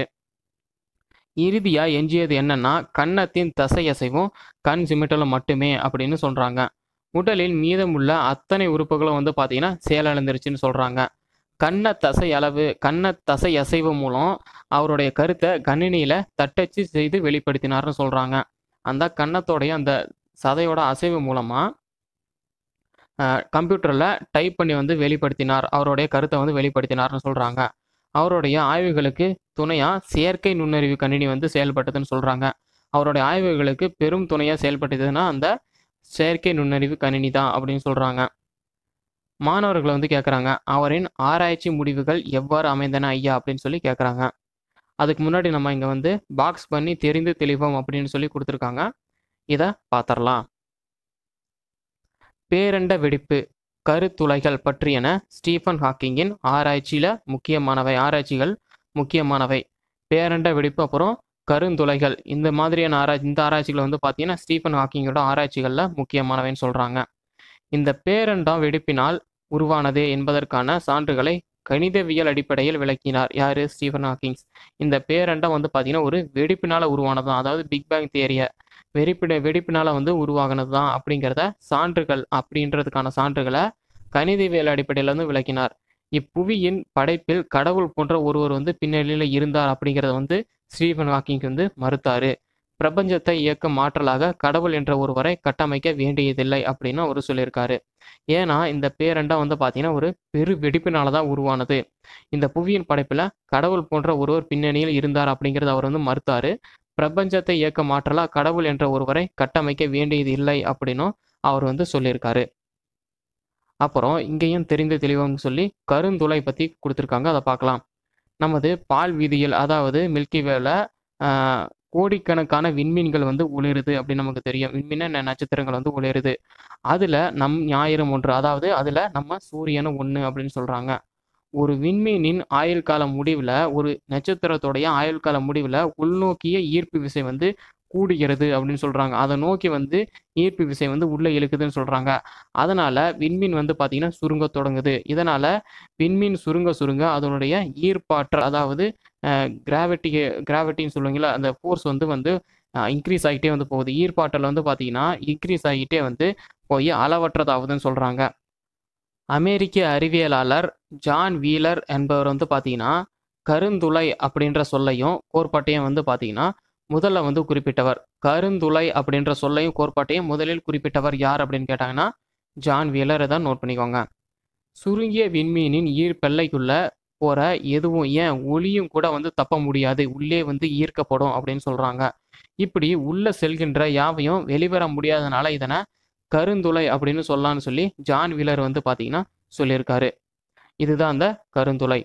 இறுதியாக எஞ்சியது என்னன்னா கன்னத்தின் தசையசைவும் கண் சிமிட்டலும் மட்டுமே அப்படின்னு சொல்கிறாங்க உடலில் மீதமுள்ள அத்தனை உறுப்புகளும் வந்து பார்த்தீங்கன்னா செயலிழந்துருச்சுன்னு சொல்கிறாங்க கண்ண தசை அளவு கண்ண தசை அசைவு மூலம் அவருடைய கருத்தை கணினியில் தட்டச்சு செய்து வெளிப்படுத்தினார்னு சொல்கிறாங்க அந்த கன்னத்தோடைய அந்த சதையோட அசைவு மூலமாக கம்ப்யூட்டரில் டைப் பண்ணி வந்து வெளிப்படுத்தினார் அவருடைய கருத்தை வந்து வெளிப்படுத்தினார்னு சொல்கிறாங்க அவருடைய ஆய்வுகளுக்கு துணையாக செயற்கை நுண்ணறிவு கணினி வந்து செயல்பட்டதுன்னு சொல்கிறாங்க அவருடைய ஆய்வுகளுக்கு பெரும் துணையாக செயல்பட்டதுன்னா அந்த செயற்கை நுண்ணறிவு கணினி தான் அப்படின்னு சொல்கிறாங்க மாணவர்கள் வந்து கேட்குறாங்க அவரின் ஆராய்ச்சி முடிவுகள் எவ்வாறு அமைந்தன ஐயா அப்படின்னு சொல்லி கேட்குறாங்க அதுக்கு முன்னாடி நம்ம இங்கே வந்து பாக்ஸ் பண்ணி தெரிந்து தெளிவோம் அப்படின்னு சொல்லி கொடுத்துருக்காங்க இதை பார்த்துடலாம் பேரண்ட வெடிப்பு கருத்துளைகள் பற்றியன ஸ்டீஃபன் ஹாக்கிங்கின் ஆராய்ச்சியில் முக்கியமானவை ஆராய்ச்சிகள் முக்கியமானவை பேரண்ட வெடிப்பு அப்புறம் கருந்துளைகள் இந்த மாதிரியான ஆராய்ச்சி இந்த ஆராய்ச்சிகள் வந்து பார்த்தீங்கன்னா ஸ்டீஃபன் ஹாக்கிங்கோட ஆராய்ச்சிகளில் முக்கியமானவைன்னு சொல்கிறாங்க இந்த பேரண்டா வெடிப்பினால் உருவானது என்பதற்கான சான்றுகளை கணிதவியல் அடிப்படையில் விளக்கினார் யாரு ஸ்டீஃபன் ஹாக்கிங்ஸ் இந்த பேரண்டம் வந்து பார்த்தீங்கன்னா ஒரு வெடிப்பினால உருவானது தான் அதாவது பிக் பேங் தியரிய வெடிப்பின வெடிப்பினால வந்து உருவாகினது தான் அப்படிங்கிறத சான்றுகள் அப்படின்றதுக்கான சான்றுகளை கணிதவியல் அடிப்படையில் வந்து விளக்கினார் இப்புவியின் படைப்பில் கடவுள் போன்ற ஒருவர் வந்து பின்னணியில் இருந்தார் அப்படிங்கிறத வந்து ஸ்டீஃபன் ஹாக்கிங் வந்து மறுத்தாரு பிரபஞ்சத்தை இயக்கும் ஆற்றலாக கடவுள் என்ற ஒருவரை கட்டமைக்க வேண்டியதில்லை அப்படின்னு அவர் சொல்லியிருக்காரு ஏன்னா இந்த பேரண்டா வந்து பார்த்தீங்கன்னா ஒரு பெரு வெடிப்பினால தான் உருவானது இந்த புவியின் படைப்பில் கடவுள் போன்ற ஒருவர் பின்னணியில் இருந்தார் அப்படிங்கிறத அவர் வந்து மறுத்தாரு பிரபஞ்சத்தை இயக்கும் ஆற்றலா கடவுள் என்ற ஒருவரை கட்டமைக்க வேண்டியது இல்லை அப்படின்னும் அவர் வந்து சொல்லியிருக்காரு அப்புறம் இங்கேயும் தெரிந்து தெளிவாக சொல்லி கருந்துளை பற்றி கொடுத்துருக்காங்க அதை பார்க்கலாம் நமது பால் வீதியில் அதாவது மில்கி வேல கோடிக்கணக்கான விண்மீன்கள் வந்து ஒளிருது அப்படின்னு நமக்கு தெரியும் விண்மீன நட்சத்திரங்கள் வந்து ஒளிருது அதில் நம் ஞாயிறும் ஒன்று அதாவது அதில் நம்ம சூரியனும் ஒன்று அப்படின்னு சொல்கிறாங்க ஒரு விண்மீனின் ஆயுள் கால முடிவில் ஒரு நட்சத்திரத்துடைய ஆயுள் கால முடிவில் உள்நோக்கிய ஈர்ப்பு விசை வந்து கூடுகிறது அப்படின்னு சொல்கிறாங்க அதை நோக்கி வந்து ஈர்ப்பு விசை வந்து உள்ளே இழுக்குதுன்னு சொல்கிறாங்க அதனால் விண்மீன் வந்து பார்த்திங்கன்னா சுருங்க தொடங்குது இதனால் விண்மீன் சுருங்க சுருங்க அதனுடைய ஈர்ப்பாற்றல் அதாவது கிராவிட்டி கிராவிட்டின்னு சொல்லுவீங்களா அந்த ஃபோர்ஸ் வந்து வந்து இன்க்ரீஸ் ஆகிட்டே வந்து போகுது ஈர்ப்பாற்றல் வந்து பார்த்திங்கன்னா இன்க்ரீஸ் ஆகிட்டே வந்து போய் அளவற்றதாகுதுன்னு சொல்கிறாங்க அமெரிக்க அறிவியலாளர் ஜான் வீலர் என்பவர் வந்து பார்த்தீங்கன்னா கருந்துளை அப்படின்ற சொல்லையும் கோட்பாட்டையும் வந்து பார்த்தீங்கன்னா முதல்ல வந்து குறிப்பிட்டவர் கருந்துளை அப்படின்ற சொல்லையும் கோட்பாட்டையும் முதலில் குறிப்பிட்டவர் யார் அப்படின்னு கேட்டாங்கன்னா ஜான் வீலர் தான் நோட் பண்ணிக்கோங்க சுருங்கிய விண்மீனின் ஈர்ப்பெல்லைக்குள்ள போகிற எதுவும் ஏன் ஒளியும் கூட வந்து தப்ப முடியாது உள்ளே வந்து ஈர்க்கப்படும் அப்படின்னு சொல்கிறாங்க இப்படி உள்ள செல்கின்ற யாவையும் வெளிவர முடியாதனால இதனை கருந்துளை அப்படின்னு சொல்லலான்னு சொல்லி ஜான் வீலர் வந்து பார்த்தீங்கன்னா சொல்லியிருக்காரு இதுதான் அந்த கருந்துளை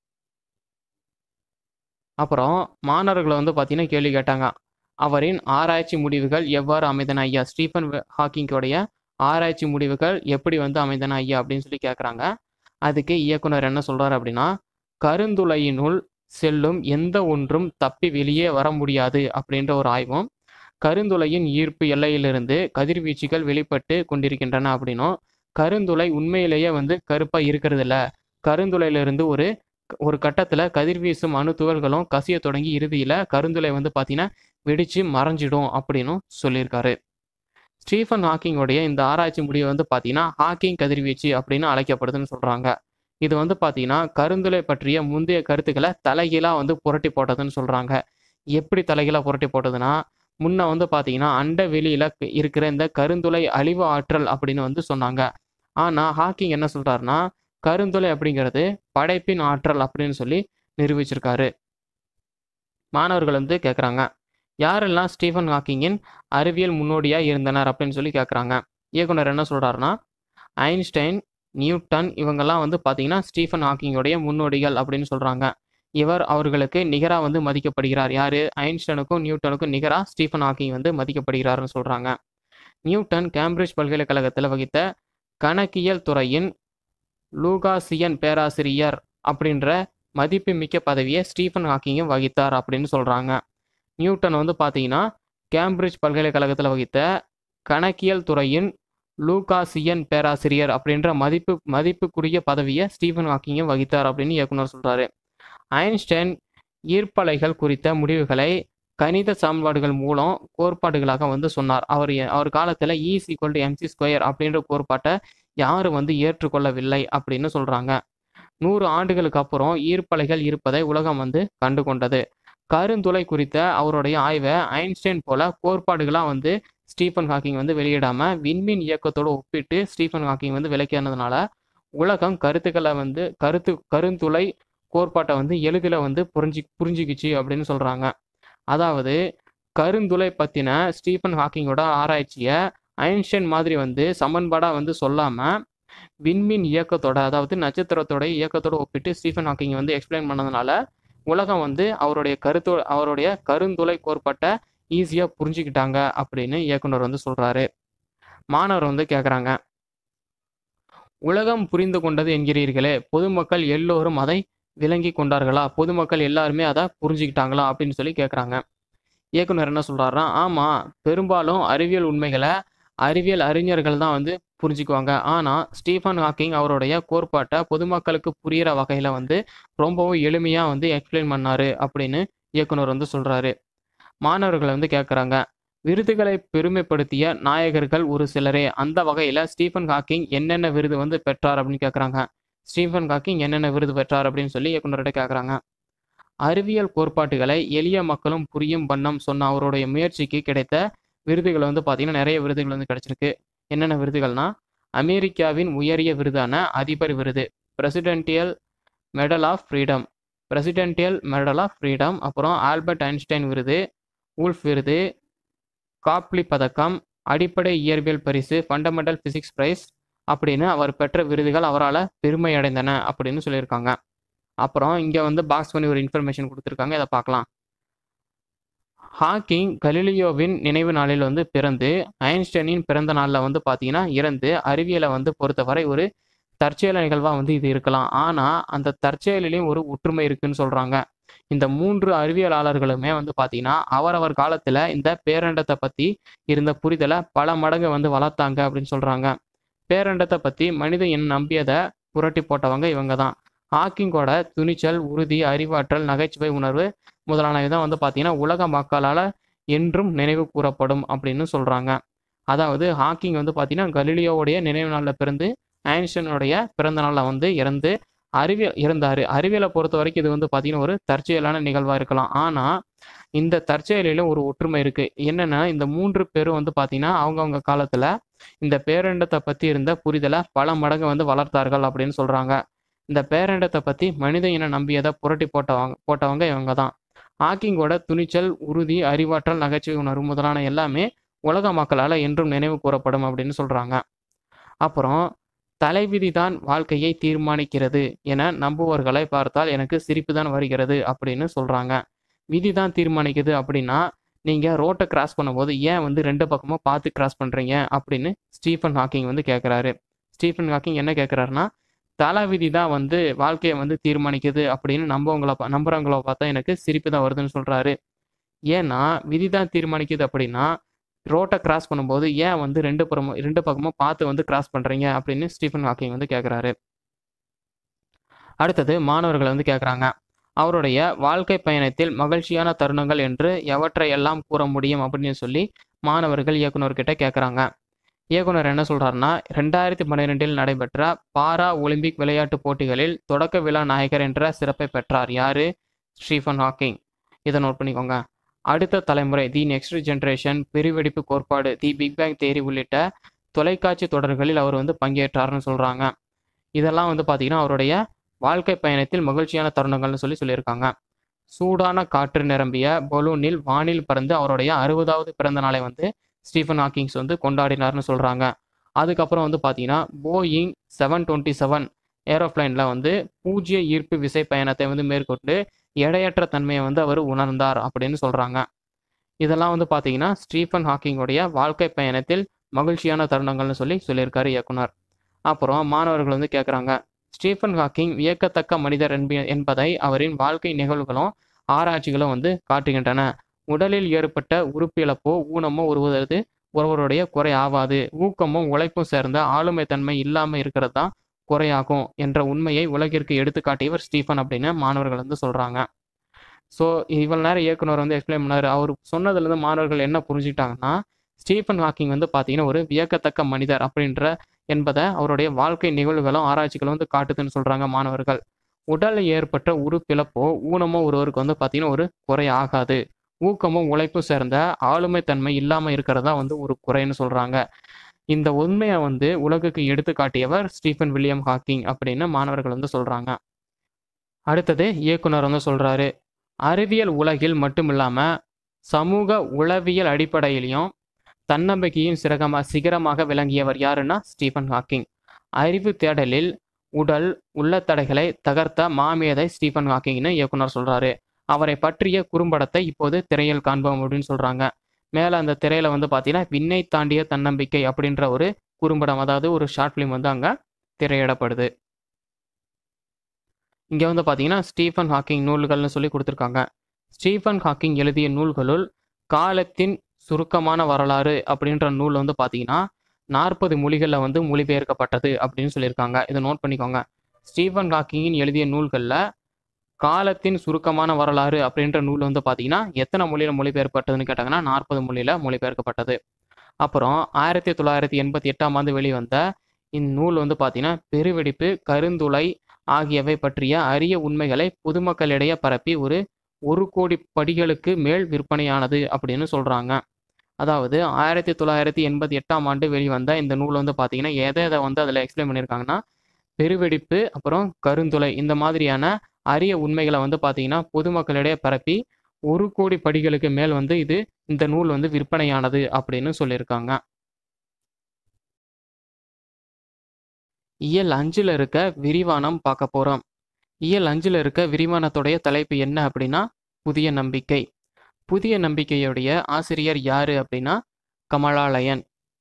அப்புறம் மாணவர்களை வந்து பார்த்தீங்கன்னா கேள்வி கேட்டாங்க அவரின் ஆராய்ச்சி முடிவுகள் எவ்வாறு அமைந்தன ஐயா ஸ்டீஃபன் ஹாக்கிங்கோடைய ஆராய்ச்சி முடிவுகள் எப்படி வந்து அமைந்தன ஐயா அப்படின்னு சொல்லி கேட்குறாங்க அதுக்கு இயக்குனர் என்ன சொல்கிறார் அப்படின்னா கருந்துளையினுள் செல்லும் எந்த ஒன்றும் தப்பி வெளியே வர முடியாது அப்படின்ற ஒரு ஆய்வும் கருந்துளையின் ஈர்ப்பு எல்லையிலிருந்து கதிர்வீச்சுகள் வெளிப்பட்டு கொண்டிருக்கின்றன அப்படின்னும் கருந்துளை உண்மையிலேயே வந்து கருப்பாக இருக்கிறது இல்லை கருந்துளையிலிருந்து ஒரு ஒரு கட்டத்தில் கதிர்வீசும் அணு துகள்களும் கசிய தொடங்கி இறுதியில் கருந்துளை வந்து பார்த்தீங்கன்னா வெடிச்சு மறைஞ்சிடும் அப்படின்னும் சொல்லியிருக்காரு ஸ்டீஃபன் ஹாக்கிங்கோடைய இந்த ஆராய்ச்சி முடிவு வந்து பார்த்தீங்கன்னா ஹாக்கிங் கதிர்வீச்சு அப்படின்னு அழைக்கப்படுதுன்னு சொல்கிறாங்க இது வந்து பார்த்தீங்கன்னா கருந்துளை பற்றிய முந்தைய கருத்துக்களை தலைகீழாக வந்து புரட்டி போட்டதுன்னு சொல்கிறாங்க எப்படி தலைகீழாக புரட்டி போட்டதுன்னா முன்ன வந்து பார்த்தீங்கன்னா அண்ட வெளியில் இருக்கிற இந்த கருந்துளை அழிவு ஆற்றல் அப்படின்னு வந்து சொன்னாங்க ஆனால் ஹாக்கிங் என்ன சொல்கிறாருன்னா கருந்துளை அப்படிங்கிறது படைப்பின் ஆற்றல் அப்படின்னு சொல்லி நிரூபிச்சிருக்காரு மாணவர்கள் வந்து கேட்குறாங்க யாரெல்லாம் ஸ்டீஃபன் ஹாக்கிங்கின் அறிவியல் முன்னோடியாக இருந்தனர் அப்படின்னு சொல்லி கேட்குறாங்க இயக்குனர் என்ன சொல்கிறாருன்னா ஐன்ஸ்டைன் நியூட்டன் இவங்கெல்லாம் வந்து பார்த்தீங்கன்னா ஸ்டீஃபன் ஹாக்கிங்கோடைய முன்னோடிகள் அப்படின்னு சொல்கிறாங்க இவர் அவர்களுக்கு நிகராக வந்து மதிக்கப்படுகிறார் யார் ஐன்ஸ்டைனுக்கும் நியூட்டனுக்கும் நிகராக ஸ்டீஃபன் ஹாக்கிங் வந்து மதிக்கப்படுகிறார்னு சொல்கிறாங்க நியூட்டன் கேம்பிரிட்ஜ் பல்கலைக்கழகத்தில் வகித்த கணக்கியல் துறையின் லூகாசியன் பேராசிரியர் அப்படின்ற மதிப்புமிக்க பதவியை ஸ்டீஃபன் ஹாக்கிங்கும் வகித்தார் அப்படின்னு சொல்கிறாங்க நியூட்டன் வந்து பார்த்தீங்கன்னா கேம்பிரிட்ஜ் பல்கலைக்கழகத்தில் வகித்த கணக்கியல் துறையின் லூகாசியன் பேராசிரியர் அப்படின்ற மதிப்பு மதிப்புக்குரிய பதவியை ஸ்டீஃபன் ஹாக்கிங்கும் வகித்தார் அப்படின்னு இயக்குனர் சொல்கிறாரு ஐன்ஸ்டைன் ஈர்ப்பலைகள் குறித்த முடிவுகளை கணித சமன்பாடுகள் மூலம் கோட்பாடுகளாக வந்து சொன்னார் அவர் அவர் காலத்தில் is equal to MC square அப்படின்ற கோட்பாட்டை யாரும் வந்து ஏற்றுக்கொள்ளவில்லை அப்படின்னு சொல்கிறாங்க நூறு ஆண்டுகளுக்கு அப்புறம் ஈர்ப்பலைகள் இருப்பதை உலகம் வந்து கண்டு கொண்டது கருந்துளை குறித்த அவருடைய ஆய்வை ஐன்ஸ்டைன் போல கோட்பாடுகளாக வந்து ஸ்டீஃபன் ஹாக்கிங் வந்து வெளியிடாமல் விண்மீன் இயக்கத்தோடு ஒப்பிட்டு ஸ்டீஃபன் ஹாக்கிங் வந்து விளக்கினதுனால உலகம் கருத்துக்களை வந்து கருத்து கருந்துளை கோட்பாட்டை வந்து எளிதில் வந்து புரிஞ்சு புரிஞ்சுக்கிச்சு அப்படின்னு சொல்கிறாங்க அதாவது கருந்துளை பற்றின ஸ்டீஃபன் ஹாக்கிங்கோட ஆராய்ச்சியை ஐன்ஸ்டைன் மாதிரி வந்து சமன்பாடாக வந்து சொல்லாமல் விண்மீன் இயக்கத்தோட அதாவது நட்சத்திரத்தோட இயக்கத்தோட ஒப்பிட்டு ஸ்டீஃபன் ஹாக்கிங் வந்து எக்ஸ்பிளைன் பண்ணதுனால உலகம் வந்து அவருடைய கருத்து அவருடைய கருந்துளை கோட்பாட்டை ஈஸியாக புரிஞ்சுக்கிட்டாங்க அப்படின்னு இயக்குனர் வந்து சொல்கிறாரு மாணவர் வந்து கேட்குறாங்க உலகம் புரிந்து கொண்டது என்கிறீர்களே பொதுமக்கள் எல்லோரும் அதை விளங்கி கொண்டார்களா பொதுமக்கள் எல்லாருமே அதை புரிஞ்சுக்கிட்டாங்களா அப்படின்னு சொல்லி கேட்குறாங்க இயக்குனர் என்ன சொல்றாருன்னா ஆமாம் பெரும்பாலும் அறிவியல் உண்மைகளை அறிவியல் அறிஞர்கள் தான் வந்து புரிஞ்சுக்குவாங்க ஆனால் ஸ்டீஃபன் ஹாக்கிங் அவருடைய கோட்பாட்டை பொதுமக்களுக்கு புரிகிற வகையில் வந்து ரொம்பவும் எளிமையாக வந்து எக்ஸ்பிளைன் பண்ணாரு அப்படின்னு இயக்குனர் வந்து சொல்கிறாரு மாணவர்கள் வந்து கேட்குறாங்க விருதுகளை பெருமைப்படுத்திய நாயகர்கள் ஒரு சிலரே அந்த வகையில் ஸ்டீஃபன் ஹாக்கிங் என்னென்ன விருது வந்து பெற்றார் அப்படின்னு கேட்குறாங்க ஸ்டீஃபன் ஹாக்கிங் என்னென்ன விருது பெற்றார் அப்படின்னு சொல்லி இயக்குனர்கிட்ட கேட்குறாங்க அறிவியல் கோட்பாட்டுகளை எளிய மக்களும் புரியும் வண்ணம் சொன்ன அவருடைய முயற்சிக்கு கிடைத்த விருதுகள் வந்து பார்த்தீங்கன்னா நிறைய விருதுகள் வந்து கிடைச்சிருக்கு என்னென்ன விருதுகள்னா அமெரிக்காவின் உயரிய விருதான அதிபர் விருது presidential medal of freedom presidential medal of freedom அப்புறம் ஆல்பர்ட் ஐன்ஸ்டைன் விருது ஊல்ஃப் விருது காப்லி பதக்கம் அடிப்படை இயற்பியல் பரிசு ஃபண்டமெண்டல் ஃபிசிக்ஸ் பிரைஸ் அப்படின்னு அவர் பெற்ற விருதுகள் அவரால் பெருமை அடைந்தன அப்படின்னு சொல்லியிருக்காங்க அப்புறம் இங்கே வந்து பாக்ஸ் பண்ணி ஒரு இன்ஃபர்மேஷன் கொடுத்துருக்காங்க இதை பார்க்கலாம் ஹாக்கிங் கலிலியோவின் நினைவு நாளில் வந்து பிறந்து ஐன்ஸ்டைனின் பிறந்த நாளில் வந்து பார்த்தீங்கன்னா இறந்து அறிவியலை வந்து பொறுத்தவரை ஒரு தற்செயல நிகழ்வாக வந்து இது இருக்கலாம் ஆனால் அந்த தற்செயலிலையும் ஒரு ஒற்றுமை இருக்குன்னு சொல்கிறாங்க இந்த மூன்று அறிவியலாளர்களுமே வந்து பார்த்தீங்கன்னா அவரவர் காலத்தில் இந்த பேரண்டத்தை பற்றி இருந்த புரிதலை பல மடங்கு வந்து வளர்த்தாங்க அப்படின்னு சொல்கிறாங்க பேரண்டத்தை பற்றி மனித என் நம்பியதை புரட்டி போட்டவங்க இவங்க தான் ஹாக்கிங்கோட துணிச்சல் உறுதி அறிவாற்றல் நகைச்சுவை உணர்வு முதலானவை தான் வந்து பார்த்தீங்கன்னா உலக மக்களால் என்றும் நினைவு கூறப்படும் அப்படின்னு சொல்கிறாங்க அதாவது ஹாக்கிங் வந்து பார்த்தீங்கன்னா கலிலியோவுடைய நினைவு நாளில் பிறந்து ஐன்ஸ்டைனுடைய பிறந்த நாளில் வந்து இறந்து அறிவியல் இருந்தார் அறிவியலை பொறுத்த வரைக்கும் இது வந்து பார்த்தீங்கன்னா ஒரு தற்செயலான நிகழ்வாக இருக்கலாம் ஆனால் இந்த தற்செயலில் ஒரு ஒற்றுமை இருக்குது என்னென்னா இந்த மூன்று பேரும் வந்து பார்த்தீங்கன்னா அவங்கவுங்க காலத்தில் இந்த பேரண்டத்தை பற்றி இருந்த புரிதலை பல மடங்கு வந்து வளர்த்தார்கள் அப்படின்னு சொல்கிறாங்க இந்த பேரண்டத்தை பற்றி மனித இன நம்பியதை புரட்டி போட்டவங்க போட்டவங்க இவங்க தான் ஹாக்கிங்கோட துணிச்சல் உறுதி அறிவாற்றல் நகைச்சுவை உணர்வு முதலான எல்லாமே உலக மக்களால் என்றும் நினைவு கூறப்படும் அப்படின்னு சொல்கிறாங்க அப்புறம் தலைவிதி தான் வாழ்க்கையை தீர்மானிக்கிறது என நம்புவர்களை பார்த்தால் எனக்கு சிரிப்பு தான் வருகிறது அப்படின்னு சொல்கிறாங்க விதி தான் தீர்மானிக்குது அப்படின்னா நீங்கள் ரோட்டை கிராஸ் பண்ணும்போது ஏன் வந்து ரெண்டு பக்கமும் பார்த்து கிராஸ் பண்ணுறீங்க அப்படின்னு ஸ்டீஃபன் ஹாக்கிங் வந்து கேட்குறாரு ஸ்டீஃபன் ஹாக்கிங் என்ன கேட்குறாருன்னா தலை விதி தான் வந்து வாழ்க்கையை வந்து தீர்மானிக்குது அப்படின்னு நம்பவங்கள பா நம்புறவங்கள பார்த்தா எனக்கு சிரிப்பு தான் வருதுன்னு சொல்கிறாரு ஏன்னா விதி தான் தீர்மானிக்குது அப்படின்னா ரோட்டை கிராஸ் பண்ணும்போது ஏன் வந்து ரெண்டு புறமும் ரெண்டு பக்கமும் பார்த்து வந்து கிராஸ் பண்ணுறீங்க அப்படின்னு ஸ்டீஃபன் ஹாக்கிங் வந்து கேட்குறாரு அடுத்தது மாணவர்கள் வந்து கேட்குறாங்க அவருடைய வாழ்க்கை பயணத்தில் மகிழ்ச்சியான தருணங்கள் என்று எவற்றை எல்லாம் கூற முடியும் அப்படின்னு சொல்லி மாணவர்கள் இயக்குனர்கிட்ட கேட்குறாங்க இயக்குனர் என்ன சொல்கிறாருன்னா ரெண்டாயிரத்தி பன்னிரெண்டில் நடைபெற்ற பாரா ஒலிம்பிக் விளையாட்டுப் போட்டிகளில் தொடக்க விழா நாயகர் என்ற சிறப்பை பெற்றார் யாரு ஸ்டீஃபன் ஹாக்கிங் இதை நோட் பண்ணிக்கோங்க அடுத்த தலைமுறை தி நெக்ஸ்ட் ஜென்ரேஷன் பெருவெடிப்பு கோட்பாடு தி பிக் பேங் தேரி உள்ளிட்ட தொலைக்காட்சி தொடர்களில் அவர் வந்து பங்கேற்றார்னு சொல்கிறாங்க இதெல்லாம் வந்து பார்த்திங்கன்னா அவருடைய வாழ்க்கை பயணத்தில் மகிழ்ச்சியான தருணங்கள்னு சொல்லி சொல்லியிருக்காங்க சூடான காற்று நிரம்பிய பலூனில் வானில் பறந்து அவருடைய அறுபதாவது பிறந்த நாளை வந்து ஸ்டீஃபன் ஹாக்கிங்ஸ் வந்து கொண்டாடினார்னு சொல்கிறாங்க அதுக்கப்புறம் வந்து பார்த்தீங்கன்னா போயிங் செவன் டுவெண்ட்டி செவன் ஏரோப்ளைனில் வந்து பூஜ்ய ஈர்ப்பு விசை பயணத்தை வந்து மேற்கொண்டு எடையற்ற தன்மையை வந்து அவர் உணர்ந்தார் அப்படின்னு சொல்கிறாங்க இதெல்லாம் வந்து பார்த்தீங்கன்னா ஸ்டீஃபன் ஹாக்கிங்கோடைய வாழ்க்கை பயணத்தில் மகிழ்ச்சியான தருணங்கள்னு சொல்லி சொல்லியிருக்காரு இயக்குனர் அப்புறம் மாணவர்கள் வந்து கேட்குறாங்க ஸ்டீஃபன் ஹாக்கிங் வியக்கத்தக்க மனிதர் என்ப என்பதை அவரின் வாழ்க்கை நிகழ்வுகளும் ஆராய்ச்சிகளும் வந்து காட்டுகின்றன உடலில் ஏற்பட்ட உறுப்பிழப்போ ஊனமோ ஒருவரது ஒருவருடைய குறை ஆவாது ஊக்கமும் உழைப்பும் சேர்ந்த ஆளுமைத்தன்மை இல்லாமல் இருக்கிறது தான் குறையாகும் என்ற உண்மையை உலகிற்கு எடுத்துக்காட்டியவர் ஸ்டீஃபன் அப்படின்னு மாணவர்கள் வந்து சொல்கிறாங்க ஸோ இவ்வளோ நேரம் இயக்குனர் வந்து எக்ஸ்பிளைன் பண்ணார் அவர் சொன்னதுலேருந்து மாணவர்கள் என்ன புரிஞ்சுக்கிட்டாங்கன்னா ஸ்டீஃபன் ஹாக்கிங் வந்து பார்த்தீங்கன்னா ஒரு வியக்கத்தக்க மனிதர் அப்படின்ற என்பதை அவருடைய வாழ்க்கை நிகழ்வுகளும் ஆராய்ச்சிகளும் வந்து காட்டுதுன்னு சொல்கிறாங்க மாணவர்கள் உடலில் ஏற்பட்ட உறுப்பிழப்போ ஊனமோ ஒருவருக்கு வந்து பார்த்தீங்கன்னா ஒரு குறை ஆகாது ஊக்கமும் உழைப்பும் சேர்ந்த ஆளுமைத்தன்மை இல்லாமல் இருக்கிறதா வந்து ஒரு குறைன்னு சொல்கிறாங்க இந்த உண்மையை வந்து உலகுக்கு எடுத்து காட்டியவர் ஸ்டீஃபன் வில்லியம் ஹாக்கிங் அப்படின்னு மாணவர்கள் வந்து சொல்கிறாங்க அடுத்தது இயக்குனர் வந்து சொல்கிறாரு அறிவியல் உலகில் மட்டும் இல்லாமல் சமூக உளவியல் அடிப்படையிலையும் தன்னம்பிக்கையின் சிறகமா சிகரமாக விளங்கியவர் யாருன்னா ஸ்டீஃபன் ஹாக்கிங் அறிவு தேடலில் உடல் உள்ள தடைகளை தகர்த்த மாமேதை ஸ்டீஃபன் ஹாக்கிங்னு இயக்குனர் சொல்கிறாரு அவரை பற்றிய குறும்படத்தை இப்போது திரையில் காண்போம் அப்படின்னு சொல்கிறாங்க மேலே அந்த திரையில் வந்து பார்த்தீங்கன்னா விண்ணை தாண்டிய தன்னம்பிக்கை அப்படின்ற ஒரு குறும்படம் அதாவது ஒரு ஷார்ட் ஃபிலிம் வந்து அங்கே திரையிடப்படுது இங்கே வந்து பார்த்தீங்கன்னா ஸ்டீஃபன் ஹாக்கிங் நூல்கள்னு சொல்லி கொடுத்துருக்காங்க ஸ்டீஃபன் ஹாக்கிங் எழுதிய நூல்களுள் காலத்தின் சுருக்கமான வரலாறு அப்படின்ற நூல் வந்து பார்த்தீங்கன்னா நாற்பது மொழிகளில் வந்து மொழிபெயர்க்கப்பட்டது அப்படின்னு சொல்லியிருக்காங்க இதை நோட் பண்ணிக்கோங்க ஸ்டீஃபன் ஹாக்கிங்கின் எழுதிய நூல்களில் காலத்தின் சுருக்கமான வரலாறு அப்படின்ற நூல் வந்து பார்த்தீங்கன்னா எத்தனை மொழியில் மொழிபெயர்ப்பட்டதுன்னு கேட்டாங்கன்னா நாற்பது மொழியில் மொழிபெயர்க்கப்பட்டது அப்புறம் ஆயிரத்தி தொள்ளாயிரத்தி எண்பத்தி எட்டாம் ஆண்டு வெளிவந்த இந்நூல் வந்து பார்த்தீங்கன்னா பெருவெடிப்பு கருந்துளை ஆகியவை பற்றிய அரிய உண்மைகளை பொதுமக்களிடையே பரப்பி ஒரு ஒரு கோடி படிகளுக்கு மேல் விற்பனையானது அப்படின்னு சொல்கிறாங்க அதாவது ஆயிரத்தி தொள்ளாயிரத்தி எண்பத்தி எட்டாம் ஆண்டு வெளிவந்த இந்த நூல் வந்து பார்த்தீங்கன்னா எதை எதை வந்து அதில் எக்ஸ்பிளைன் பண்ணியிருக்காங்கன்னா பெருவெடிப்பு அப்புறம் கருந்துளை இந்த மாதிரியான அரிய உண்மைகளை வந்து பார்த்தீங்கன்னா பொதுமக்களிடையே பரப்பி ஒரு கோடி படிகளுக்கு மேல் வந்து இது இந்த நூல் வந்து விற்பனையானது அப்படின்னு சொல்லியிருக்காங்க இயல் அஞ்சில் இருக்க விரிவானம் பார்க்க போகிறோம் இயல் அஞ்சில் இருக்க விரிவானத்துடைய தலைப்பு என்ன அப்படின்னா புதிய நம்பிக்கை புதிய நம்பிக்கையுடைய ஆசிரியர் யாரு அப்படின்னா கமலாலயன்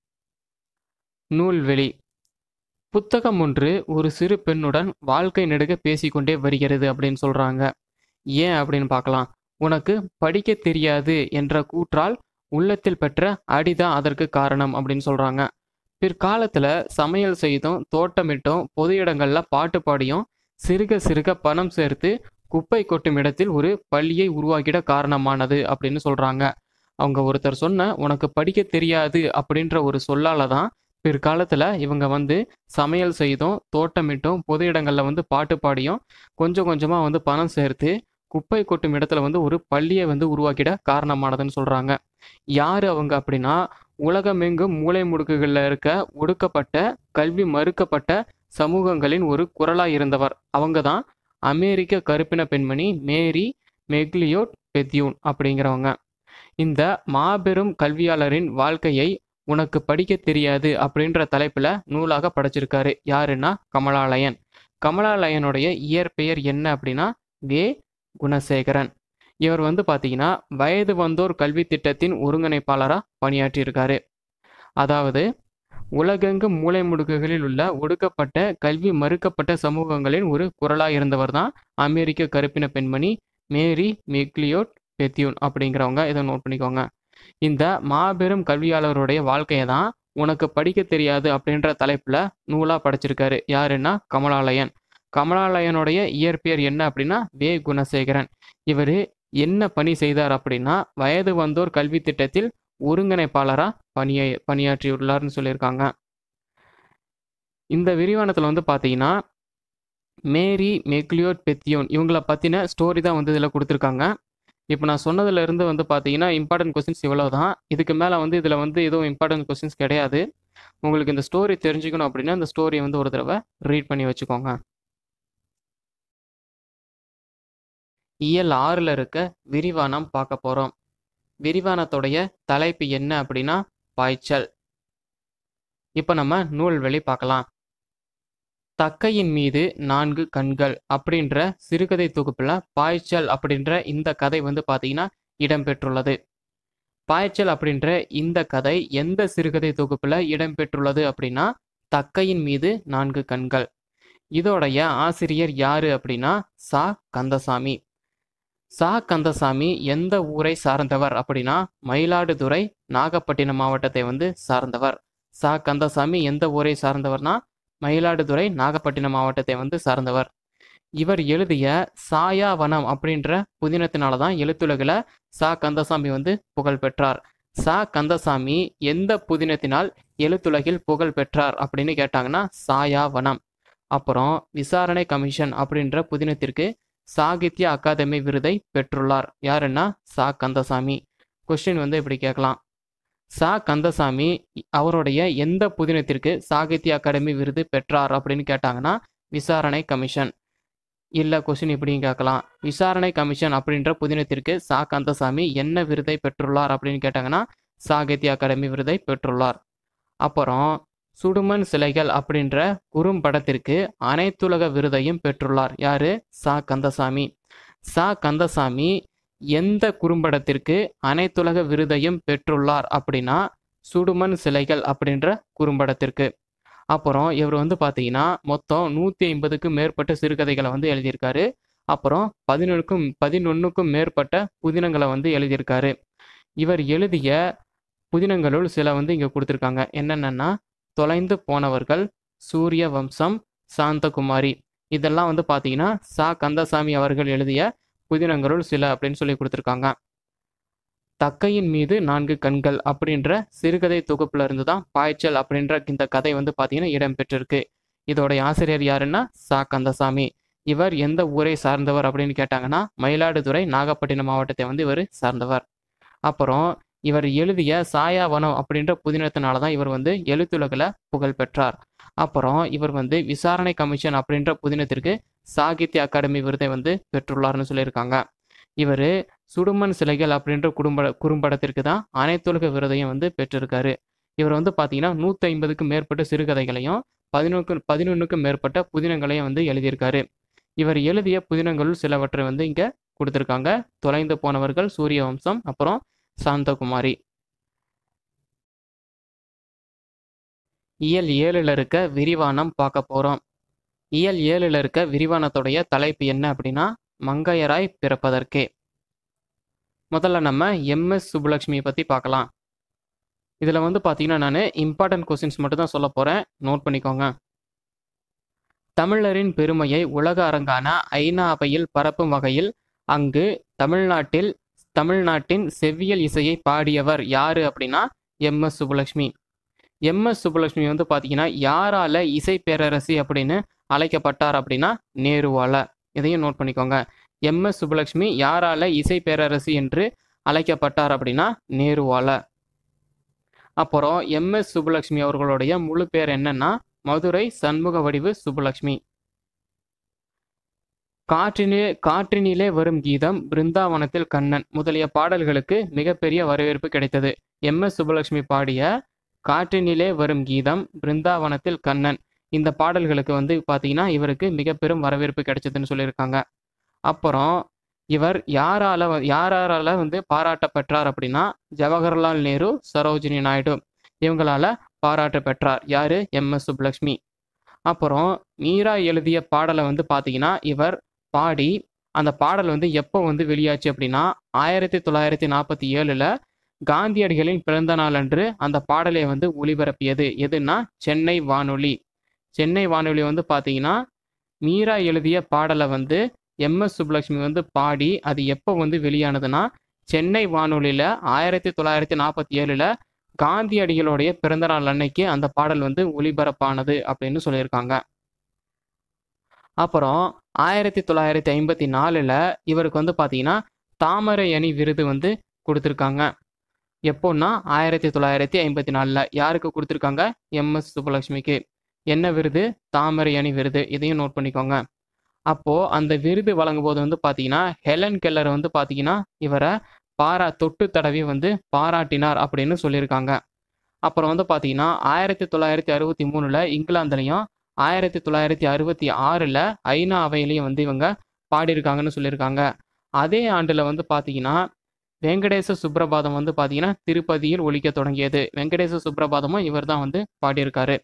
நூல்வெளி புத்தகம் ஒன்று ஒரு சிறு பெண்ணுடன் வாழ்க்கை நெடுக பேசிக்கொண்டே வருகிறது அப்படின்னு சொல்றாங்க ஏன் அப்படின்னு பார்க்கலாம் உனக்கு படிக்க தெரியாது என்ற கூற்றால் உள்ளத்தில் பெற்ற அடிதான் அதற்கு காரணம் அப்படின்னு சொல்றாங்க பிற்காலத்துல சமையல் செய்தும் தோட்டமிட்டும் பொது இடங்கள்ல பாட்டு பாடியும் சிறுக சிறுக பணம் சேர்த்து குப்பை கொட்டும் இடத்தில் ஒரு பள்ளியை உருவாக்கிட காரணமானது அப்படின்னு சொல்றாங்க அவங்க ஒருத்தர் சொன்ன உனக்கு படிக்க தெரியாது அப்படின்ற ஒரு சொல்லால தான் பிற்காலத்துல இவங்க வந்து சமையல் செய்தும் தோட்டமிட்டும் பொது இடங்கள்ல வந்து பாட்டு பாடியும் கொஞ்சம் கொஞ்சமா வந்து பணம் சேர்த்து குப்பை கொட்டும் இடத்துல வந்து ஒரு பள்ளியை வந்து உருவாக்கிட காரணமானதுன்னு சொல்றாங்க யாரு அவங்க அப்படின்னா உலகமெங்கும் மூளை முடுக்குகளில் இருக்க ஒடுக்கப்பட்ட கல்வி மறுக்கப்பட்ட சமூகங்களின் ஒரு குரலாய் இருந்தவர் அவங்க தான் அமெரிக்க கருப்பின பெண்மணி மேரி மெக்லியோட் பெத்யூன் அப்படிங்கிறவங்க இந்த மாபெரும் கல்வியாளரின் வாழ்க்கையை உனக்கு படிக்க தெரியாது அப்படின்ற தலைப்புல நூலாக படைச்சிருக்காரு யாருன்னா கமலாலயன் கமலாலயனுடைய இயற்பெயர் என்ன அப்படின்னா வே குணசேகரன் இவர் வந்து பார்த்தீங்கன்னா வயது வந்தோர் கல்வி திட்டத்தின் ஒருங்கிணைப்பாளராக பணியாற்றியிருக்காரு அதாவது உலகெங்கும் மூலை முடுக்குகளில் உள்ள ஒடுக்கப்பட்ட கல்வி மறுக்கப்பட்ட சமூகங்களின் ஒரு குரலாக இருந்தவர் தான் அமெரிக்க கருப்பின பெண்மணி மேரி மெக்லியோட் பெத்யூன் அப்படிங்கிறவங்க இதை நோட் பண்ணிக்கோங்க இந்த மாபெரும் கல்வியாளருடைய வாழ்க்கையை தான் உனக்கு படிக்க தெரியாது அப்படின்ற தலைப்புல நூலா படைச்சிருக்காரு யாருன்னா கமலாலயன் கமலாலயனுடைய இயற்பெயர் என்ன அப்படின்னா வே குணசேகரன் இவர் என்ன பணி செய்தார் அப்படின்னா வயது வந்தோர் கல்வி திட்டத்தில் ஒருங்கிணைப்பாளராக பணியை பணியாற்றியுள்ளார்னு சொல்லியிருக்காங்க இந்த விரிவானத்தில் வந்து பார்த்தீங்கன்னா மேரி மெக்லியோட் பெத்தியோன் இவங்கள பற்றின ஸ்டோரி தான் வந்து இதில் கொடுத்துருக்காங்க இப்போ நான் சொன்னதுல இருந்து வந்து பார்த்தீங்கன்னா இம்பார்ட்டன்ட் கொஸ்டின்ஸ் இவ்வளோ தான் இதுக்கு மேலே வந்து இதில் வந்து எதுவும் இம்பார்ட்டன்ட் கொஸ்டின்ஸ் கிடையாது உங்களுக்கு இந்த ஸ்டோரி தெரிஞ்சுக்கணும் அப்படின்னா இந்த ஸ்டோரியை வந்து ஒரு தடவை ரீட் பண்ணி வச்சுக்கோங்க இயல் ஆறில் இருக்க விரிவானம் பார்க்க போகிறோம் விரிவானத்துடைய தலைப்பு என்ன அப்படின்னா பாய்ச்சல் இப்போ நம்ம நூல்வெளி பார்க்கலாம் தக்கையின் மீது நான்கு கண்கள் அப்படின்ற சிறுகதை தொகுப்பில் பாய்ச்சல் அப்படின்ற இந்த கதை வந்து பார்த்தீங்கன்னா இடம்பெற்றுள்ளது பாய்ச்சல் அப்படின்ற இந்த கதை எந்த சிறுகதை தொகுப்பில் இடம்பெற்றுள்ளது அப்படின்னா தக்கையின் மீது நான்கு கண்கள் இதோடைய ஆசிரியர் யாரு அப்படின்னா சா கந்தசாமி சா கந்தசாமி எந்த ஊரை சார்ந்தவர் அப்படின்னா மயிலாடுதுறை நாகப்பட்டினம் மாவட்டத்தை வந்து சார்ந்தவர் சா கந்தசாமி எந்த ஊரை சார்ந்தவர்னா மயிலாடுதுறை நாகப்பட்டினம் மாவட்டத்தை வந்து சார்ந்தவர் இவர் எழுதிய சாயாவனம் அப்படின்ற புதினத்தினால தான் எழுத்துலகில் சா கந்தசாமி வந்து புகழ் பெற்றார் சா கந்தசாமி எந்த புதினத்தினால் எழுத்துலகில் புகழ் பெற்றார் அப்படின்னு கேட்டாங்கன்னா சாயாவனம் அப்புறம் விசாரணை கமிஷன் அப்படின்ற புதினத்திற்கு சாகித்ய அகாதமி விருதை பெற்றுள்ளார் யாருன்னா சா கந்தசாமி கொஸ்டின் வந்து இப்படி கேட்கலாம் சா கந்தசாமி அவருடைய எந்த புதினத்திற்கு சாகித்ய அகாடமி விருது பெற்றார் அப்படின்னு கேட்டாங்கன்னா விசாரணை கமிஷன் இல்லை கொஸ்டின் இப்படியும் கேட்கலாம் விசாரணை கமிஷன் அப்படின்ற புதினத்திற்கு சா கந்தசாமி என்ன விருதை பெற்றுள்ளார் அப்படின்னு கேட்டாங்கன்னா சாகித்ய அகாடமி விருதை பெற்றுள்ளார் அப்புறம் சுடுமண் சிலைகள் அப்படின்ற குறும்படத்திற்கு அனைத்துலக விருதையும் பெற்றுள்ளார் யாரு சா கந்தசாமி சா கந்தசாமி எந்த குறும்படத்திற்கு அனைத்துலக விருதையும் பெற்றுள்ளார் அப்படின்னா சுடுமண் சிலைகள் அப்படின்ற குறும்படத்திற்கு அப்புறம் இவர் வந்து பார்த்தீங்கன்னா மொத்தம் நூற்றி ஐம்பதுக்கும் மேற்பட்ட சிறுகதைகளை வந்து எழுதியிருக்காரு அப்புறம் பதினொன்றுக்கும் பதினொன்றுக்கும் மேற்பட்ட புதினங்களை வந்து எழுதியிருக்காரு இவர் எழுதிய புதினங்களுள் சில வந்து இங்கே கொடுத்துருக்காங்க என்னென்னா தொலைந்து போனவர்கள் சூரிய வம்சம் சாந்தகுமாரி இதெல்லாம் வந்து பார்த்தீங்கன்னா சா கந்தசாமி அவர்கள் எழுதிய புதினங்களுள் சில அப்படின்னு சொல்லி கொடுத்துருக்காங்க தக்கையின் மீது நான்கு கண்கள் அப்படின்ற சிறுகதை தொகுப்புல இருந்து தான் பாய்ச்சல் அப்படின்ற இந்த கதை வந்து பார்த்தீங்கன்னா இடம்பெற்றிருக்கு இதோடைய ஆசிரியர் யாருன்னா சா கந்தசாமி இவர் எந்த ஊரை சார்ந்தவர் அப்படின்னு கேட்டாங்கன்னா மயிலாடுதுறை நாகப்பட்டினம் மாவட்டத்தை வந்து இவர் சார்ந்தவர் அப்புறம் இவர் எழுதிய சாயாவனம் அப்படின்ற புதினத்தினால தான் இவர் வந்து எழுத்துலகில் புகழ் பெற்றார் அப்புறம் இவர் வந்து விசாரணை கமிஷன் அப்படின்ற புதினத்திற்கு சாகித்ய அகாடமி விருதை வந்து பெற்றுள்ளார்னு சொல்லியிருக்காங்க இவர் சுடுமண் சிலைகள் அப்படின்ற குடும்ப குறும்படத்திற்கு தான் அனைத்துலக விருதையும் வந்து பெற்றிருக்காரு இவர் வந்து பார்த்தீங்கன்னா நூற்றி ஐம்பதுக்கும் மேற்பட்ட சிறுகதைகளையும் பதினொன்று பதினொன்றுக்கும் மேற்பட்ட புதினங்களையும் வந்து எழுதியிருக்காரு இவர் எழுதிய புதினங்களுள் சிலவற்றை வந்து இங்கே கொடுத்துருக்காங்க தொலைந்து போனவர்கள் சூரிய வம்சம் அப்புறம் சாந்தகுமாரி இயல் ஏழில் இருக்க விரிவானம் பார்க்க போகிறோம் இயல் ஏழில் இருக்க விரிவானத்துடைய தலைப்பு என்ன அப்படின்னா மங்கையராய் பிறப்பதற்கே முதல்ல நம்ம எம்எஸ் சுப்புலட்சுமியை பற்றி பார்க்கலாம் இதில் வந்து பார்த்தீங்கன்னா நான் இம்பார்ட்டன்ட் கொஸ்டின்ஸ் மட்டும் தான் சொல்ல போகிறேன் நோட் பண்ணிக்கோங்க தமிழரின் பெருமையை உலக அரங்கான ஐநா அவையில் பரப்பும் வகையில் அங்கு தமிழ்நாட்டில் தமிழ்நாட்டின் செவ்வியல் இசையை பாடியவர் யாரு அப்படின்னா M S Subbulakshmi M S Subbulakshmi வந்து பார்த்தீங்கன்னா யாரால இசை பேரரசி அப்படின்னு அழைக்கப்பட்டார் அப்படின்னா நேருவால இதையும் நோட் பண்ணிக்கோங்க எம் எஸ் சுப்புலட்சுமி யாரால இசை பேரரசி என்று அழைக்கப்பட்டார் அப்படின்னா நேருவால அப்புறம் எம் எஸ் சுப்புலட்சுமி அவர்களுடைய முழு பேர் என்னன்னா மதுரை சண்முக வடிவு சுப்புலட்சுமி காற்றினே காற்றினிலே வரும் கீதம் பிருந்தாவனத்தில் கண்ணன் முதலிய பாடல்களுக்கு மிகப்பெரிய வரவேற்பு கிடைத்தது எம் எஸ் சுப்புலட்சுமி பாடிய காற்றினிலே வரும் கீதம் பிருந்தாவனத்தில் கண்ணன் இந்த பாடல்களுக்கு வந்து பார்த்தீங்கன்னா இவருக்கு மிக பெரும் வரவேற்பு கிடைச்சதுன்னு சொல்லியிருக்காங்க அப்புறம் இவர் யாரால யாரால வந்து பாராட்ட பெற்றார் அப்படின்னா ஜவஹர்லால் நேரு சரோஜினி நாயுடு இவங்களால பாராட்ட பெற்றார் யாரு எம் எஸ் சுப்புலட்சுமி அப்புறம் மீரா எழுதிய பாடலை வந்து பார்த்தீங்கன்னா இவர் பாடி அந்த பாடல் வந்து எப்போ வந்து வெளியாச்சு அப்படின்னா ஆயிரத்தி தொள்ளாயிரத்தி நாற்பத்தி ஏழில் காந்தியடிகளின் பிறந்த நாள் அன்று அந்த பாடலை வந்து ஒளிபரப்பியது எதுன்னா சென்னை வானொலி சென்னை வானொலி வந்து பார்த்தீங்கன்னா மீரா எழுதிய பாடலை வந்து எம் எஸ் சுப்புலட்சுமி வந்து பாடி அது எப்போ வந்து வெளியானதுன்னா சென்னை வானொலியில் ஆயிரத்தி தொள்ளாயிரத்தி நாற்பத்தி ஏழில் காந்தியடிகளுடைய பிறந்தநாள் அன்னைக்கு அந்த பாடல் வந்து ஒளிபரப்பானது அப்படின்னு சொல்லியிருக்காங்க அப்புறம் ஆயிரத்தி தொள்ளாயிரத்தி ஐம்பத்தி நாலில் இவருக்கு வந்து பார்த்தீங்கன்னா தாமரை அணி விருது வந்து கொடுத்துருக்காங்க எப்போன்னா ஆயிரத்தி தொள்ளாயிரத்தி ஐம்பத்தி நாலில் யாருக்கு கொடுத்துருக்காங்க எம்எஸ் சுப்புலட்சுமிக்கு என்ன விருது தாமரை அணி விருது இதையும் நோட் பண்ணிக்கோங்க அப்போது அந்த விருது வழங்கும் போது வந்து பார்த்தீங்கன்னா ஹெலன் கெல்லர் வந்து பார்த்தீங்கன்னா இவரை பாரா தொட்டு தடவி வந்து பாராட்டினார் அப்படின்னு சொல்லியிருக்காங்க அப்புறம் வந்து பார்த்தீங்கன்னா ஆயிரத்தி தொள்ளாயிரத்தி அறுபத்தி மூணில் இங்கிலாந்துலேயும் ஆயிரத்தி தொள்ளாயிரத்தி அறுபத்தி ஆறில் ஐநா அவையிலையும் வந்து இவங்க பாடியிருக்காங்கன்னு சொல்லியிருக்காங்க அதே ஆண்டில் வந்து பார்த்தீங்கன்னா வெங்கடேச சுப்ரபாதம் வந்து பார்த்தீங்கன்னா திருப்பதியில் ஒழிக்க தொடங்கியது வெங்கடேச சுப்ரபாதமும் இவர் தான் வந்து பாடியிருக்காரு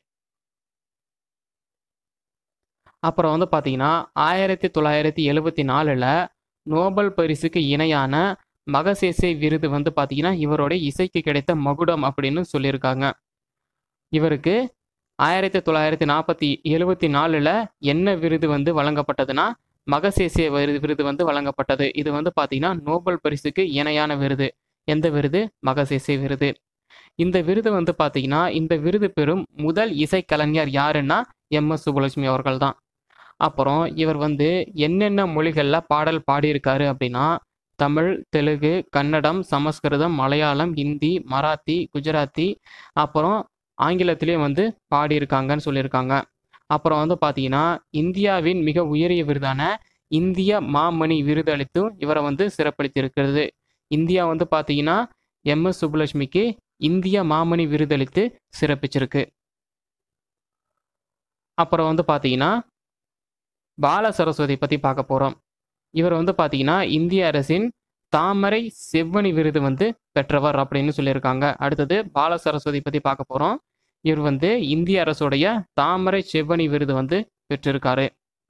அப்புறம் வந்து பார்த்தீங்கன்னா ஆயிரத்தி தொள்ளாயிரத்தி எழுபத்தி நாலில் நோபல் பரிசுக்கு இணையான மகசேசே விருது வந்து பார்த்தீங்கன்னா இவருடைய இசைக்கு கிடைத்த மகுடம் அப்படின்னு சொல்லியிருக்காங்க இவருக்கு ஆயிரத்தி தொள்ளாயிரத்தி நாற்பத்தி எழுபத்தி நாலில் என்ன விருது வந்து வழங்கப்பட்டதுன்னா மகசேசே விருது விருது வந்து வழங்கப்பட்டது இது வந்து பார்த்தீங்கன்னா நோபல் பரிசுக்கு இணையான விருது எந்த விருது மகசேசே விருது இந்த விருது வந்து பார்த்தீங்கன்னா இந்த விருது பெறும் முதல் இசைக்கலைஞர் யாருன்னா எம் எஸ் சுப்புலட்சுமி அவர்கள் தான் அப்புறம் இவர் வந்து என்னென்ன மொழிகளில் பாடல் பாடியிருக்காரு அப்படின்னா தமிழ் தெலுங்கு கன்னடம் சமஸ்கிருதம் மலையாளம் ஹிந்தி மராத்தி குஜராத்தி அப்புறம் ஆங்கிலத்திலேயும் வந்து பாடியிருக்காங்கன்னு சொல்லியிருக்காங்க அப்புறம் வந்து பார்த்தீங்கன்னா இந்தியாவின் மிக உயரிய விருதான இந்திய மாமணி விருது அளித்தும் இவரை வந்து சிறப்படுத்தியிருக்கிறது இந்தியா வந்து பார்த்தீங்கன்னா எம் எஸ் சுப்புலட்சுமிக்கு இந்திய மாமணி விருதளித்து சிறப்பிச்சிருக்கு அப்புறம் வந்து பார்த்தீங்கன்னா பால சரஸ்வதி பற்றி பார்க்க போகிறோம் இவர் வந்து பார்த்தீங்கன்னா இந்திய அரசின் தாமரை செவ்வணி விருது வந்து பெற்றவர் அப்படின்னு சொல்லியிருக்காங்க அடுத்தது பால சரஸ்வதி பற்றி பார்க்க போகிறோம் இவர் வந்து இந்திய அரசுடைய தாமரை செவ்வனி விருது வந்து பெற்றிருக்காரு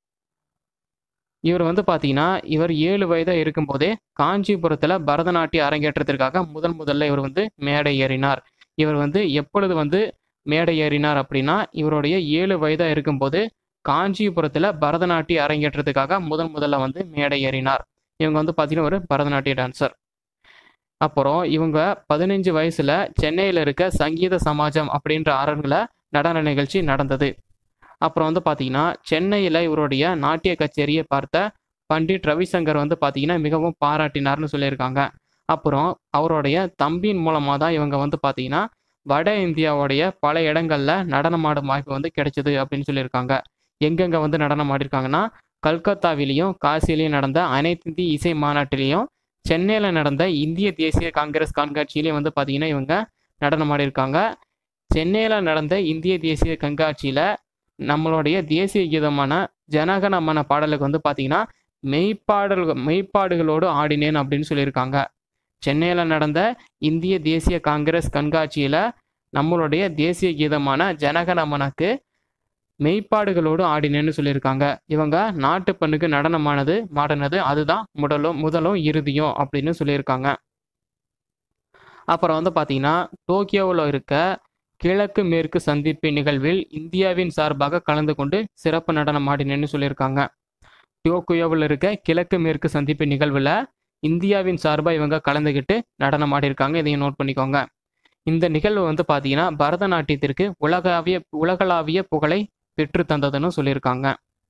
இவர் வந்து பார்த்தீங்கன்னா இவர் ஏழு வயதாக இருக்கும்போதே காஞ்சிபுரத்தில் பரதநாட்டிய அரங்கேற்றத்திற்காக முதன் முதல்ல இவர் வந்து மேடை ஏறினார் இவர் வந்து எப்பொழுது வந்து மேடை ஏறினார் அப்படின்னா இவருடைய ஏழு வயதாக இருக்கும்போது காஞ்சிபுரத்தில் பரதநாட்டிய அரங்கேற்றத்துக்காக முதன் முதல்ல வந்து மேடை ஏறினார் இவங்க வந்து பார்த்தீங்கன்னா ஒரு பரதநாட்டிய டான்சர் அப்புறம் இவங்க பதினஞ்சு வயசுல சென்னையில் இருக்க சங்கீத சமாஜம் அப்படின்ற அரங்கில் நடன நிகழ்ச்சி நடந்தது அப்புறம் வந்து பார்த்தீங்கன்னா சென்னையில் இவருடைய நாட்டிய கச்சேரியை பார்த்த பண்டிட் ரவிசங்கர் வந்து பார்த்தீங்கன்னா மிகவும் பாராட்டினார்னு சொல்லியிருக்காங்க அப்புறம் அவருடைய தம்பியின் மூலமாக தான் இவங்க வந்து பார்த்தீங்கன்னா வட இந்தியாவுடைய பல இடங்களில் நடனமாடும் வாய்ப்பு வந்து கிடைச்சது அப்படின்னு சொல்லியிருக்காங்க எங்கெங்கே வந்து நடனம் ஆடிருக்காங்கன்னா கல்கத்தாவிலையும் காசிலையும் நடந்த அனைத்து இந்திய இசை மாநாட்டிலையும் சென்னையில் நடந்த இந்திய தேசிய காங்கிரஸ் கண்காட்சியிலையும் வந்து பார்த்தீங்கன்னா இவங்க நடனம் ஆடிருக்காங்க சென்னையில் நடந்த இந்திய தேசிய கண்காட்சியில் நம்மளுடைய தேசிய கீதமான ஜனகணமன பாடலுக்கு வந்து பார்த்தீங்கன்னா மெய்ப்பாடல் மெய்ப்பாடுகளோடு ஆடினேன் அப்படின்னு சொல்லியிருக்காங்க சென்னையில் நடந்த இந்திய தேசிய காங்கிரஸ் கண்காட்சியில் நம்மளுடைய தேசிய கீதமான ஜனகணமனக்கு மெய்ப்பாடுகளோடு ஆடினேன்னு சொல்லியிருக்காங்க இவங்க நாட்டு பெண்ணுக்கு நடனமானது மாடினது அதுதான் முதலும் முதலும் இறுதியும் அப்படின்னு சொல்லியிருக்காங்க அப்புறம் வந்து பார்த்தீங்கன்னா டோக்கியோவில் இருக்க கிழக்கு மேற்கு சந்திப்பு நிகழ்வில் இந்தியாவின் சார்பாக கலந்து கொண்டு சிறப்பு நடனம் ஆடினேன்னு சொல்லியிருக்காங்க டோக்கியோவில் இருக்க கிழக்கு மேற்கு சந்திப்பு நிகழ்வில் இந்தியாவின் சார்பாக இவங்க கலந்துக்கிட்டு நடனம் ஆடியிருக்காங்க இதையும் நோட் பண்ணிக்கோங்க இந்த நிகழ்வு வந்து பார்த்தீங்கன்னா பரதநாட்டியத்திற்கு உலகாவிய உலகளாவிய புகழை பெற்று தந்ததுன்னு சொல்லியிருக்காங்க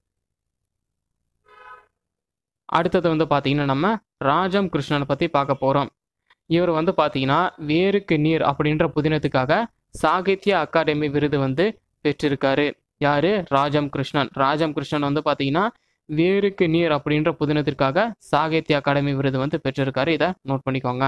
அடுத்தது வந்து பார்த்தீங்கன்னா நம்ம ராஜம் கிருஷ்ணனை பற்றி பார்க்க போகிறோம் இவர் வந்து பார்த்தீங்கன்னா வேருக்கு நீர் அப்படின்ற புதினத்துக்காக சாகித்ய அகாடமி விருது வந்து பெற்றிருக்காரு யாரு ராஜம் கிருஷ்ணன் ராஜம் கிருஷ்ணன் வந்து பார்த்தீங்கன்னா வேருக்கு நீர் அப்படின்ற புதினத்திற்காக சாகித்ய அகாடமி விருது வந்து பெற்றிருக்காரு இதை நோட் பண்ணிக்கோங்க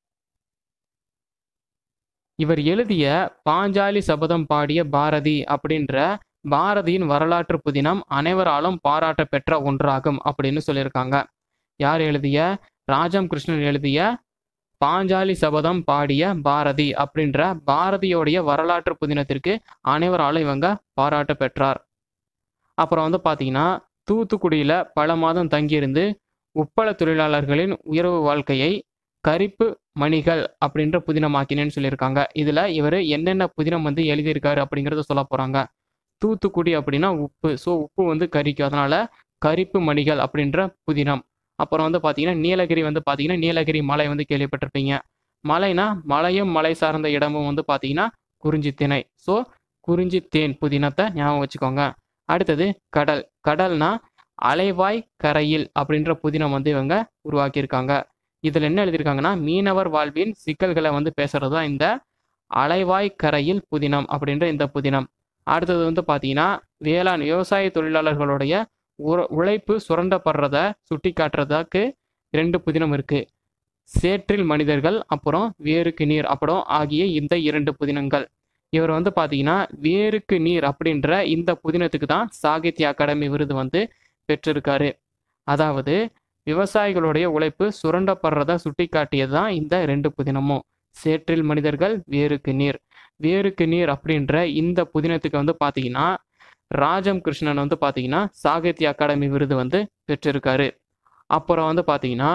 இவர் எழுதிய பாஞ்சாலி சபதம் பாடிய பாரதி அப்படின்ற பாரதியின் வரலாற்று புதினம் அனைவராலும் பாராட்ட பெற்ற ஒன்றாகும் அப்படின்னு சொல்லியிருக்காங்க யார் எழுதிய ராஜம் கிருஷ்ணன் எழுதிய பாஞ்சாலி சபதம் பாடிய பாரதி அப்படின்ற பாரதியோடைய வரலாற்று புதினத்திற்கு அனைவராலும் இவங்க பாராட்ட பெற்றார் அப்புறம் வந்து பார்த்தீங்கன்னா தூத்துக்குடியில் பல மாதம் தங்கியிருந்து உப்பள தொழிலாளர்களின் உயர்வு வாழ்க்கையை கரிப்பு மணிகள் அப்படின்ற புதினமாக்கினேன்னு சொல்லியிருக்காங்க இதில் இவர் என்னென்ன புதினம் வந்து எழுதியிருக்காரு அப்படிங்கிறத சொல்ல போகிறாங்க தூத்துக்குடி அப்படின்னா உப்பு ஸோ உப்பு வந்து கரிக்கும் அதனால் கரிப்பு மணிகள் அப்படின்ற புதினம் அப்புறம் வந்து பார்த்தீங்கன்னா நீலகிரி வந்து பார்த்தீங்கன்னா நீலகிரி மலை வந்து கேள்விப்பட்டிருப்பீங்க மலைனா மலையும் மலை சார்ந்த இடமும் வந்து பார்த்தீங்கன்னா குறிஞ்சி திணை ஸோ குறிஞ்சி தேன் புதினத்தை ஞாபகம் வச்சுக்கோங்க அடுத்தது கடல் கடல்னா அலைவாய் கரையில் அப்படின்ற புதினம் வந்து இவங்க உருவாக்கியிருக்காங்க இதில் என்ன எழுதியிருக்காங்கன்னா மீனவர் வாழ்வின் சிக்கல்களை வந்து பேசுறது தான் இந்த அலைவாய் கரையில் புதினம் அப்படின்ற இந்த புதினம் அடுத்தது வந்து பார்த்தீங்கன்னா வேளாண் விவசாய தொழிலாளர்களுடைய உர உழைப்பு சுரண்டப்படுறத சுட்டி காட்டுறதுக்கு ரெண்டு புதினம் இருக்கு சேற்றில் மனிதர்கள் அப்புறம் வேருக்கு நீர் அப்புறம் ஆகிய இந்த இரண்டு புதினங்கள் இவர் வந்து பார்த்தீங்கன்னா வேருக்கு நீர் அப்படின்ற இந்த புதினத்துக்கு தான் சாகித்ய அகாடமி விருது வந்து பெற்றிருக்காரு அதாவது விவசாயிகளுடைய உழைப்பு சுரண்டப்படுறத சுட்டி காட்டியது தான் இந்த ரெண்டு புதினமும் சேற்றில் மனிதர்கள் வேருக்கு நீர் வேருக்கு நீர் அப்படின்ற இந்த புதினத்துக்கு வந்து பார்த்தீங்கன்னா ராஜம் கிருஷ்ணன் வந்து பார்த்தீங்கன்னா சாகித்ய அகாடமி விருது வந்து பெற்றிருக்காரு அப்புறம் வந்து பார்த்தீங்கன்னா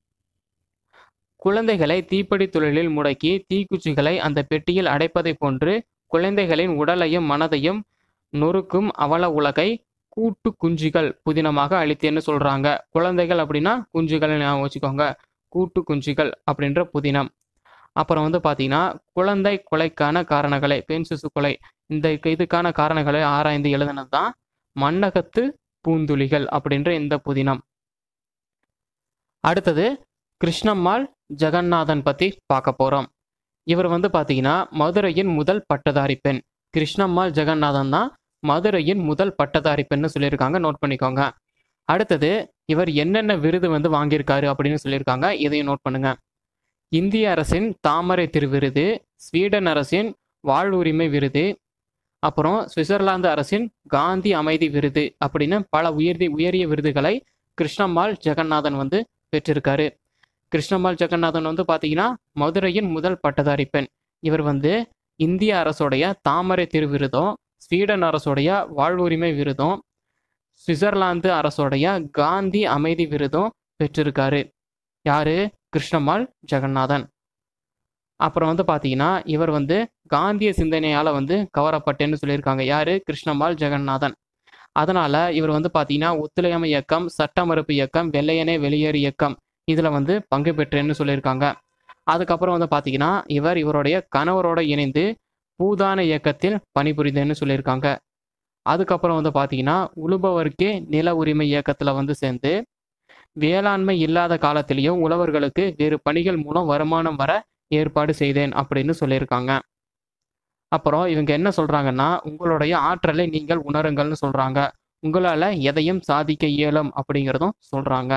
குழந்தைகளை தீப்படி தொழிலில் முடக்கி தீக்குச்சிகளை அந்த பெட்டியில் அடைப்பதை போன்று குழந்தைகளின் உடலையும் மனதையும் நொறுக்கும் அவல உலகை கூட்டு குஞ்சுகள் புதினமாக அளித்தேன்னு சொல்றாங்க குழந்தைகள் அப்படின்னா குஞ்சுகள் ஞாபகம் வச்சுக்கோங்க கூட்டு குஞ்சுகள் அப்படின்ற புதினம் அப்புறம் வந்து பார்த்தீங்கன்னா குழந்தை கொலைக்கான காரணங்களை பெண் சிசு கொலை இந்த இதுக்கான காரணங்களை ஆராய்ந்து எழுதினது தான் மண்ணகத்து பூந்துளிகள் அப்படின்ற இந்த புதினம் அடுத்தது கிருஷ்ணம்மாள் ஜெகநாதன் பற்றி பார்க்க போகிறோம் இவர் வந்து பார்த்தீங்கன்னா மதுரையின் முதல் பட்டதாரி பெண் கிருஷ்ணம்மாள் ஜெகநாதன் தான் மதுரையின் முதல் பட்டதாரி பெண்ணு சொல்லியிருக்காங்க நோட் பண்ணிக்கோங்க அடுத்தது இவர் என்னென்ன விருது வந்து வாங்கியிருக்காரு அப்படின்னு சொல்லியிருக்காங்க இதையும் நோட் பண்ணுங்க இந்திய அரசின் தாமரை திருவிருது ஸ்வீடன் அரசின் வாழ்வுரிமை விருது அப்புறம் சுவிட்சர்லாந்து அரசின் காந்தி அமைதி விருது அப்படின்னு பல உயர்தி உயரிய விருதுகளை கிருஷ்ணம்மாள் ஜெகநாதன் வந்து பெற்றிருக்காரு கிருஷ்ணம்மாள் ஜெகநாதன் வந்து பார்த்தீங்கன்னா மதுரையின் முதல் பட்டதாரி பெண் இவர் வந்து இந்திய அரசுடைய தாமரை திருவிருதும் ஸ்வீடன் அரசுடைய வாழ்வுரிமை விருதும் சுவிட்சர்லாந்து அரசுடைய காந்தி அமைதி விருதும் பெற்றிருக்காரு யாரு கிருஷ்ணமால் ஜெகநாதன் அப்புறம் வந்து பார்த்தீங்கன்னா இவர் வந்து காந்திய சிந்தனையால் வந்து கவரப்பட்டேன்னு சொல்லியிருக்காங்க யாரு கிருஷ்ணமால் ஜெகநாதன் அதனால இவர் வந்து பார்த்தீங்கன்னா ஒத்துழையாமை இயக்கம் சட்ட மறுப்பு இயக்கம் வெள்ளையனே வெளியேறு இயக்கம் இதில் வந்து பங்கு பெற்றேன்னு சொல்லியிருக்காங்க அதுக்கப்புறம் வந்து பார்த்தீங்கன்னா இவர் இவருடைய கணவரோட இணைந்து பூதான இயக்கத்தில் பணிபுரிந்தேன்னு சொல்லியிருக்காங்க அதுக்கப்புறம் வந்து பார்த்தீங்கன்னா உழுபவர்க்கே நில உரிமை இயக்கத்தில் வந்து சேர்ந்து வேளாண்மை இல்லாத காலத்திலையும் உழவர்களுக்கு வேறு பணிகள் மூலம் வருமானம் வர ஏற்பாடு செய்தேன் அப்படின்னு சொல்லியிருக்காங்க அப்புறம் இவங்க என்ன சொல்றாங்கன்னா உங்களுடைய ஆற்றலை நீங்கள் உணருங்கள்னு சொல்றாங்க உங்களால எதையும் சாதிக்க இயலும் அப்படிங்கிறதும் சொல்றாங்க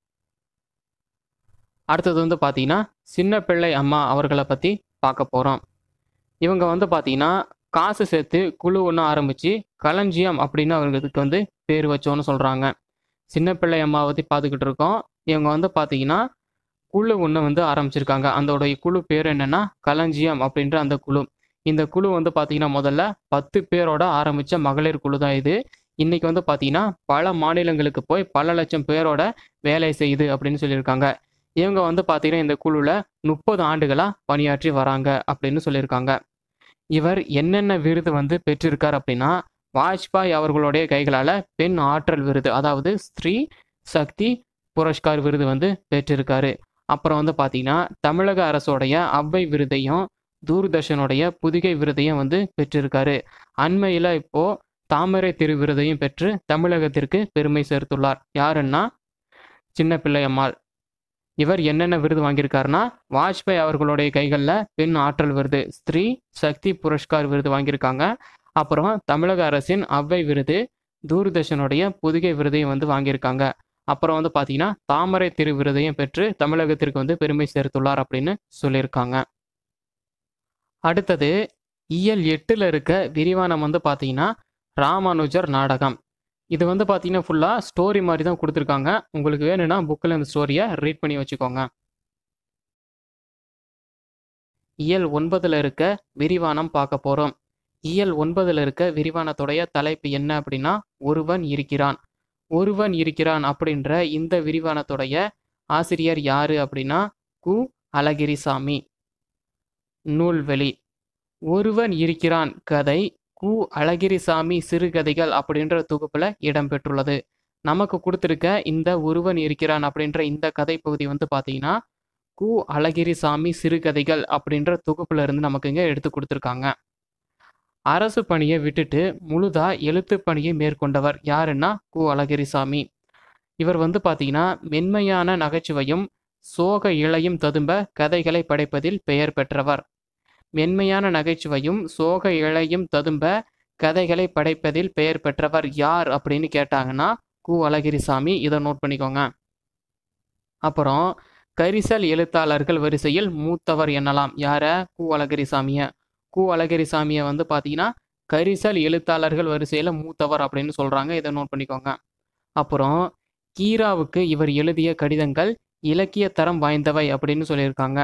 அடுத்தது வந்து பார்த்தீங்கன்னா சின்ன பிள்ளை அம்மா அவர்களை பற்றி பார்க்க போகிறோம் இவங்க வந்து பார்த்தீங்கன்னா காசு சேர்த்து குழு ஒன்று ஆரம்பித்து களஞ்சியம் அப்படின்னு அவங்களுக்கு வந்து பேர் வச்சோன்னு சொல்கிறாங்க சின்ன பிள்ளை அம்மாவை பற்றி பார்த்துக்கிட்டு இருக்கோம் இவங்க வந்து பார்த்தீங்கன்னா குழு ஒன்று வந்து ஆரம்பிச்சிருக்காங்க அதோடைய குழு பேர் என்னன்னா களஞ்சியம் அப்படின்ற அந்த குழு இந்த குழு வந்து பார்த்தீங்கன்னா முதல்ல பத்து பேரோட ஆரம்பித்த மகளிர் குழு தான் இது இன்னைக்கு வந்து பார்த்தீங்கன்னா பல மாநிலங்களுக்கு போய் பல லட்சம் பேரோட வேலை செய்யுது அப்படின்னு சொல்லியிருக்காங்க இவங்க வந்து பார்த்தீங்கன்னா இந்த குழுவில் முப்பது ஆண்டுகளாக பணியாற்றி வராங்க அப்படின்னு சொல்லியிருக்காங்க இவர் என்னென்ன விருது வந்து பெற்றிருக்கார் அப்படின்னா வாஜ்பாய் அவர்களுடைய கைகளால் பெண் ஆற்றல் விருது அதாவது ஸ்ரீ சக்தி புரஸ்கார் விருது வந்து பெற்றிருக்காரு அப்புறம் வந்து பார்த்தீங்கன்னா தமிழக அரசோடைய அவ்வை விருதையும் தூர்தர்ஷனுடைய புதுகை விருதையும் வந்து பெற்றிருக்காரு அண்மையில் இப்போ தாமரை திரு விருதையும் பெற்று தமிழகத்திற்கு பெருமை சேர்த்துள்ளார் யாருன்னா சின்ன பிள்ளையம்மாள் இவர் என்னென்ன விருது வாங்கியிருக்காருன்னா வாஜ்பாய் அவர்களுடைய கைகளில் பெண் ஆற்றல் விருது ஸ்ரீ சக்தி புரஸ்கார் விருது வாங்கியிருக்காங்க அப்புறம் தமிழக அரசின் அவ்வை விருது தூர்தர்ஷனுடைய புதுகை விருதையும் வந்து வாங்கியிருக்காங்க அப்புறம் வந்து பார்த்தீங்கன்னா தாமரை திரு விருதையும் பெற்று தமிழகத்திற்கு வந்து பெருமை சேர்த்துள்ளார் அப்படின்னு சொல்லியிருக்காங்க அடுத்தது இயல் எட்டில் இருக்க விரிவானம் வந்து பார்த்தீங்கன்னா ராமானுஜர் நாடகம் இது வந்து பார்த்தீங்கன்னா ஃபுல்லாக ஸ்டோரி மாதிரி தான் கொடுத்துருக்காங்க உங்களுக்கு வேணும்னா புக்கில் இந்த ஸ்டோரியை ரீட் பண்ணி வச்சுக்கோங்க இயல் ஒன்பதில் இருக்க விரிவானம் பார்க்க போகிறோம் இயல் ஒன்பதில் இருக்க விரிவானத்துடைய தலைப்பு என்ன அப்படின்னா ஒருவன் இருக்கிறான் ஒருவன் இருக்கிறான் அப்படின்ற இந்த விரிவானத்துடைய ஆசிரியர் யாரு அப்படின்னா கு அழகிரிசாமி நூல்வெளி ஒருவன் இருக்கிறான் கதை கு அழகிரிசாமி சிறுகதைகள் அப்படின்ற தொகுப்புல இடம்பெற்றுள்ளது நமக்கு கொடுத்துருக்க இந்த ஒருவன் இருக்கிறான் அப்படின்ற இந்த கதை பகுதி வந்து பார்த்தீங்கன்னா கு அழகிரிசாமி சிறுகதைகள் அப்படின்ற தொகுப்புல இருந்து நமக்கு இங்க எடுத்து கொடுத்துருக்காங்க அரசு பணியை விட்டுட்டு முழுதா எழுத்து பணியை மேற்கொண்டவர் யாருன்னா கு அழகிரிசாமி இவர் வந்து பார்த்தீங்கன்னா மென்மையான நகைச்சுவையும் சோக இழையும் ததும்ப கதைகளை படைப்பதில் பெயர் பெற்றவர் மென்மையான நகைச்சுவையும் சோக இழையும் ததும்ப கதைகளை படைப்பதில் பெயர் பெற்றவர் யார் அப்படின்னு கேட்டாங்கன்னா கு அழகிரிசாமி இதை நோட் பண்ணிக்கோங்க அப்புறம் கரிசல் எழுத்தாளர்கள் வரிசையில் மூத்தவர் என்னலாம் யார கு அழகிரிசாமிய கு அழகிரிசாமியை வந்து பார்த்தீங்கன்னா கரிசல் எழுத்தாளர்கள் வரிசையில் மூத்தவர் அப்படின்னு சொல்கிறாங்க இதை நோட் பண்ணிக்கோங்க அப்புறம் கீராவுக்கு இவர் எழுதிய கடிதங்கள் இலக்கிய தரம் வாய்ந்தவை அப்படின்னு சொல்லியிருக்காங்க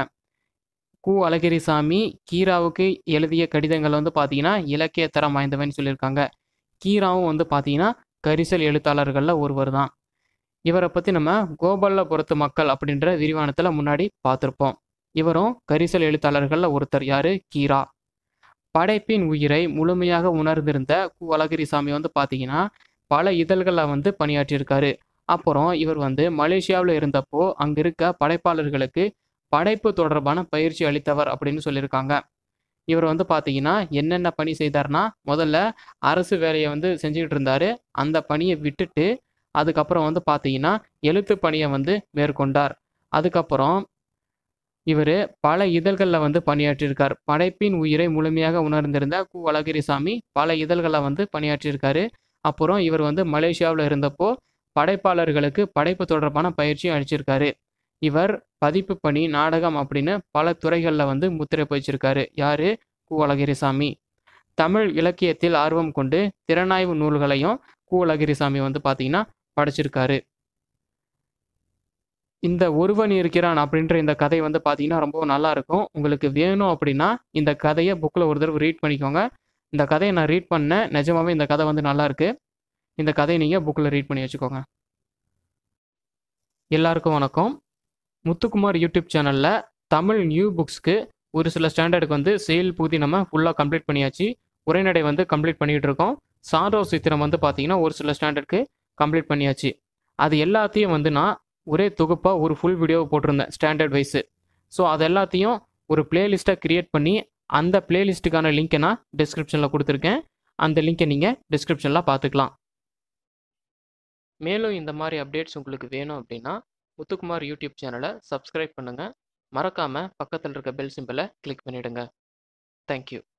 கு அழகிரிசாமி கீராவுக்கு எழுதிய கடிதங்கள் வந்து பார்த்தீங்கன்னா இலக்கிய தரம் வாய்ந்தவைன்னு சொல்லியிருக்காங்க கீராவும் வந்து பார்த்தீங்கன்னா கரிசல் எழுத்தாளர்களில் ஒருவர் தான் இவரை பற்றி நம்ம கோபாலபுரத்து மக்கள் அப்படின்ற விரிவானத்தில் முன்னாடி பார்த்துருப்போம் இவரும் கரிசல் எழுத்தாளர்களில் ஒருத்தர் யாரு கீரா படைப்பின் உயிரை முழுமையாக உணர்ந்திருந்த கு அழகிரிசாமி வந்து பார்த்தீங்கன்னா பல இதழ்களில் வந்து பணியாற்றியிருக்காரு அப்புறம் இவர் வந்து மலேசியாவில் இருந்தப்போ அங்கே இருக்க படைப்பாளர்களுக்கு படைப்பு தொடர்பான பயிற்சி அளித்தவர் அப்படின்னு சொல்லியிருக்காங்க இவர் வந்து பார்த்தீங்கன்னா என்னென்ன பணி செய்தார்னா முதல்ல அரசு வேலையை வந்து செஞ்சுக்கிட்டு இருந்தாரு அந்த பணியை விட்டுட்டு அதுக்கப்புறம் வந்து பார்த்தீங்கன்னா எழுத்து பணியை வந்து மேற்கொண்டார் அதுக்கப்புறம் இவர் பல இதழ்களில் வந்து பணியாற்றியிருக்கார் படைப்பின் உயிரை முழுமையாக உணர்ந்திருந்த கு அழகிரிசாமி பல இதழ்களில் வந்து பணியாற்றியிருக்காரு அப்புறம் இவர் வந்து மலேசியாவில் இருந்தப்போ படைப்பாளர்களுக்கு படைப்பு தொடர்பான பயிற்சி அளிச்சிருக்காரு இவர் பதிப்பு பணி நாடகம் அப்படின்னு பல துறைகளில் வந்து முத்திரை பதிச்சிருக்காரு யாரு கு அழகிரிசாமி தமிழ் இலக்கியத்தில் ஆர்வம் கொண்டு திறனாய்வு நூல்களையும் கு அழகிரிசாமி வந்து பார்த்தீங்கன்னா படிச்சிருக்காரு இந்த ஒருவன் இருக்கிறான் அப்படின்ற இந்த கதை வந்து பார்த்தீங்கன்னா ரொம்ப நல்லா இருக்கும் உங்களுக்கு வேணும் அப்படின்னா இந்த கதையை புக்கில் ஒரு தடவை ரீட் பண்ணிக்கோங்க இந்த கதையை நான் ரீட் பண்ணேன் நிஜமாவே இந்த கதை வந்து நல்லா இருக்கு இந்த கதையை நீங்கள் புக்கில் ரீட் பண்ணி வச்சுக்கோங்க எல்லாருக்கும் வணக்கம் முத்துக்குமார் யூடியூப் சேனலில் தமிழ் நியூ புக்ஸ்க்கு ஒரு சில ஸ்டாண்டர்டுக்கு வந்து செயல் பூதி நம்ம ஃபுல்லாக கம்ப்ளீட் பண்ணியாச்சு உரைநடை வந்து கம்ப்ளீட் பண்ணிகிட்டு இருக்கோம் சாதோ சித்திரம் வந்து பார்த்தீங்கன்னா ஒரு சில ஸ்டாண்டர்டுக்கு கம்ப்ளீட் பண்ணியாச்சு அது எல்லாத்தையும் வந்து நான் ஒரே தொகுப்பாக ஒரு ஃபுல் வீடியோ போட்டிருந்தேன் ஸ்டாண்டர்ட் வைஸு ஸோ அது எல்லாத்தையும் ஒரு பிளேலிஸ்ட்டாக க்ரியேட் பண்ணி அந்த பிளேலிஸ்ட்டுக்கான லிங்க்கை நான் டிஸ்கிரிப்ஷனில் கொடுத்துருக்கேன் அந்த லிங்க்கை நீங்கள் டிஸ்கிரிப்ஷனில் பார்த்துக்கலாம் மேலும் இந்த மாதிரி அப்டேட்ஸ் உங்களுக்கு வேணும் அப்படின்னா முத்துக்குமார் யூடியூப் சேனலை சப்ஸ்கிரைப் பண்ணுங்கள் மறக்காமல் பக்கத்தில் இருக்க பெல் சிம்பிளை கிளிக் பண்ணிவிடுங்க தேங்க்யூ